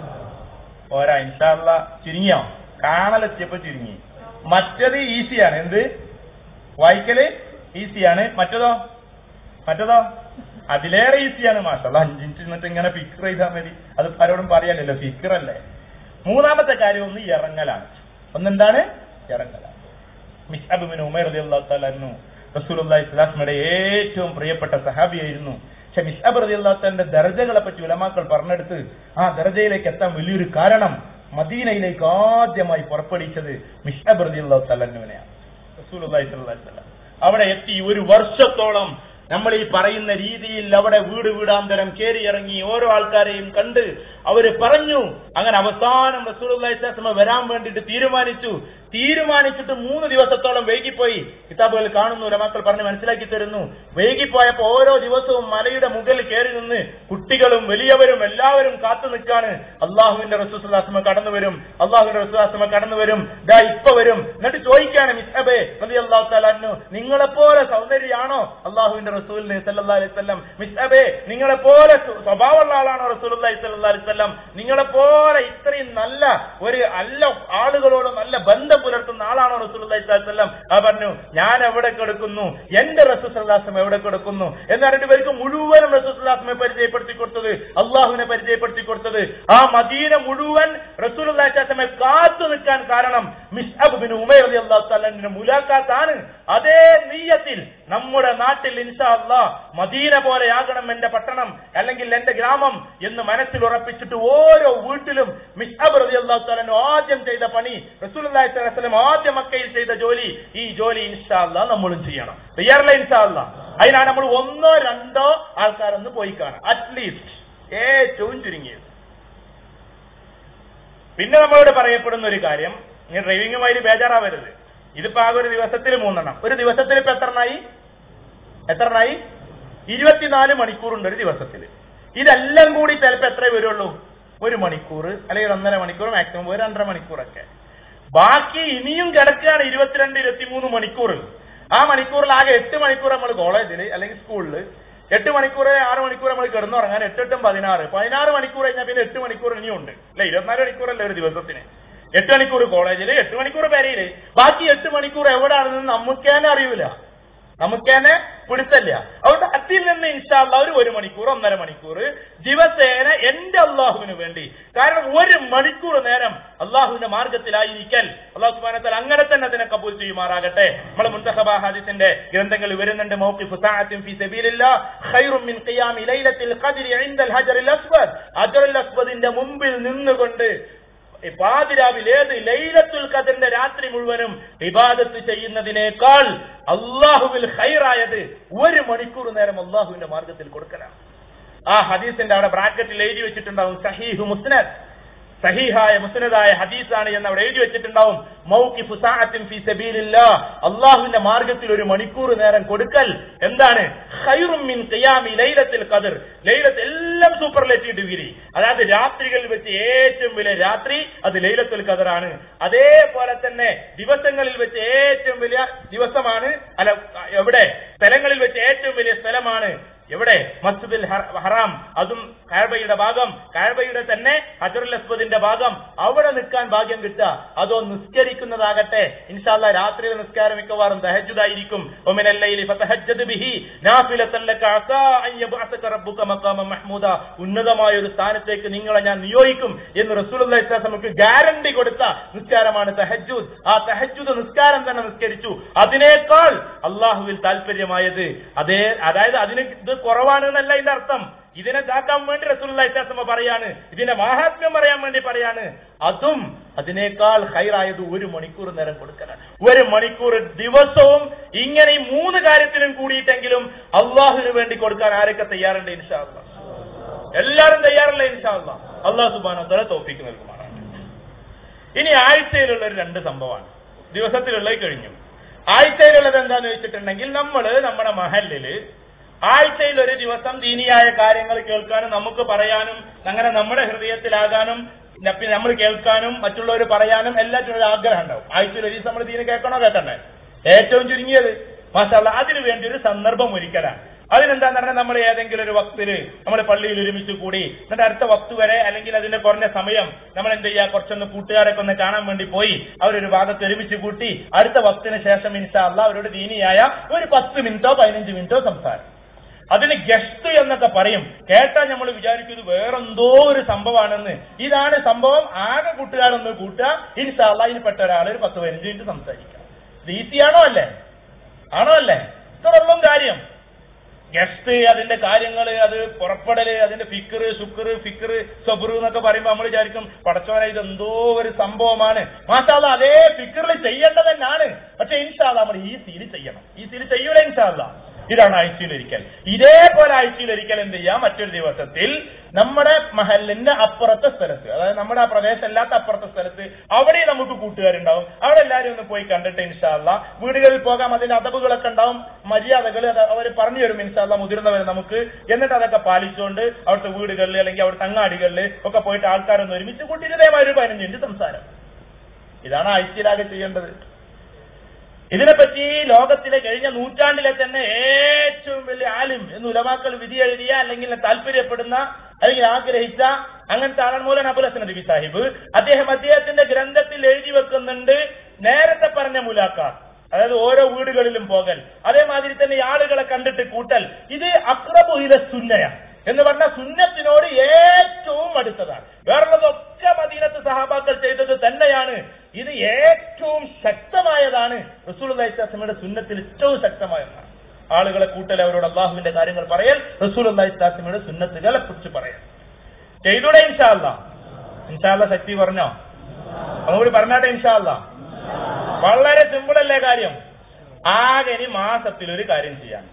പോരാ ഇൻഷാല്ല ചുരുങ്ങിയോ കാണലെത്തിയപ്പോ ചുരുങ്ങി മറ്റത് ഈസിയാണ് എന്ത് വായിക്കല് ഈസിയാണ് മറ്റതോ മറ്റതോ അതിലേറെ ഈസിയാണ് മാഷല്ല അഞ്ചിഞ്ച് എന്നിട്ട് ഇങ്ങനെ ഫിക്കർ ചെയ്താൽ മതി അത് പലരോടും പറയാനല്ലോ ഫിക്കർ അല്ലേ മൂന്നാമത്തെ കാര്യം ഒന്ന് ഇറങ്ങലാണ് ഒന്നെന്താണ് ഇറങ്ങലാണ് മിസ്അബിന് ഉമർ അലി അള്ളാഹു താലായിരുന്നു റസൂലുള്ളാഹി സ്വലാസ്മയുടെ ഏറ്റവും പ്രിയപ്പെട്ട സഹാബിയായിരുന്നു പക്ഷെ മിസ്അബ് റലി അള്ളാഹുത്താലിന്റെ ദർജകളെ പറ്റി ഉലമാക്കൾ പറഞ്ഞെടുത്ത് ആ ദർജയിലേക്ക് എത്താൻ വലിയൊരു കാരണം മദീനയിലേക്ക് ആദ്യമായി പുറപ്പെടുവിച്ചത് മിസ്അബ് റലി അള്ളാഹു താലാനുവിനെയാണ് റസൂലുള്ളാഹി സ്വല്ലല്ലാഹി അലൈഹി വസല്ലം അവിടെ എത്തി ഒരു വർഷത്തോളം നമ്മൾ ഈ പറയുന്ന രീതിയിൽ അവിടെ വീട് വീടാന്തരം കയറി ഇറങ്ങി ഓരോ ആൾക്കാരെയും കണ്ട് അവര് പറഞ്ഞു അങ്ങനെ അവസാനം റസൂലുള്ളാഹി സ്വല്ലല്ലാഹി അലൈഹി വസല്ലം വരാൻ വേണ്ടിയിട്ട് തീരുമാനിച്ചു തീരുമാനിച്ചിട്ട് മൂന്ന് ദിവസത്തോളം വൈകി വൈകിപ്പോയി കിതാബുകൾ കാണുന്നു ഉലമാക്കൾ പറഞ്ഞ് മനസ്സിലാക്കി തരുന്നു വൈകിപ്പോയപ്പോ ഓരോ ദിവസവും മലയുടെ മുകളിൽ കയറി നിന്ന് കുട്ടികളും വലിയവരും എല്ലാവരും കാത്തു നിൽക്കാണ് അള്ളാഹുവിന്റെ റസൂസ്ലാസ്മ കടന്നു വരും അള്ളാഹുവിന്റെ റസൂസ്ലാസ്മ കടന്നു വരും ദാ ഇപ്പൊ വരും എന്നിട്ട് ചോദിക്കാണ് മിസ്ഹബേ നബി അള്ളാഹു താലാന്നു നിങ്ങളെപ്പോലെ സൗന്ദര്യമാണോ അള്ളാഹുവിന്റെ റസൂലിന് സല്ലല്ലാഹു അലൈഹി വസല്ലം മിസ്ഹബേ നിങ്ങളെപ്പോലെ സ്വ- സ്വഭാവമുള്ള ആളാണോ റസൂലുള്ളാഹി സല്ലല്ലാഹു അലൈഹി വസല്ലം നിങ്ങളെപ്പോലെ ഇത്രയും നല്ല ഒരു അല്ല ആളുകളോട് നല്ല ബന്ധം പുലർത്തുന്ന ആളാണോ റസൂലുള്ളാഹി സ്വല്ലല്ലാഹു അലൈഹി വസല്ലം ആ പറഞ്ഞു ഞാൻ എവിടെ കിടക്കുന്നു എന്റെ റസൂസ്ലാസം എവിടെ കിടക്കുന്നു എന്ന് രണ്ടു പേർക്ക് മുഴുവനും റസൂസ്ലാസമെ പരിചയപ്പെടുത്തി കൊടുത്തത് അള്ളാഹുവിനെ പരിചയപ്പെടുത്തി കൊടുത്തത് ആ മദീന മുഴുവൻ റസൂലുള്ളാഹിനെ കാത്തു നിൽക്കാൻ കാരണം മിസ്അബ് ബിൻ ഉമൈർ അലി അള്ളാഹു തലന്റെ മുലാഖാത്താണ് അതേ നീയത്തിൽ നമ്മുടെ നാട്ടിൽ ഇൻഷാ അള്ളാ മദീന പോലെയാകണം എന്റെ പട്ടണം അല്ലെങ്കിൽ എന്റെ ഗ്രാമം എന്ന് മനസ്സിൽ ഉറപ്പിച്ചിട്ട് ഓരോ വീട്ടിലും മിസ്അബ് റതി അള്ളാഹു തലനു ആദ്യം ചെയ്ത പണി റസൂലുള്ളാഹി സ്വല്ലല്ലാഹു അലൈഹി വസല്ലം ആദ്യം മക്കയിൽ ചെയ്ത ജോലി ഈ ജോലി ഇൻഷാ അള്ളാ നമ്മളും ചെയ്യണം തയ്യാറല്ല ഇൻഷാ അള്ളാ അതിനാണ് നമ്മൾ ഒന്നോ രണ്ടോ ആൾക്കാരൊന്ന് പോയി കാണാം അറ്റ്ലീസ്റ്റ് ഏറ്റവും ചുരുങ്ങിയത് പിന്നെ നമ്മളോട് പറയപ്പെടുന്ന ഒരു കാര്യം ഈ ഡ്രൈവിംഗുമായി ബേജാറാവരുത് ഇതിപ്പോ ആകെ ഒരു ദിവസത്തിൽ മൂന്നെണ്ണം ഒരു ദിവസത്തിൽ ഇപ്പൊ എത്രണ്ണായി എത്രണ്ണായി ഇരുപത്തിനാല് മണിക്കൂറുണ്ട് ഒരു ദിവസത്തിൽ ഇതെല്ലാം കൂടി ചിലപ്പോ എത്രേ വരുള്ളൂ ഒരു മണിക്കൂർ അല്ലെങ്കിൽ ഒന്നര മണിക്കൂർ മാക്സിമം ഒരു രണ്ടര മണിക്കൂറൊക്കെ ബാക്കി ഇനിയും കിടക്കുകയാണ് ഇരുപത്തിരണ്ട് ഇരുപത്തിമൂന്ന് മണിക്കൂർ ആ മണിക്കൂറിൽ ആകെ എട്ട് മണിക്കൂർ നമ്മൾ കോളേജിൽ അല്ലെങ്കിൽ സ്കൂളിൽ എട്ട് മണിക്കൂർ ആറ് മണിക്കൂർ നമ്മൾ കിടന്നുറങ്ങാൻ എട്ടെട്ടും പതിനാറ് പതിനാറ് മണിക്കൂർ കഴിഞ്ഞാൽ പിന്നെ എട്ട് മണിക്കൂർ ഇനിയും ഉണ്ട് അല്ലെ ഇരുപത്തിനാല് മണിക്കൂറല്ലേ ഒരു ദിവസത്തിന് എട്ട് മണിക്കൂർ കോളേജിൽ എട്ട് മണിക്കൂർ പെരയില് ബാക്കി എട്ട് മണിക്കൂർ എവിടെയാണെന്ന് നമുക്ക് തന്നെ അറിയൂല നമുക്ക് തന്നെ പിടുത്തല്ല അതുകൊണ്ട് അതിൽ നിന്ന് ഇൻഷാല്ല ഒരു ഒരു മണിക്കൂർ ഒന്നര മണിക്കൂർ ദിവസേന എന്റെ അള്ളാഹുവിന് വേണ്ടി കാരണം ഒരു മണിക്കൂർ നേരം അള്ളാഹുവിന്റെ മാർഗത്തിലായിരിക്കൽ അള്ളാഹു സുബാനത്താൽ അങ്ങനെ തന്നെ അതിനെ കബൂൽ ചെയ്യുമാറാകട്ടെ നമ്മൾ മുൻതഹബ ഹാദിസിന്റെ ഗ്രന്ഥങ്ങളിൽ വരുന്നുണ്ട് മൗഖിഫു സഅത്തിൻ ഫീ സബീലില്ലാഹ് ഖൈറും മിൻ ഖിയാമി ലൈലത്തിൽ ഖദ്രി ഇൻദൽ ഹജറിൽ അസ്വദ് ഹജറുൽ അസ്വദിന്റെ മുമ്പിൽ നിന്നുകൊണ്ട് ഈ പാതിരാവിൽ ഏത് ലൈലത്തുൽ ഖദറിന്റെ രാത്രി മുഴുവനും ഇബാദത്ത് ചെയ്യുന്നതിനേക്കാൾ അള്ളാഹുവിൽ ഹൈറായത് ഒരു മണിക്കൂർ നേരം അള്ളാഹുവിന്റെ മാർഗത്തിൽ കൊടുക്കലാണ് ആ ഹദീസിന്റെ അവിടെ ബ്രാക്കറ്റിൽ എഴുതി വെച്ചിട്ടുണ്ടാവും സഹീഹു മുസ്നദ് സഹീഹായ മുസ്നദായ ഹദീസാണ് എന്ന് അവിടെ എഴുതി വെച്ചിട്ടുണ്ടാവും മൗഖിഫു സഅത്തിൻ ഫീ സബീലില്ലാഹ് അള്ളാഹുവിന്റെ മാർഗത്തിൽ ഒരു മണിക്കൂർ നേരം കൊടുക്കൽ എന്താണ് ഖൈറും മിൻ ഖിയാമി ലൈലത്തിൽ ഖദർ ലൈലത്ത് എല്ലാം സൂപ്പർലേറ്റീവ് ഡിഗ്രി അതായത് രാത്രികളിൽ വെച്ച് ഏറ്റവും വലിയ രാത്രി അത് ലൈലത്തുൽ ഖദറാണ് അതേപോലെ തന്നെ ദിവസങ്ങളിൽ വെച്ച് ഏറ്റവും വലിയ ദിവസമാണ് അല്ല എവിടെ സ്ഥലങ്ങളിൽ വെച്ച് ഏറ്റവും വലിയ സ്ഥലമാണ് എവിടെ മസ്ജിദുൽ ഹറ- ഹറാം അതും കാഴ്ബയുടെ ഭാഗം കാഴ്ബയുടെ തന്നെ ഹജറുൽ അസ്വദിന്റെ ഭാഗം അവിടെ നിൽക്കാൻ ഭാഗ്യം കിട്ടുക അതോ നിസ്കരിക്കുന്നതാകട്ടെ ഇൻഷാല്ല രാത്രിയിലെ നിസ്കാരം മിക്കവാറും തഹജുദായിരിക്കും ഒമിനല്ലയിലി ഫതഹജ്ജദ് ബിഹി നാഫിലത്തൻ ലക അസാ അൻ യബ്അസക റബ്ബുക മഖാമൻ മഹ്മൂദ ഉന്നതമായ ഒരു സ്ഥാനത്തേക്ക് നിങ്ങളെ ഞാൻ നിയോഗിക്കും എന്ന് റസൂലുള്ളാഹി സ്വല്ലല്ലാഹു അലൈഹി നമുക്ക് ഗ്യാരണ്ടി കൊടുത്ത നിസ്കാരമാണ് തഹജ്ജുദ് ആ തഹജ്ജുദ് നിസ്കാരം തന്നെ നിസ്കരിച്ചു അതിനേക്കാൾ അള്ളാഹുവിൽ താല്പര്യമായത് അതേ അതായത് അതിന് ഇത് കുറവാണ് എന്നല്ല ഇതിന്റെ അർത്ഥം ഇതിനെ ഇതാക്കാൻ വേണ്ടി റസൂലുള്ളാഹി സ്വല്ലല്ലാഹു അലൈഹി വസല്ലം പറയാണ് ഇതിന്റെ മാഹാത്മ്യം പറയാൻ വേണ്ടി പറയാണ് അതും അതിനേക്കാൾ ഹൈറായത് ഒരു മണിക്കൂർ നേരം കൊടുക്കലാണ് ഒരു മണിക്കൂർ ദിവസവും ഇങ്ങനെ ഈ മൂന്ന് കാര്യത്തിനും കൂടിയിട്ടെങ്കിലും അള്ളാഹുവിന് വേണ്ടി കൊടുക്കാൻ ആരൊക്കെ തയ്യാറുണ്ട് ഇൻഷാ അല്ലാഹ് എല്ലാവരും തയ്യാറല്ല ഇൻഷാ അല്ലാഹ് അള്ളാഹു സുബ്ഹാനഹു വ തആല തൗഫീക്ക് നൽകുമാറാണ് ഇനി ആഴ്ചയിലുള്ള ഒരു രണ്ട് സംഭവമാണ് ദിവസത്തിലുള്ളത് കഴിഞ്ഞു ആഴ്ചയിലുള്ളത് എന്താന്ന് വെച്ചിട്ടുണ്ടെങ്കിൽ നമ്മൾ നമ്മുടെ മഹലില് ആഴ്ചയിൽ ഒരു ദിവസം ദീനിയായ കാര്യങ്ങൾ കേൾക്കാനും നമുക്ക് പറയാനും അങ്ങനെ നമ്മുടെ ഹൃദയത്തിലാകാനും ന- പിന്നെ നമ്മൾ കേൾക്കാനും മറ്റുള്ളവർ പറയാനും എല്ലാത്തിനും ഒരു ആഗ്രഹം ഉണ്ടാവും ആഴ്ചയിൽ ഒരു ദിവസം നമ്മൾ ദീന് കേൾക്കണോ കേൾക്കണ്ടേ ഏറ്റവും ചുരുങ്ങിയത് മാഷാല്ല അതിനു വേണ്ടി ഒരു സന്ദർഭം ഒരുക്കലാണ് അതിനെന്താന്ന് പറഞ്ഞാൽ നമ്മൾ ഏതെങ്കിലും ഒരു വക്തില് നമ്മൾ പള്ളിയിൽ ഒരുമിച്ച് കൂടി എന്നിട്ട് അടുത്ത വക്ത് വരെ അല്ലെങ്കിൽ അതിന്റെ കുറഞ്ഞ സമയം നമ്മൾ എന്ത് ചെയ്യുക കുറച്ചൊന്ന് കൂട്ടുകാരൊക്കെ ഒന്ന് കാണാൻ വേണ്ടി പോയി അവരൊരു ഭാഗത്ത് ഒരുമിച്ച് കൂട്ടി അടുത്ത വക്തിന് ശേഷം ഇൻഷാ അല്ല അവരോട് ദീനിയായ ഒരു പത്ത് മിനിറ്റോ പതിനഞ്ച് മിനിറ്റോ സംസാരം അതിന് ഗസ്റ്റ് എന്നൊക്കെ പറയും കേട്ടാൽ നമ്മൾ വിചാരിക്കും ഇത് വേറെന്തോ ഒരു സംഭവമാണെന്ന് ഇതാണ് സംഭവം ആകെ കൂട്ടുകാരൊന്ന് കൂട്ടുക ഇൻഷാ അല്ല ഇതിൽപ്പെട്ട ഒരാൾ ഒരു പത്ത് പതിനഞ്ച് മിനിറ്റ് സംസാരിക്കാം ഇത് ഈസിയാണോ അല്ലേ ആണോ അല്ലേ ഇത്രയുള്ളൂ കാര്യം ഗസ്റ്റ് അതിന്റെ കാര്യങ്ങൾ അത് പുറപ്പെടല് അതിന്റെ ഫിക്കറ് ശുക്കറ് ഫിക്കറ് സബുറ് എന്നൊക്കെ പറയുമ്പോൾ നമ്മൾ വിചാരിക്കും പടച്ചോനെ ഇത് എന്തോ ഒരു സംഭവമാണ് മാഷാല്ല അതേ ഫിക്കറിൽ ചെയ്യേണ്ടത് തന്നെയാണ് പക്ഷെ ഇൻഷാല്ല നമ്മൾ ഈ സീല് ചെയ്യണം ഈ സീല് ചെയ്യൂല ഇൻഷാല്ല ഇതാണ് ആഴ്ചയിലൊരിക്കൽ ഇതേപോലെ ആഴ്ചയിലൊരിക്കൽ എന്ത് ചെയ്യാം മറ്റൊരു ദിവസത്തിൽ നമ്മുടെ മഹലിന്റെ അപ്പുറത്തെ സ്ഥലത്ത് അതായത് നമ്മുടെ ആ പ്രദേശം അല്ലാത്ത അപ്പുറത്തെ സ്ഥലത്ത് അവിടെ നമുക്ക് കൂട്ടുകാരുണ്ടാവും അവിടെ എല്ലാവരും ഒന്ന് പോയി കണ്ടിട്ട് ഇൻഷാല്ല വീടുകളിൽ പോകാം അതിന്റെ അതവുകളൊക്കെ ഉണ്ടാവും മര്യാദകൾ അവർ പറഞ്ഞു തരും ഇൻഷാല്ല മുതിർന്നവർ നമുക്ക് എന്നിട്ട് അതൊക്കെ പാലിച്ചുകൊണ്ട് അവിടുത്തെ വീടുകളിൽ അല്ലെങ്കിൽ അവിടുത്തെ അങ്ങാടികളിൽ ഒക്കെ പോയിട്ട് ആൾക്കാരൊന്ന് ഒരുമിച്ച് കൂട്ടിയിട്ട് ഇതേമാതിരി ഒരു പതിനഞ്ച് മിനിറ്റ് സംസാരം ഇതാണ് ആഴ്ചയിലാകെ ചെയ്യേണ്ടത് ഇതിനെപ്പറ്റി ലോകത്തിലെ കഴിഞ്ഞ നൂറ്റാണ്ടിലെ തന്നെ ഏറ്റവും വലിയ ആലിം എന്ന് ഉലമാക്കൾ വിധി എഴുതിയ അല്ലെങ്കിൽ താല്പര്യപ്പെടുന്ന അല്ലെങ്കിൽ ആഗ്രഹിച്ച അങ്ങനത്തെ ആളാണ് മൂലൻ അബുൽ ഹസൻ നബി സാഹിബ് അദ്ദേഹം അദ്ദേഹത്തിന്റെ ഗ്രന്ഥത്തിൽ എഴുതി വെക്കുന്നുണ്ട് നേരത്തെ പറഞ്ഞ മുലാക്കാർ അതായത് ഓരോ വീടുകളിലും പോകൽ അതേമാതിരി തന്നെ ഈ ആളുകളെ കണ്ടിട്ട് കൂട്ടൽ ഇത് അക്രബുഹിലെ സുന്നയ എന്ന് പറഞ്ഞ സുന്നത്തിനോട് ഏറ്റവും അടുത്തതാണ് വേറുള്ളതൊക്കെ മദീനത്ത് സഹാബാക്കൾ ചെയ്തത് തന്നെയാണ് ഇത് ഏറ്റവും ശക്തമായതാണ് റസൂൽ അള്ളാഹിസ്ലാസ്മയുടെ സുന്നത്തിൽ ഏറ്റവും ശക്തമായതാണ് ആളുകളെ കൂട്ടൽ അവരോട് അള്ളാഹുവിന്റെ കാര്യങ്ങൾ പറയൽ റസൂൽ അള്ളാഹിസ്ലാസ്മയുടെ സുന്നത്തുകളെ കുറിച്ച് പറയൽ ചെയ്തൂടെ ഇൻഷാല്ല ഇൻഷാല്ല ശക്തി പറഞ്ഞോ അതുകൂടി പറഞ്ഞാട്ടെ ഇൻഷാല്ല വളരെ സിമ്പിൾ അല്ലേ കാര്യം ആകെ ഇനി മാസത്തിൽ ഒരു കാര്യം ചെയ്യാൻ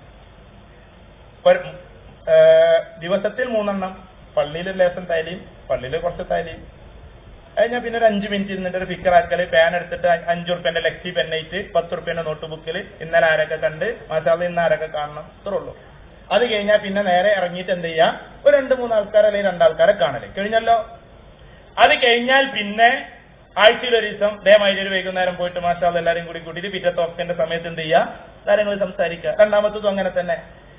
ഒരു, ഏ, ദിവസത്തിൽ മൂന്നെണ്ണം പള്ളിയിൽ ലേസം തൈലിയും പള്ളിയിൽ കുറച്ച് തൈലിയും കഴിഞ്ഞാൽ പിന്നെ ഒരു അഞ്ച് മിനിറ്റ് ഇരുന്നിട്ട് ഒരു പിക്കറാക്കല് പാൻ എടുത്തിട്ട് അ- അഞ്ച് റുപ്യന്റെ ലക്സി പെന്നൈറ്റ് പത്ത് റുപ്യന്റെ നോട്ട് ബുക്കിൽ ഇന്നലെ ആരൊക്കെ കണ്ട് മാസാല ഇന്ന് ആരൊക്കെ കാണണം ഇത്രേ ഉള്ളൂ അത് കഴിഞ്ഞാൽ പിന്നെ നേരെ ഇറങ്ങിയിട്ട് എന്ത് ചെയ്യാം ഒരു രണ്ട് മൂന്ന് ആൾക്കാർ അല്ലെങ്കിൽ രണ്ടാൾക്കാരെ കാണല് കഴിഞ്ഞല്ലോ അത് കഴിഞ്ഞാൽ പിന്നെ ആഴ്ചയിൽ ഒരു ദിവസം ദയമായി ഒരു വൈകുന്നേരം പോയിട്ട് മാഷാൽ എല്ലാവരും കൂടി കൂട്ടിയിട്ട് പിറ്റത്തെ ഓപ്ഷന്റെ സമയത്ത് എന്ത് ചെയ്യുക കാര്യങ്ങൾ സംസാരിക്കുക രണ്ടാമത്തതും അങ്ങനെ തന്നെ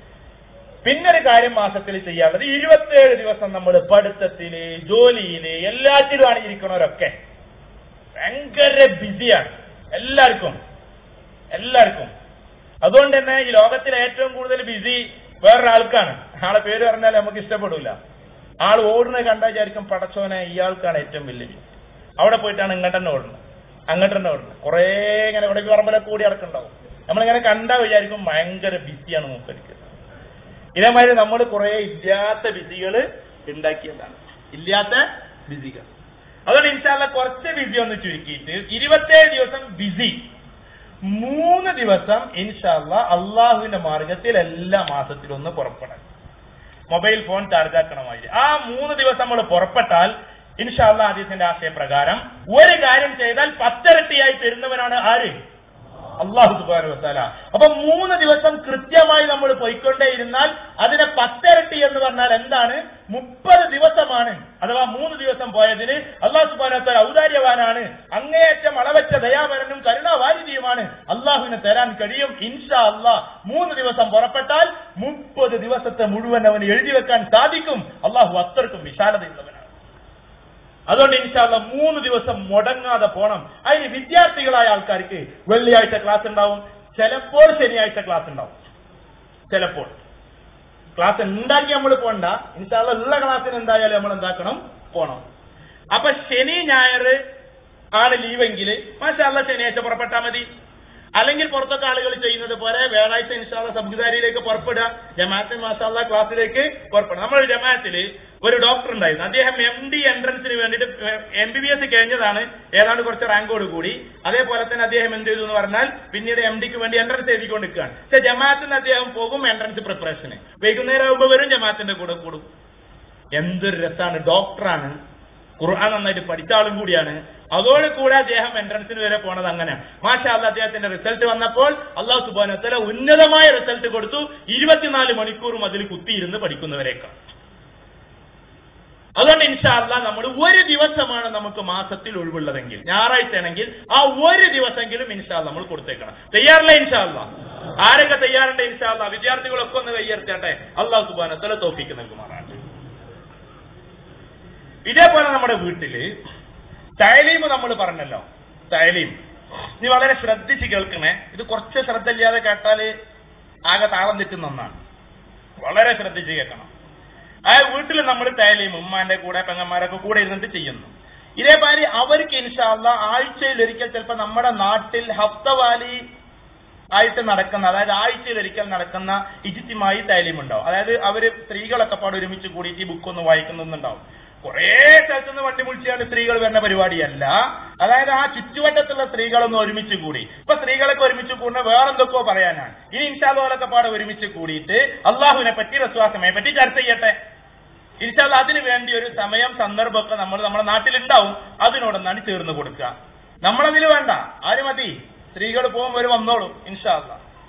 പിന്നെ ഒരു കാര്യം മാസത്തിൽ ചെയ്യാനുള്ളത് ഇരുപത്തിയേഴ് ദിവസം നമ്മൾ പഠിത്തത്തില് ജോലിയില് എല്ലാറ്റിലുമാണ് ഇരിക്കണവരൊക്കെ ഭയങ്കര ബിസിയാണ് എല്ലാവർക്കും എല്ലാവർക്കും അതുകൊണ്ട് തന്നെ ഈ ലോകത്തിലെ ഏറ്റവും കൂടുതൽ ബിസി വേറൊരാൾക്കാണ് ആളെ പേര് പറഞ്ഞാൽ നമുക്ക് ഇഷ്ടപ്പെടില്ല ആൾ ഓടുന്നത് കണ്ടാൽ വിചാരിക്കും പടച്ചോനെ ഇയാൾക്കാണ് ഏറ്റവും വലിയ busy. അവിടെ പോയിട്ടാണ് ഇങ്ങോട്ട് തന്നെ ഓടുന്നത് അങ്ങോട്ട് തന്നെ ഓടുന്നത് കുറേ ഇങ്ങനെ ഇവിടെ പറമ്പലൊക്കെ കൂടി അടക്കുണ്ടാവും നമ്മളിങ്ങനെ കണ്ടാൽ വിചാരിക്കും ഭയങ്കര ബിസിയാണ് മൂപ്പരിക്ക് ഇതേമാതിരി നമ്മൾ കുറെ ഇല്ലാത്ത ബിസികൾ ഉണ്ടാക്കിയതാണ് ഇല്ലാത്ത ബിസികൾ അതുകൊണ്ട് ഇൻഷാല്ല കുറച്ച് ബിസി ഒന്ന് ചുരുക്കിയിട്ട് ഇരുപത്തേഴ് ദിവസം ബിസി മൂന്ന് ദിവസം ഇൻഷാല്ല അള്ളാഹുവിന്റെ മാർഗത്തിൽ എല്ലാ മാസത്തിലും ഒന്ന് പുറപ്പെടണം മൊബൈൽ ഫോൺ ചാർജ് ആക്കണമായി ആ മൂന്ന് ദിവസം നമ്മൾ പുറപ്പെട്ടാൽ ഇൻഷാല്ല ആദ്യത്തിന്റെ ആശയപ്രകാരം ഒരു കാര്യം ചെയ്താൽ പത്തിരട്ടിയായി തരുന്നവനാണ് ആര് അള്ളാഹു സുബാന വസാല അപ്പൊ മൂന്ന് ദിവസം കൃത്യമായി നമ്മൾ പോയിക്കൊണ്ടേയിരുന്നാൽ അതിനെ പത്തിരട്ടി എന്ന് പറഞ്ഞാൽ എന്താണ് മുപ്പത് ദിവസമാണ് അഥവാ മൂന്ന് ദിവസം പോയതിന് അള്ളാഹു സുബാന വസാല ഔദാര്യവാനാണ് അങ്ങേയറ്റം അളവറ്റ ദയാപരനും കരുണാവാരിതിയുമാണ് അള്ളാഹുവിന് തരാൻ കഴിയും ഇൻഷാ അള്ളാഹ് മൂന്ന് ദിവസം പുറപ്പെട്ടാൽ മുപ്പത് ദിവസത്തെ മുഴുവൻ അവന് എഴുതി വെക്കാൻ സാധിക്കും അള്ളാഹു അത്രക്കും വിശാലതയുള്ളവനാണ് അതുകൊണ്ട് ഇൻഷാല്ല മൂന്ന് ദിവസം മുടങ്ങാതെ പോണം അതിന് വിദ്യാർത്ഥികളായ ആൾക്കാർക്ക് വെള്ളിയാഴ്ച ക്ലാസ് ഉണ്ടാവും ചിലപ്പോൾ ശനിയാഴ്ച ക്ലാസ് ഉണ്ടാവും ചിലപ്പോൾ ക്ലാസ് ഉണ്ടാക്കി നമ്മൾ പോണ്ട ഇൻഷാല്ല ഉള്ള ക്ലാസ്സിന് എന്തായാലും നമ്മൾ എന്താക്കണം പോണം അപ്പൊ ശനി ഞായർ ആണ് ലീവെങ്കിൽ മാഷാല്ല ശനിയാഴ്ച പുറപ്പെട്ടാൽ മതി അല്ലെങ്കിൽ പുറത്തൊക്കെ ആളുകൾ ചെയ്യുന്നത് പോലെ വ്യാഴാഴ്ച ഇൻഷാല്ല സബ്ഗുദാരിയിലേക്ക് പുറപ്പെടുക ജമാഅത്ത് മാഷാല്ല ക്ലാസ്സിലേക്ക് പുറപ്പെടുക നമ്മുടെ ജമാഅത്തിൽ ഒരു ഡോക്ടർ ഉണ്ടായിരുന്നു അദ്ദേഹം എം ഡി എൻട്രൻസിന് വേണ്ടിയിട്ട് എം ബി ബി എസ് കഴിഞ്ഞതാണ് ഏതാണ്ട് കുറച്ച് റാങ്കോട് കൂടി അതേപോലെ തന്നെ അദ്ദേഹം എന്ത് ചെയ്തു എന്ന് പറഞ്ഞാൽ പിന്നീട് എം ഡിക്ക് വേണ്ടി എൻട്രൻസ് എഴുതിക്കൊണ്ടിരിക്കുകയാണ് പക്ഷെ ജമാഅത്തിന് അദ്ദേഹം പോകും എൻട്രൻസ് പ്രിപ്പറേഷന് വൈകുന്നേരം ആകുമ്പോൾ വരും ജമാഅത്തിന്റെ കൂടെ കൂടും എന്തൊരു രസമാണ് ഡോക്ടറാണ് ഖുർആൻ നന്നായിട്ട് പഠിച്ച ആളും കൂടിയാണ് അതോട് കൂടെ അദ്ദേഹം എൻട്രൻസിന് വരെ പോണത് അങ്ങനെയാണ് മാഷാ അല്ല അദ്ദേഹത്തിന്റെ റിസൾട്ട് വന്നപ്പോൾ അള്ളാഹു സുബാനത്തല ഉന്നതമായ റിസൾട്ട് കൊടുത്തു ഇരുപത്തിനാല് മണിക്കൂറും അതിൽ കുത്തിയിരുന്ന് പഠിക്കുന്നവരേക്കാൾ അതുകൊണ്ട് ഇൻഷാല്ല നമ്മൾ ഒരു ദിവസമാണ് നമുക്ക് മാസത്തിൽ ഒഴിവുള്ളതെങ്കിൽ ഞായറാഴ്ച ആണെങ്കിൽ ആ ഒരു ദിവസമെങ്കിലും ഇൻഷാല്ല നമ്മൾ കൊടുത്തേക്കണം തയ്യാറല്ല ഇൻഷാല്ല ആരൊക്കെ തയ്യാറുണ്ട് ഇൻഷാല്ല വിദ്യാർത്ഥികളൊക്കെ ഒന്ന് കയ്യേർച്ചാട്ടെ അള്ളാഹു സുബാനത്തല തോഫിക്ക് നൽകുമാറാട്ടെ ഇതേപോലെ നമ്മുടെ വീട്ടില് തൈലീം നമ്മൾ പറഞ്ഞല്ലോ തൈലീം നീ വളരെ ശ്രദ്ധിച്ച് കേൾക്കണേ ഇത് കുറച്ച് ശ്രദ്ധ ഇല്ലാതെ കേട്ടാല് ആകെ താളം തെറ്റുന്ന ഒന്നാണ് വളരെ ശ്രദ്ധിച്ച് കേൾക്കണം ആ വീട്ടിൽ നമ്മൾ തൈലീം ഉമ്മാന്റെ കൂടെ പെങ്ങന്മാരൊക്കെ കൂടെ ഇരുന്നിട്ട് ചെയ്യുന്നു ഇതേമാതിരി അവർക്ക് ഇൻഷാല്ല ആഴ്ചയിൽ ഒരിക്കൽ ചിലപ്പോൾ നമ്മുടെ നാട്ടിൽ ഹഫ്തവാലി ആയിട്ട് നടക്കുന്ന അതായത് ആഴ്ചയിൽ ഒരിക്കൽ നടക്കുന്ന ഇജിത്തിമായി തൈലീം ഉണ്ടാവും അതായത് അവര് സ്ത്രീകളൊക്കെ പാടെ ഒരുമിച്ച് കൂടിയിട്ട് ഈ ബുക്ക് ഒന്ന് വായിക്കുന്നുണ്ടാവും കുറേ സ്ഥലത്തുനിന്ന് വണ്ടി മുളിച്ചാണ്ട് സ്ത്രീകൾ വരുന്ന പരിപാടിയല്ല അതായത് ആ ചുറ്റുവട്ടത്തുള്ള സ്ത്രീകളൊന്നും ഒരുമിച്ച് കൂടി ഇപ്പൊ സ്ത്രീകളൊക്കെ ഒരുമിച്ച് കൂടുന്ന വേറെന്തൊക്കെയോ പറയാനാണ് ഇനി ഇൻഷാദോലൊക്കെ പാടെ ഒരുമിച്ച് കൂടിയിട്ട് അള്ളാഹുവിനെ പറ്റി റസ്വാസമയെ പറ്റി ചർച്ച ചെയ്യട്ടെ ഇൻഷാല്ല അതിനു വേണ്ടി ഒരു സമയം സന്ദർഭമൊക്കെ നമ്മൾ നമ്മുടെ നാട്ടിലുണ്ടാവും അതിനോടൊന്നാണ് ചേർന്ന് കൊടുക്കുക നമ്മളതിൽ വേണ്ട ആര് മതി സ്ത്രീകൾ പോകുമ്പോൾ ഒരു വന്നോളൂ ഇൻഷാല്ല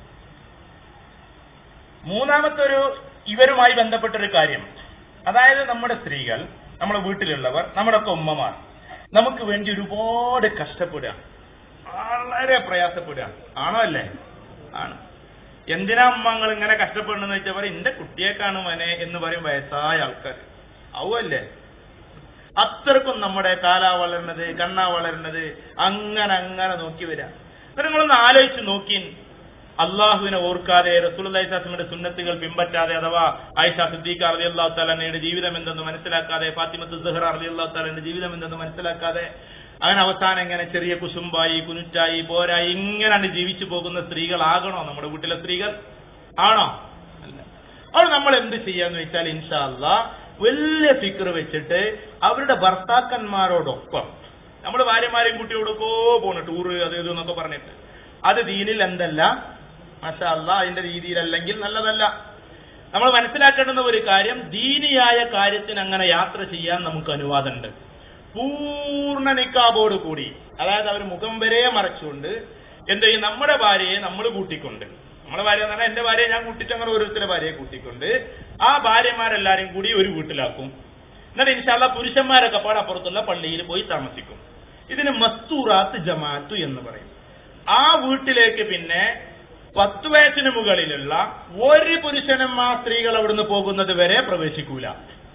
മൂന്നാമത്തെ ഒരു ഇവരുമായി ബന്ധപ്പെട്ടൊരു കാര്യം അതായത് നമ്മുടെ സ്ത്രീകൾ നമ്മുടെ വീട്ടിലുള്ളവർ നമ്മുടെ ഒക്കെ ഉമ്മമാർ നമുക്ക് വേണ്ടി ഒരുപാട് കഷ്ടപ്പെടുക വളരെ പ്രയാസപ്പെടുക ആണോ അല്ലേ ആണ് എന്തിനാ അമ്മങ്ങൾ ഇങ്ങനെ കഷ്ടപ്പെടുന്നെന്ന് വെച്ചാൽ പറയും എന്റെ കുട്ടിയെ കാണുമനെ എന്ന് പറയും വയസ്സായ ആൾക്കാർ ആവുമല്ലേ അത്രക്കും നമ്മുടെ കാലാ വളരുന്നത് കണ്ണാ വളരുന്നത് അങ്ങനെ അങ്ങനെ നോക്കി വരാം എന്നിട്ട് നിങ്ങളൊന്ന് ആലോചിച്ച് നോക്കി അള്ളാഹുവിനെ ഓർക്കാതെ റസൂലുള്ളാഹിന്റെ സുന്നത്തുകൾ പിൻപറ്റാതെ അഥവാ ആയിഷ സിദ്ദീഖ അലി അള്ളാഹു താലയുടെ ജീവിതം എന്തെന്ന് മനസ്സിലാക്കാതെ ഫാത്തിമത്ത് സുഹറ അലി അള്ളാഹു താലയുടെ ജീവിതം എന്തെന്ന് മനസ്സിലാക്കാതെ അങ്ങനെ അവസാനം ഇങ്ങനെ ചെറിയ കുശുമ്പായി കുനുറ്റായി പോരായി ഇങ്ങനെയാണ് ജീവിച്ചു പോകുന്ന സ്ത്രീകളാകണോ നമ്മുടെ വീട്ടിലെ സ്ത്രീകൾ ആണോ അല്ല അപ്പോൾ നമ്മൾ എന്ത് ചെയ്യാന്ന് വെച്ചാൽ ഇൻഷാല്ല വലിയ ഫിക്കർ വെച്ചിട്ട് അവരുടെ ഭർത്താക്കന്മാരോടൊപ്പം നമ്മൾ ഭാര്യമാരെയും കുട്ടിയോടൊക്കെ പോണു ടൂറ് അത് ഇത് എന്നൊക്കെ പറഞ്ഞിട്ട് അത് ദീനിൽ എന്തല്ല മഷാ അല്ല അതിന്റെ രീതിയിലല്ലെങ്കിൽ നല്ലതല്ല നമ്മൾ മനസ്സിലാക്കേണ്ടുന്ന ഒരു കാര്യം ദീനിയായ കാര്യത്തിന് അങ്ങനെ യാത്ര ചെയ്യാൻ നമുക്ക് അനുവാദമുണ്ട് പൂർണ്ണ നിക്കാബോട് കൂടി അതായത് അവർ മുഖം വരെ മറച്ചുകൊണ്ട് എന്ത് ചെയ്യും നമ്മുടെ ഭാര്യയെ നമ്മൾ കൂട്ടിക്കൊണ്ട് നമ്മുടെ ഭാര്യ എന്ന് പറഞ്ഞാൽ എന്റെ ഭാര്യയെ ഞാൻ കൂട്ടിച്ച് അങ്ങനെ ഓരോരുത്തരുടെ ഭാര്യയെ കൂട്ടിക്കൊണ്ട് ആ ഭാര്യമാരെല്ലാരും കൂടി ഒരു വീട്ടിലാക്കും എന്നിട്ട് ഇൻഷാല്ല പുരുഷന്മാരൊക്കെ പാടെ അപ്പുറത്തുള്ള പള്ളിയിൽ പോയി താമസിക്കും ഇതിന് മസ്തൂറാത്ത് ജമാഅത്ത് എന്ന് പറയും ആ വീട്ടിലേക്ക് പിന്നെ പത്ത് വയസ്സിന് മുകളിലുള്ള ഒരു പുരുഷനും ആ സ്ത്രീകൾ അവിടുന്ന് പോകുന്നത് വരെ പ്രവേശിക്കൂല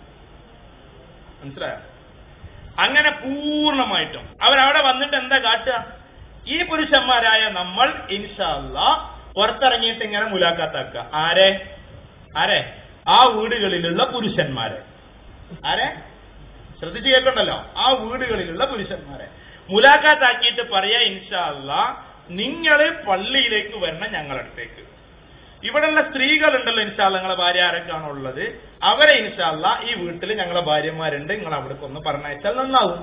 മനസ്സിലായോ അങ്ങനെ പൂർണ്ണമായിട്ടും അവരവിടെ വന്നിട്ട് എന്താ കാട്ടുക ഈ പുരുഷന്മാരായ നമ്മൾ ഇൻഷാല്ല പുറത്തിറങ്ങിയിട്ട് ഇങ്ങനെ മുലാക്കാത്താക്കുക ആരെ ആരെ ആ വീടുകളിലുള്ള പുരുഷന്മാരെ ആരെ ശ്രദ്ധിച്ചു കേൾക്കണ്ടല്ലോ ആ വീടുകളിലുള്ള പുരുഷന്മാരെ മുലാഖാത്താക്കിയിട്ട് പറയാ ഇൻഷാല്ല നിങ്ങൾ പള്ളിയിലേക്ക് വരണം ഞങ്ങളുടെ അടുത്തേക്ക് ഇവിടെയുള്ള സ്ത്രീകളുണ്ടല്ലോ ഇൻഷാല്ല നിങ്ങളെ ഭാര്യ ആരൊക്കെയാണോ ഉള്ളത് അവരെ ഇൻഷാല്ല ഈ വീട്ടിൽ ഞങ്ങളെ ഭാര്യമാരുണ്ട് നിങ്ങൾ അവിടേക്ക് ഒന്ന് പറഞ്ഞയച്ചാൽ നന്നാവും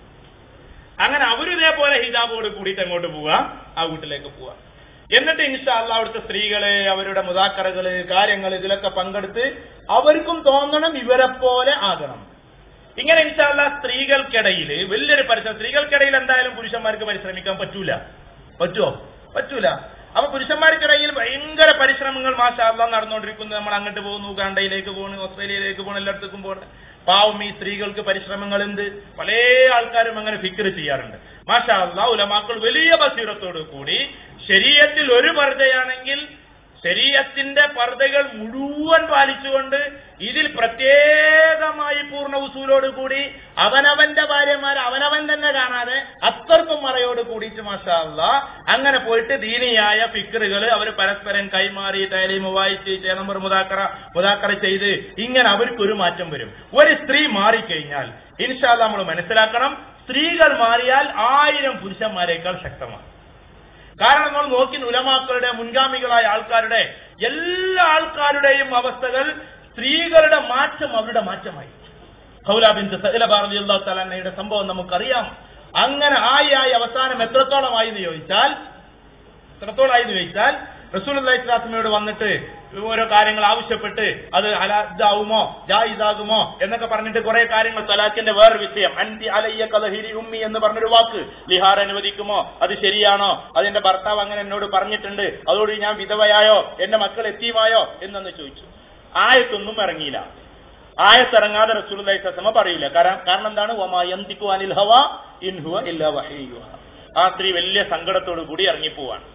അങ്ങനെ അവരും ഇതേപോലെ ഹിജാബോട് കൂടിയിട്ട് അങ്ങോട്ട് പോവുക ആ വീട്ടിലേക്ക് പോവുക എന്നിട്ട് ഇൻഷാല്ല അവിടുത്തെ സ്ത്രീകള് അവരുടെ മുതാക്കറകള് കാര്യങ്ങൾ ഇതിലൊക്കെ പങ്കെടുത്ത് അവർക്കും തോന്നണം ഇവരെ പോലെ ആകണം ഇങ്ങനെ ഇൻഷാല്ല സ്ത്രീകൾക്കിടയിൽ വലിയൊരു പരിശ്രമം സ്ത്രീകൾക്കിടയിൽ എന്തായാലും പുരുഷന്മാർക്ക് പരിശ്രമിക്കാൻ പറ്റൂല പറ്റുമോ പറ്റൂല അപ്പൊ പുരുഷന്മാർക്കിടയിൽ ഭയങ്കര പരിശ്രമങ്ങൾ മാഷാല്ല നടന്നുകൊണ്ടിരിക്കുന്നു നമ്മൾ അങ്ങോട്ട് പോകുന്നു ഉഗാണ്ടയിലേക്ക് പോകുന്നു ഓസ്ട്രേലിയയിലേക്ക് പോകുന്നു എല്ലായിടത്തേക്കും പോകുന്നു പാവം ഈ സ്ത്രീകൾക്ക് പരിശ്രമങ്ങൾ എന്ത് പല ആൾക്കാരും അങ്ങനെ ഫിക്കർ ചെയ്യാറുണ്ട് മാഷാ അല്ലാ ഉലമാക്കൾ വലിയ ബസീറത്തോടു കൂടി ശരീരത്തിൽ ഒരു പർദ്ദയാണെങ്കിൽ ശരീരത്തിന്റെ പർദ്ദകൾ മുഴുവൻ പാലിച്ചുകൊണ്ട് ഇതിൽ പ്രത്യേകമായി പൂർണ്ണ ഉസൂലോട് കൂടി അവനവന്റെ ഭാര്യമാരെ അവനവൻ തന്നെ കാണാതെ അത്രക്കും മറയോട് കൂടിയിട്ട് മാഷാല്ല അങ്ങനെ പോയിട്ട് ദീനിയായ ഫിക്കറുകൾ അവർ പരസ്പരം കൈമാറി തൈലീമ് വായിച്ച് ചേനമ്പർ മുതാക്കറ മുതാക്കറ ചെയ്ത് ഇങ്ങനെ അവർക്കൊരു മാറ്റം വരും ഒരു സ്ത്രീ മാറിക്കഴിഞ്ഞാൽ ഇൻഷാല്ല നമ്മൾ മനസ്സിലാക്കണം സ്ത്രീകൾ മാറിയാൽ ആയിരം പുരുഷന്മാരെക്കാൾ ശക്തമാണ് കാരണം നമ്മൾ നോക്കി ഉലമാക്കളുടെ മുൻഗാമികളായ ആൾക്കാരുടെ എല്ലാ ആൾക്കാരുടെയും അവസ്ഥകൾ സ്ത്രീകളുടെ മാറ്റം അവരുടെ മാറ്റമായി ഹൗലാബിന്റെ സഹലബാറിയുടെ സംഭവം നമുക്കറിയാം അങ്ങനെ ആയി ആയി അവസാനം എത്രത്തോളമായി എന്ന് ചോദിച്ചാൽ എത്രത്തോളമായി എന്ന് ചോദിച്ചാൽ റസൂൽ ഇസ്ലാസ്മയോട് വന്നിട്ട് ഓരോ കാര്യങ്ങൾ ആവശ്യപ്പെട്ട് അത് അലാദാവുമോ ജായിദാകുമോ എന്നൊക്കെ പറഞ്ഞിട്ട് കുറെ കാര്യങ്ങൾ തലാഖിന്റെ വേറൊരു വിഷയം അൻതി അലയ്യ കലഹിരി ഉമ്മി എന്ന് പറഞ്ഞൊരു വാക്ക് ലിഹാർ അനുവദിക്കുമോ അത് ശരിയാണോ അതിന്റെ ഭർത്താവ് അങ്ങനെ എന്നോട് പറഞ്ഞിട്ടുണ്ട് അതോട് ഞാൻ വിധവയായോ എന്റെ മക്കൾ എത്തിയുമായോ എന്നൊന്ന് ചോദിച്ചു ആയത്തൊന്നും ഇറങ്ങിയില്ല ആയത്തിറങ്ങാതെ റസൂൽ സമ പറയില്ല കാരണം കാരണം എന്താണ് ഒമായന്തിക്കു അനിൽ ഹവ ഇൻഹുവ ഇല്ല വഹയ്യുവ ആ സ്ത്രീ വലിയ സങ്കടത്തോടു കൂടി ഇറങ്ങിപ്പോവാണ്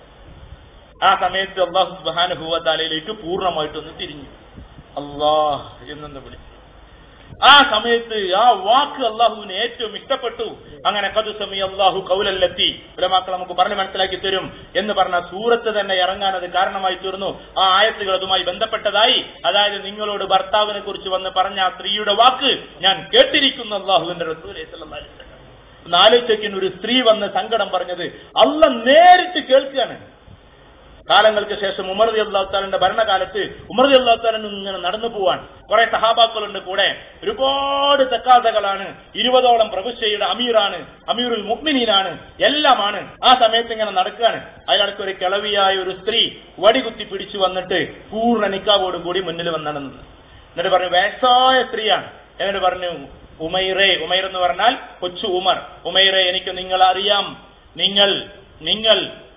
ആ സമയത്ത് അള്ളാഹു സുബാനുഭവത്താലയിലേക്ക് പൂർണ്ണമായിട്ടൊന്ന് തിരിഞ്ഞു അള്ളാഹ് എന്നൊന്ന് വിളി ആ സമയത്ത് ആ വാക്ക് അള്ളാഹുവിന് ഏറ്റവും ഇഷ്ടപ്പെട്ടു അങ്ങനെ കതുസമി അള്ളാഹു കൗലല്ലെത്തി ഉലമാക്കൾ നമുക്ക് പറഞ്ഞ് മനസ്സിലാക്കി തരും എന്ന് പറഞ്ഞ സൂറത്ത് തന്നെ ഇറങ്ങാൻ അത് കാരണമായി തീർന്നു ആ ആയത്തുകൾ അതുമായി ബന്ധപ്പെട്ടതായി അതായത് നിങ്ങളോട് ഭർത്താവിനെ കുറിച്ച് വന്ന് പറഞ്ഞ ആ സ്ത്രീയുടെ വാക്ക് ഞാൻ കേട്ടിരിക്കുന്നു അള്ളാഹുവിന്റെ റസൂലേ സല്ലല്ലാഹു അലൈഹി വസല്ലം. ആലോചിക്കുന്ന ഒരു സ്ത്രീ വന്ന് സങ്കടം പറഞ്ഞത് അല്ല നേരിട്ട് കേൾക്കുകയാണ് കാലങ്ങൾക്ക് ശേഷം ഉമർ അള്ളാഹുത്താലിന്റെ ഭരണകാലത്ത് ഉമർ അള്ളാഹുത്താലിന് ഇങ്ങനെ നടന്നു പോവാൻ കുറെ സഹാബാക്കളുണ്ട് കൂടെ ഒരുപാട് തെക്കാതകളാണ് ഇരുപതോളം പ്രവിശ്യയുടെ അമീറാണ് അമീറുൽ മുഗ്മിനീനാണ് എല്ലാമാണ് ആ സമയത്ത് ഇങ്ങനെ നടക്കുകയാണ് അതിനടുത്ത് ഒരു കിളവിയായ ഒരു സ്ത്രീ വടികുത്തി പിടിച്ചു വന്നിട്ട് പൂർണ്ണ നിക്കാവോട് കൂടി മുന്നിൽ വന്നാണ് നിന്നത്. എന്നിട്ട് പറഞ്ഞു വയസ്സായ സ്ത്രീയാണ് എന്നിട്ട് പറഞ്ഞു ഉമൈറേ ഉമൈർ എന്ന് പറഞ്ഞാൽ കൊച്ചു ഉമർ ഉമൈറെ എനിക്ക് നിങ്ങൾ അറിയാം നിങ്ങൾ നിങ്ങൾ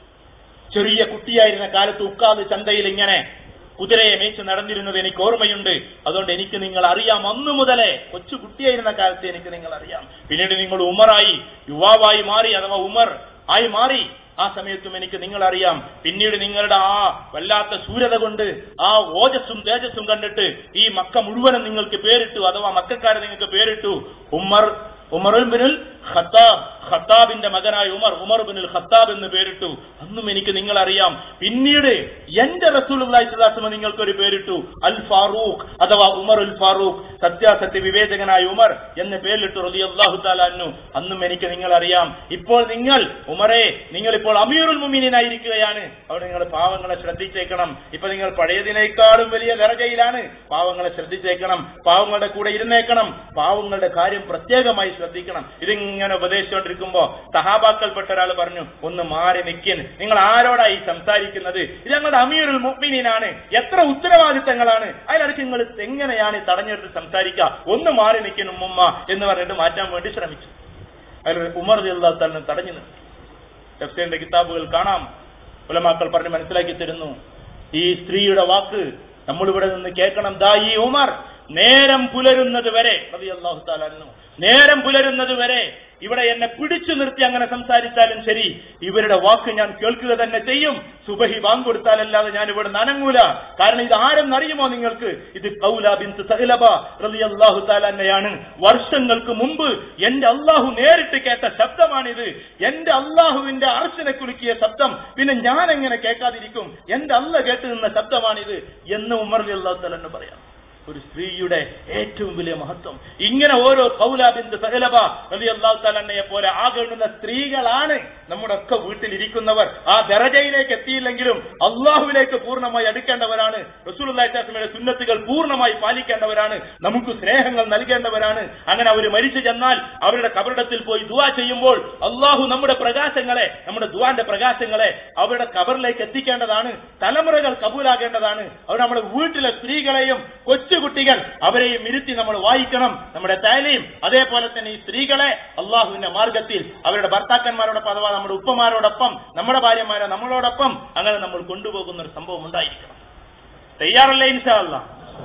ചെറിയ കുട്ടിയായിരുന്ന കാലത്ത് ഉക്കാത് ചന്തയിൽ ഇങ്ങനെ കുതിരയെ മേച്ച് നടന്നിരുന്നത് എനിക്ക് ഓർമ്മയുണ്ട് അതുകൊണ്ട് എനിക്ക് നിങ്ങൾ അറിയാം അന്നു മുതലേ കൊച്ചു കുട്ടിയായിരുന്ന കാലത്ത് എനിക്ക് നിങ്ങൾ അറിയാം പിന്നീട് നിങ്ങൾ ഉമറായി യുവാവായി മാറി അഥവാ ഉമർ ആയി മാറി ആ സമയത്തും എനിക്ക് നിങ്ങൾ അറിയാം പിന്നീട് നിങ്ങളുടെ ആ വല്ലാത്ത ശൂരത കൊണ്ട് ആ ഓജസ്സും തേജസ്സും കണ്ടിട്ട് ഈ മക്ക മുഴുവനും നിങ്ങൾക്ക് പേരിട്ടു അഥവാ മക്കാരെ നിങ്ങൾക്ക് പേരിട്ടു ഉമർ ഉമറുൽ ബിനുൽ ഖത്താബ് ഖത്താബിന്റെ മകനായ ഉമർ ഉമർ ബിനുൽ ഖത്താബ് എന്ന് പേരിട്ടു അന്നും എനിക്ക് നിങ്ങൾ അറിയാം പിന്നീട് എന്റെ റസൂലുള്ളാഹിസ്ലാസ്മ നിങ്ങൾക്കൊരു പേരിട്ടു അൽ ഫാറൂഖ് അഥവാ ഉമർ ഉൽ ഫാറൂഖ് സത്യാസത്യ വിവേചകനായ ഉമർ എന്ന് പേരിട്ടു റലി അള്ളാഹു താലാന്നു അന്നും എനിക്ക് നിങ്ങൾ അറിയാം ഇപ്പോൾ നിങ്ങൾ ഉമറെ നിങ്ങൾ ഇപ്പോൾ അമീറുൽ മുമീനായിരിക്കുകയാണ് അവിടെ നിങ്ങൾ പാവങ്ങളെ ശ്രദ്ധിച്ചേക്കണം ഇപ്പൊ നിങ്ങൾ പഴയതിനേക്കാളും വലിയ ദർജയിലാണ് പാവങ്ങളെ ശ്രദ്ധിച്ചേക്കണം പാവങ്ങളുടെ കൂടെ ഇരുന്നേക്കണം പാവങ്ങളുടെ കാര്യം പ്രത്യേകമായി ശ്രദ്ധിക്കണം ഇതിങ്ങനെ ഉപദേശിച്ചുകൊണ്ടിരിക്കുമ്പോ സഹാബാക്കൾപ്പെട്ട ഒരാൾ പറഞ്ഞു ഒന്ന് മാറി നിൽക്കിൻ നിങ്ങൾ ആരോടായി സംസാരിക്കുന്നത് ഇത് ഞങ്ങളുടെ അമീറുൽ മുഅ്മിനീനാണ് എത്ര ഉത്തരവാദിത്തങ്ങളാണ് അതിനിടയ്ക്ക് നിങ്ങൾ എങ്ങനെയാണ് ഈ തടഞ്ഞെടുത്ത് സംസാരിക്കുക ഒന്ന് മാറി നിൽക്കിൻ ഉമ്മ എന്ന് പറഞ്ഞിട്ട് മാറ്റാൻ വേണ്ടി ശ്രമിച്ചു അതിൽ ഉമർ തന്നെ തടഞ്ഞു നിർത്തി തഫ്സീറിന്റെ കിതാബുകൾ കാണാം ഉലമാക്കൾ പറഞ്ഞ് മനസ്സിലാക്കി തരുന്നു ഈ സ്ത്രീയുടെ വാക്ക് നമ്മളിവിടെ നിന്ന് കേൾക്കണം ദാ ഈ ഉമർ നേരം പുലരുന്നത് വരെ അള്ളാഹു താലായിരുന്നു നേരം പുലരുന്നത് വരെ ഇവിടെ എന്നെ പിടിച്ചു നിർത്തി അങ്ങനെ സംസാരിച്ചാലും ശരി ഇവരുടെ വാക്ക് ഞാൻ കേൾക്കുക തന്നെ ചെയ്യും സുബഹി ബാങ്ക് കൊടുത്താലല്ലാതെ ഞാൻ ഇവിടെ നനങ്ങൂല കാരണം ഇത് ആരെന്നറിയുമോ നിങ്ങൾക്ക് ഇത് കൗല ബിന്ത് സഹലബ റളിയല്ലാഹു താലാന്നെയാണ് വർഷങ്ങൾക്ക് മുമ്പ് എന്റെ അള്ളാഹു നേരിട്ട് കേട്ട ശബ്ദമാണിത് എന്റെ അള്ളാഹുവിന്റെ അർശനെ കുലുക്കിയ ശബ്ദം പിന്നെ ഞാൻ എങ്ങനെ കേൾക്കാതിരിക്കും എന്റെ അല്ല കേട്ട് നിന്ന ശബ്ദമാണിത് എന്ന് ഉമർ അള്ളാഹു താലെന്ന് പറയാം ഒരു സ്ത്രീയുടെ ഏറ്റവും വലിയ മഹത്വം ഇങ്ങനെ ഓരോ കൗലാബിന്ദ് സഹലബ റലി അള്ളാഹു താലണ്ണയെ പോലെ ആകെണ്ണുന്ന സ്ത്രീകളാണ് നമ്മുടെ ഒക്കെ വീട്ടിലിരിക്കുന്നവർ ആ ദരജയിലേക്ക് എത്തിയില്ലെങ്കിലും അള്ളാഹുവിലേക്ക് പൂർണ്ണമായി അടുക്കേണ്ടവരാണ് റസൂലുള്ളാഹിയുടെ സുന്നത്തുകൾ പൂർണ്ണമായി പാലിക്കേണ്ടവരാണ് നമുക്ക് സ്നേഹങ്ങൾ നൽകേണ്ടവരാണ് അങ്ങനെ അവർ മരിച്ചു ചെന്നാൽ അവരുടെ കബറിടത്തിൽ പോയി ദുവാ ചെയ്യുമ്പോൾ അള്ളാഹു നമ്മുടെ പ്രകാശങ്ങളെ നമ്മുടെ ദുവാന്റെ പ്രകാശങ്ങളെ അവരുടെ കബറിലേക്ക് എത്തിക്കേണ്ടതാണ് തലമുറകൾ കബൂലാകേണ്ടതാണ് അവർ നമ്മുടെ വീട്ടിലെ സ്ത്രീകളെയും കൊച്ചുകുട്ടികൾ അവരെയും ഇരുത്തി നമ്മൾ വായിക്കണം നമ്മുടെ തൈലയും അതേപോലെ തന്നെ ഈ സ്ത്രീകളെ അള്ളാഹുവിന്റെ മാർഗത്തിൽ അവരുടെ ഭർത്താക്കന്മാരോടൊപ്പം അഥവാ നമ്മുടെ ഉപ്പമാരോടൊപ്പം നമ്മുടെ ഭാര്യമാരെ നമ്മളോടൊപ്പം അങ്ങനെ നമ്മൾ കൊണ്ടുപോകുന്ന ഒരു സംഭവം ഉണ്ടായിരിക്കണം തയ്യാറല്ലേ ഇൻഷാല്ല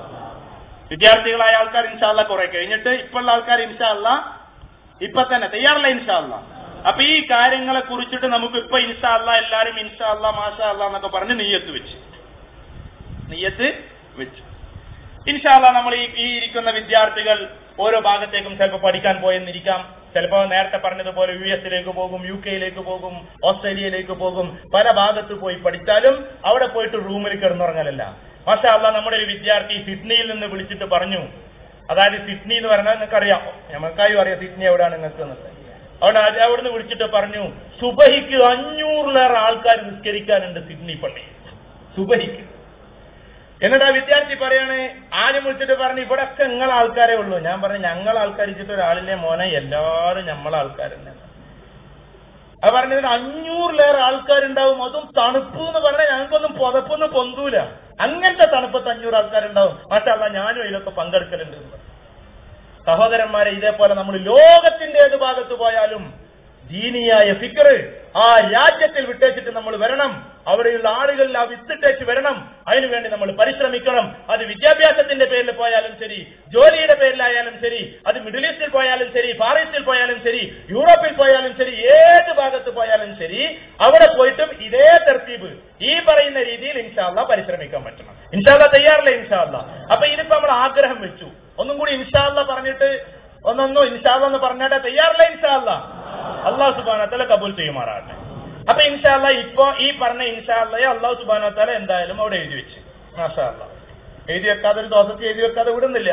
വിദ്യാർത്ഥികളായ ആൾക്കാർ ഇൻഷാല്ല കുറെ കഴിഞ്ഞിട്ട് ഇപ്പോഴുള്ള ആൾക്കാർ ഇൻഷാല്ല ഇപ്പൊ തന്നെ തയ്യാറല്ല ഇൻഷാല്ല അപ്പൊ ഈ കാര്യങ്ങളെ കുറിച്ചിട്ട് നമുക്ക് ഇപ്പൊ ഇൻഷാല്ല എല്ലാരും ഇൻഷാല്ല മാഷാ അല്ല എന്നൊക്കെ പറഞ്ഞ് നെയ്യത്ത് വെച്ച് നെയ്യത്ത് വെച്ചു ഇൻഷാല്ല നമ്മൾ ഈ ഈ ഇരിക്കുന്ന വിദ്യാർത്ഥികൾ ഓരോ ഭാഗത്തേക്കും ചിലപ്പോൾ പഠിക്കാൻ പോയെന്നിരിക്കാം ചിലപ്പോൾ നേരത്തെ പറഞ്ഞതുപോലെ യു എസിലേക്ക് പോകും യു കെയിലേക്ക് പോകും ഓസ്ട്രേലിയയിലേക്ക് പോകും പല ഭാഗത്ത് പോയി പഠിച്ചാലും അവിടെ പോയിട്ട് റൂമിൽ കിടന്നുറങ്ങലല്ല മാഷാ അല്ല നമ്മുടെ ഒരു വിദ്യാർത്ഥി സിഡ്നിയിൽ നിന്ന് വിളിച്ചിട്ട് പറഞ്ഞു അതായത് സിഡ്നി എന്ന് പറഞ്ഞാൽ നിങ്ങൾക്ക് അറിയാം ഞമ്മക്കായും അറിയാം സിഡ്നി എവിടെയാണ് നിങ്ങൾക്ക് എന്നത് അവിടെ അത് അവിടുന്ന് വിളിച്ചിട്ട് പറഞ്ഞു സുബഹിക്ക് അഞ്ഞൂറിലേറെ ആൾക്കാർ നിസ്കരിക്കാനുണ്ട് സിഡ്നി പള്ളി സുബഹിക്ക് എന്നിട്ട് ആ വിദ്യാർത്ഥി പറയാണ് ആദ്യം വിളിച്ചിട്ട് പറഞ്ഞു ഇവിടെ ഒക്കെ നിങ്ങൾ ആൾക്കാരേ ഉള്ളൂ ഞാൻ പറഞ്ഞു ഞങ്ങൾ ആൾക്കാരിച്ചിട്ട് ഒരാളില്ലേ മോനെ എല്ലാവരും നമ്മളെ ആൾക്കാർ തന്നെയാണ് അത് പറഞ്ഞതിന് അഞ്ഞൂറിലേറെ ആൾക്കാരുണ്ടാവും അതും തണുപ്പ് എന്ന് പറഞ്ഞാൽ ഞങ്ങൾക്കൊന്നും പുതപ്പൊന്നും പൊന്തൂല അങ്ങനത്തെ തണുപ്പത്ത് അഞ്ഞൂറ് ആൾക്കാരുണ്ടാവും മാഷല്ല ഞാനും ഇതിലൊക്കെ പങ്കെടുക്കലുണ്ട് എന്ന് പറഞ്ഞു. സഹോദരന്മാരെ ഇതേപോലെ നമ്മൾ ലോകത്തിന്റെ ഏത് ഭാഗത്ത് പോയാലും ദീനിയായ ഫിക്കറ് ആ രാജ്യത്തിൽ വിട്ടേച്ചിട്ട് നമ്മൾ വരണം അവിടെയുള്ള ആളുകളിൽ ആ വിത്തിട്ടേച്ച് വരണം അതിനുവേണ്ടി നമ്മൾ പരിശ്രമിക്കണം അത് വിദ്യാഭ്യാസത്തിന്റെ പേരിൽ പോയാലും ശരി ജോലിയുടെ പേരിലായാലും ശരി അത് മിഡിൽ ഈസ്റ്റിൽ പോയാലും ശരി ഫാർ ഈസ്റ്റിൽ പോയാലും ശരി യൂറോപ്പിൽ പോയാലും ശരി ഏത് ഭാഗത്ത് പോയാലും ശരി അവിടെ പോയിട്ടും ഇതേ തർത്തീബ് ഈ പറയുന്ന രീതിയിൽ ഇൻഷാല്ല പരിശ്രമിക്കാൻ പറ്റണം ഇൻഷാല്ല തയ്യാറല്ലേ ഇൻഷാല്ല അപ്പൊ ഇതിപ്പോ നമ്മൾ ആഗ്രഹം വെച്ചു ഒന്നും കൂടി ഇൻഷാല്ല പറഞ്ഞിട്ട് ഒന്നൊന്നും ഇൻഷാല്ല എന്ന് പറഞ്ഞാട്ടെ തയ്യാറല്ല ഇൻഷാല്ല അള്ളാഹു സുബാനത്തല കബൂൽ ചെയ്യുമാറാട്ടെ അപ്പൊ ഇൻഷാല്ല ഇപ്പൊ ഈ പറഞ്ഞ ഇൻഷാല്ലയെ അള്ളാഹു സുബാനത്തല എന്തായാലും അവിടെ എഴുതി വെച്ച് മാഷാ അല്ലാ എഴുതി വെക്കാതെ ഒരു ദിവസത്തിൽ എഴുതി വെക്കാതെ വിടുന്നില്ല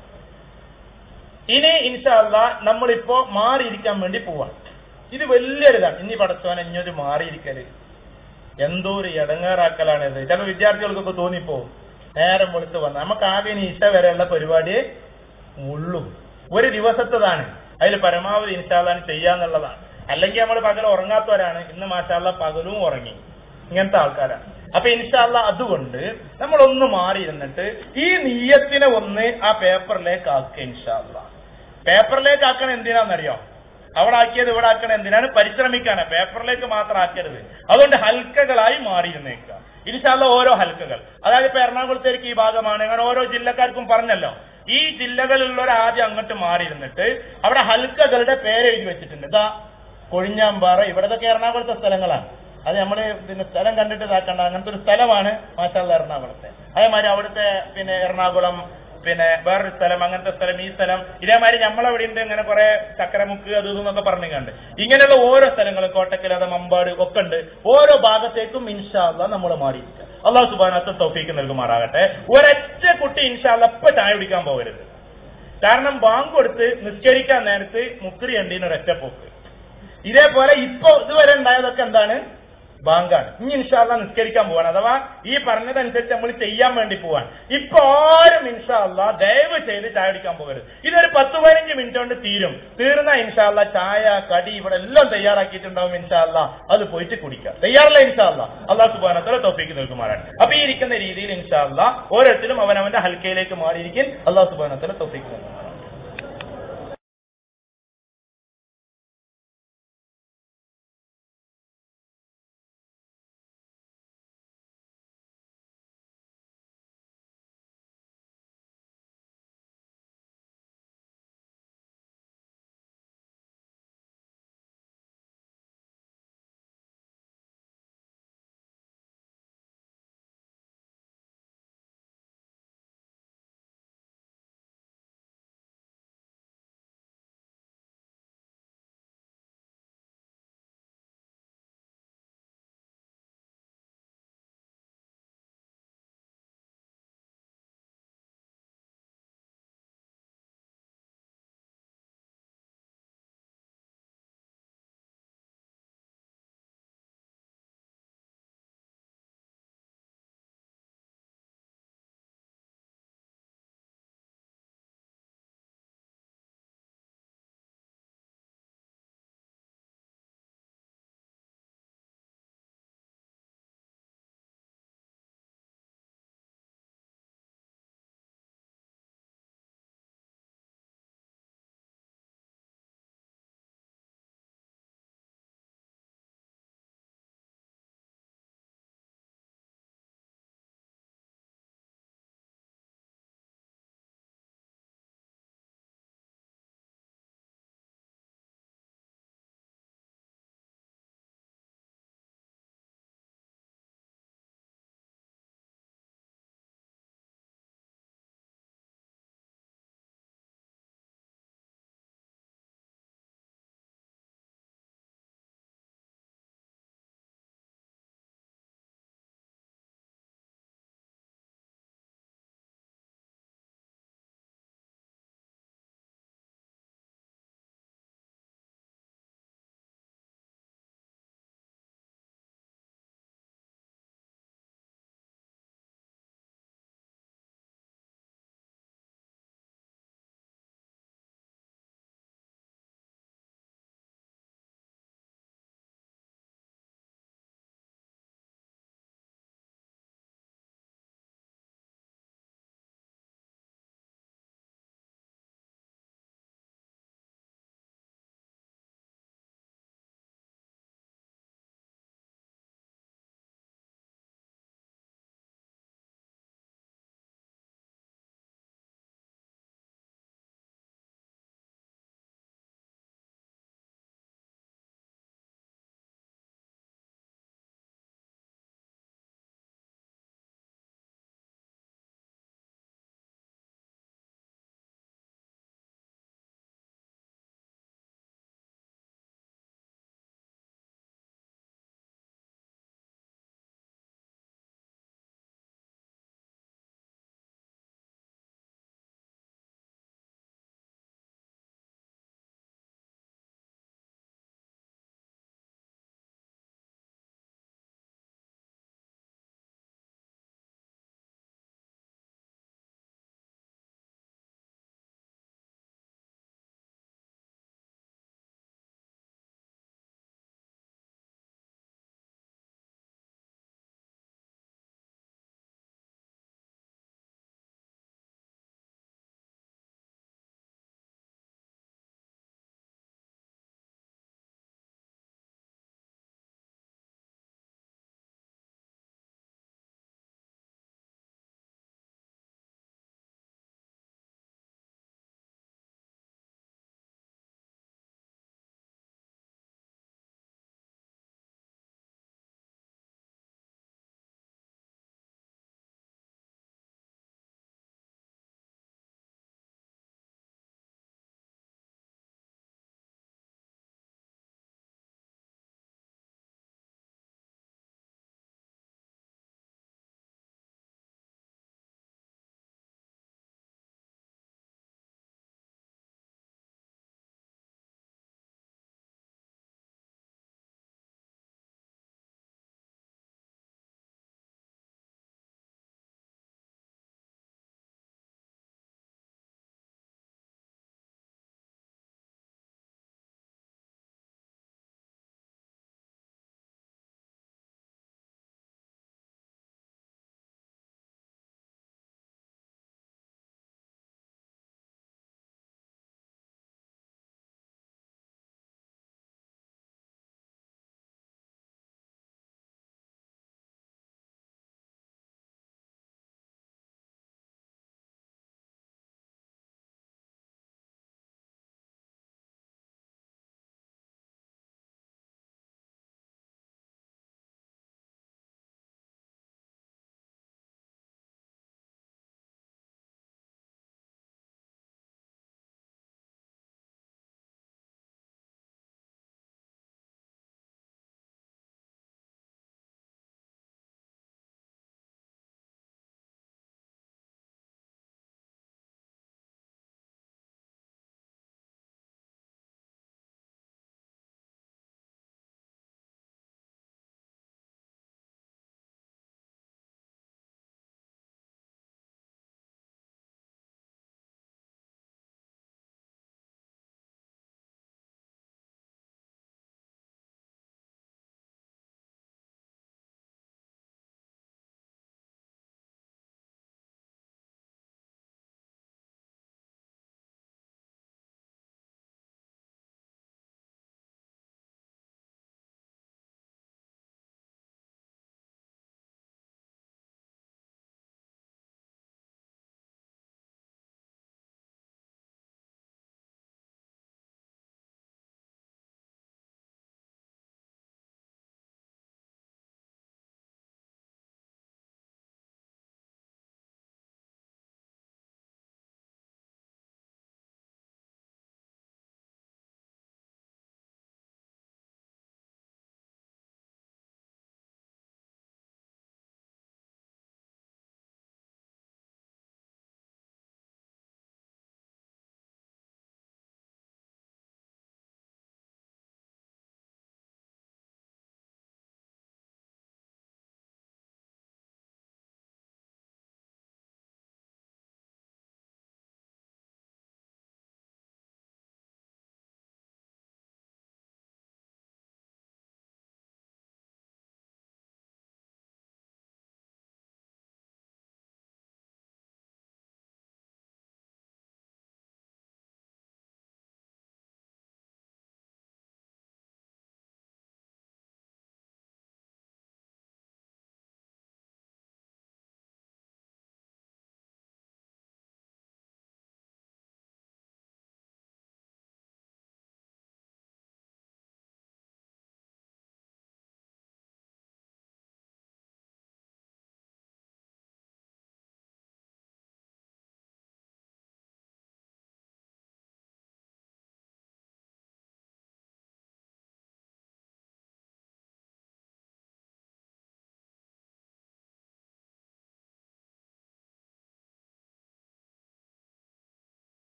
ഇനി ഇൻഷാല്ല നമ്മളിപ്പോ മാറിയിരിക്കാൻ വേണ്ടി പോവാം ഇത് വലിയൊരിതാണ് ഇനി പടച്ചോനെ ഇഞ്ഞൊരു മാറിയിരിക്കല് എന്തോ ഒരു ഇടങ്ങേറാക്കലാണിത് ചില വിദ്യാർത്ഥികൾക്കൊക്കെ തോന്നിപ്പോ നേരം വെളുത്ത് വന്ന നമുക്ക് ആകെ ഇനി ഇഷ്ട വരെയുള്ള പരിപാടിയെ ഉള്ളൂ ഒരു ദിവസത്തതാണ് അതിൽ പരമാവധി ഇൻഷാല്ലാൻ ചെയ്യാന്നുള്ളതാണ് അല്ലെങ്കിൽ നമ്മൾ പകൽ ഉറങ്ങാത്തവരാണ് ഇന്ന് മാഷാല്ല പകലും ഉറങ്ങി ഇങ്ങനത്തെ ആൾക്കാരാണ് അപ്പൊ ഇൻഷാല്ല അതുകൊണ്ട് നമ്മൾ ഒന്ന് മാറി ഇരുന്നിട്ട് ഈ നീയത്തിനെ ഒന്ന് ആ പേപ്പറിലേക്ക് ആക്കുക ഇൻഷാല്ല പേപ്പറിലേക്ക് ആക്കണ എന്തിനാണെന്നറിയോ അവിടെ ആക്കിയത് ഇവിടെ ആക്കണ എന്തിനാണ് പരിശ്രമിക്കാണ് പേപ്പറിലേക്ക് മാത്രം ആക്കരുത് അതുകൊണ്ട് ഹൽക്കകളായി മാറിയിരുന്നേക്കുക ഇൻഷാല്ല ഓരോ ഹൽക്കകൾ അതായത് ഇപ്പൊ എറണാകുളത്തേക്ക് ഈ ഭാഗമാണ് അങ്ങനെ ഓരോ ജില്ലക്കാർക്കും പറഞ്ഞല്ലോ ഈ ജില്ലകളിലുള്ളവർ ആദ്യം അങ്ങോട്ട് മാറിയിരുന്നിട്ട് അവിടെ ഹൽക്കകളുടെ പേര് എഴുതി വെച്ചിട്ടുണ്ട് ഇതാ കൊഴിഞ്ഞാമ്പാറ ഇവിടത്തൊക്കെ എറണാകുളത്തെ സ്ഥലങ്ങളാണ് അത് നമ്മള് പിന്നെ സ്ഥലം കണ്ടിട്ട് ഇതാക്കണ്ട അങ്ങനത്തെ ഒരു സ്ഥലമാണ് മാഷാള്ള എറണാകുളത്തെ അതേമാതിരി അവിടുത്തെ പിന്നെ എറണാകുളം പിന്നെ വേറൊരു സ്ഥലം അങ്ങനത്തെ സ്ഥലം ഈ സ്ഥലം ഇതേമാതിരി നമ്മളവിടെ ഉണ്ട് ഇങ്ങനെ കുറെ ചക്കരമുക്ക് അത് ഇതെന്നൊക്കെ പറഞ്ഞു കണ്ട് ഇങ്ങനെയുള്ള ഓരോ സ്ഥലങ്ങളും കോട്ടക്കൽ അത് മമ്പാട് ഒക്കെ ഉണ്ട് ഓരോ ഭാഗത്തേക്കും ഇൻഷാല്ല നമ്മൾ മാറിയിരിക്കുക അള്ളാഹു സുബാനത്ത് തൗഫീക്ക് നൽകുമാറാകട്ടെ ഒരൊറ്റ കുട്ടി ഇൻഷാല്ല ഇപ്പൊ ചായ കുടിക്കാൻ പോകരുത് കാരണം ബാങ്ക് കൊടുത്ത് നിസ്കരിക്കാൻ നേരത്ത് മുക്കറി ഉണ്ടീന് ഒരൊറ്റ പോക്ക് ഇതേപോലെ ഇപ്പൊ ഇതുവരെ ഉണ്ടായതൊക്കെ എന്താണ് ബാങ്കാണ് ഇനി ഇൻഷാല്ല നിസ്കരിക്കാൻ പോവാണ് അഥവാ ഈ പറഞ്ഞതനുസരിച്ച് നമ്മൾ ചെയ്യാൻ വേണ്ടി പോവാൻ ഇപ്പൊ ആരും ഇൻഷാല്ല ദയവ് ചെയ്ത് ചായ കുടിക്കാൻ പോകരുത് ഇതൊരു പത്ത് പതിനഞ്ച് മിനിറ്റ് കൊണ്ട് തീരും തീർന്ന ഇൻഷാല്ല ചായ കടി ഇവിടെ എല്ലാം തയ്യാറാക്കിയിട്ടുണ്ടാവും ഇൻഷാല്ല അത് പോയിട്ട് കുടിക്കാം തയ്യാറല്ല ഇൻഷാല്ല അള്ളാഹ് സുബാനത്തോടെ തോഫിക്ക് നിൽക്കുമാറാണ് അപ്പൊ ഈ ഇരിക്കുന്ന രീതിയിൽ ഇൻഷാല്ല ഓരോരുത്തരും അവനവന്റെ ഹൽക്കയിലേക്ക് മാറിയിരിക്കും അള്ളാഹു സുബാനത്തോടെ തോഫിക്ക് നൽകുമാറാണ്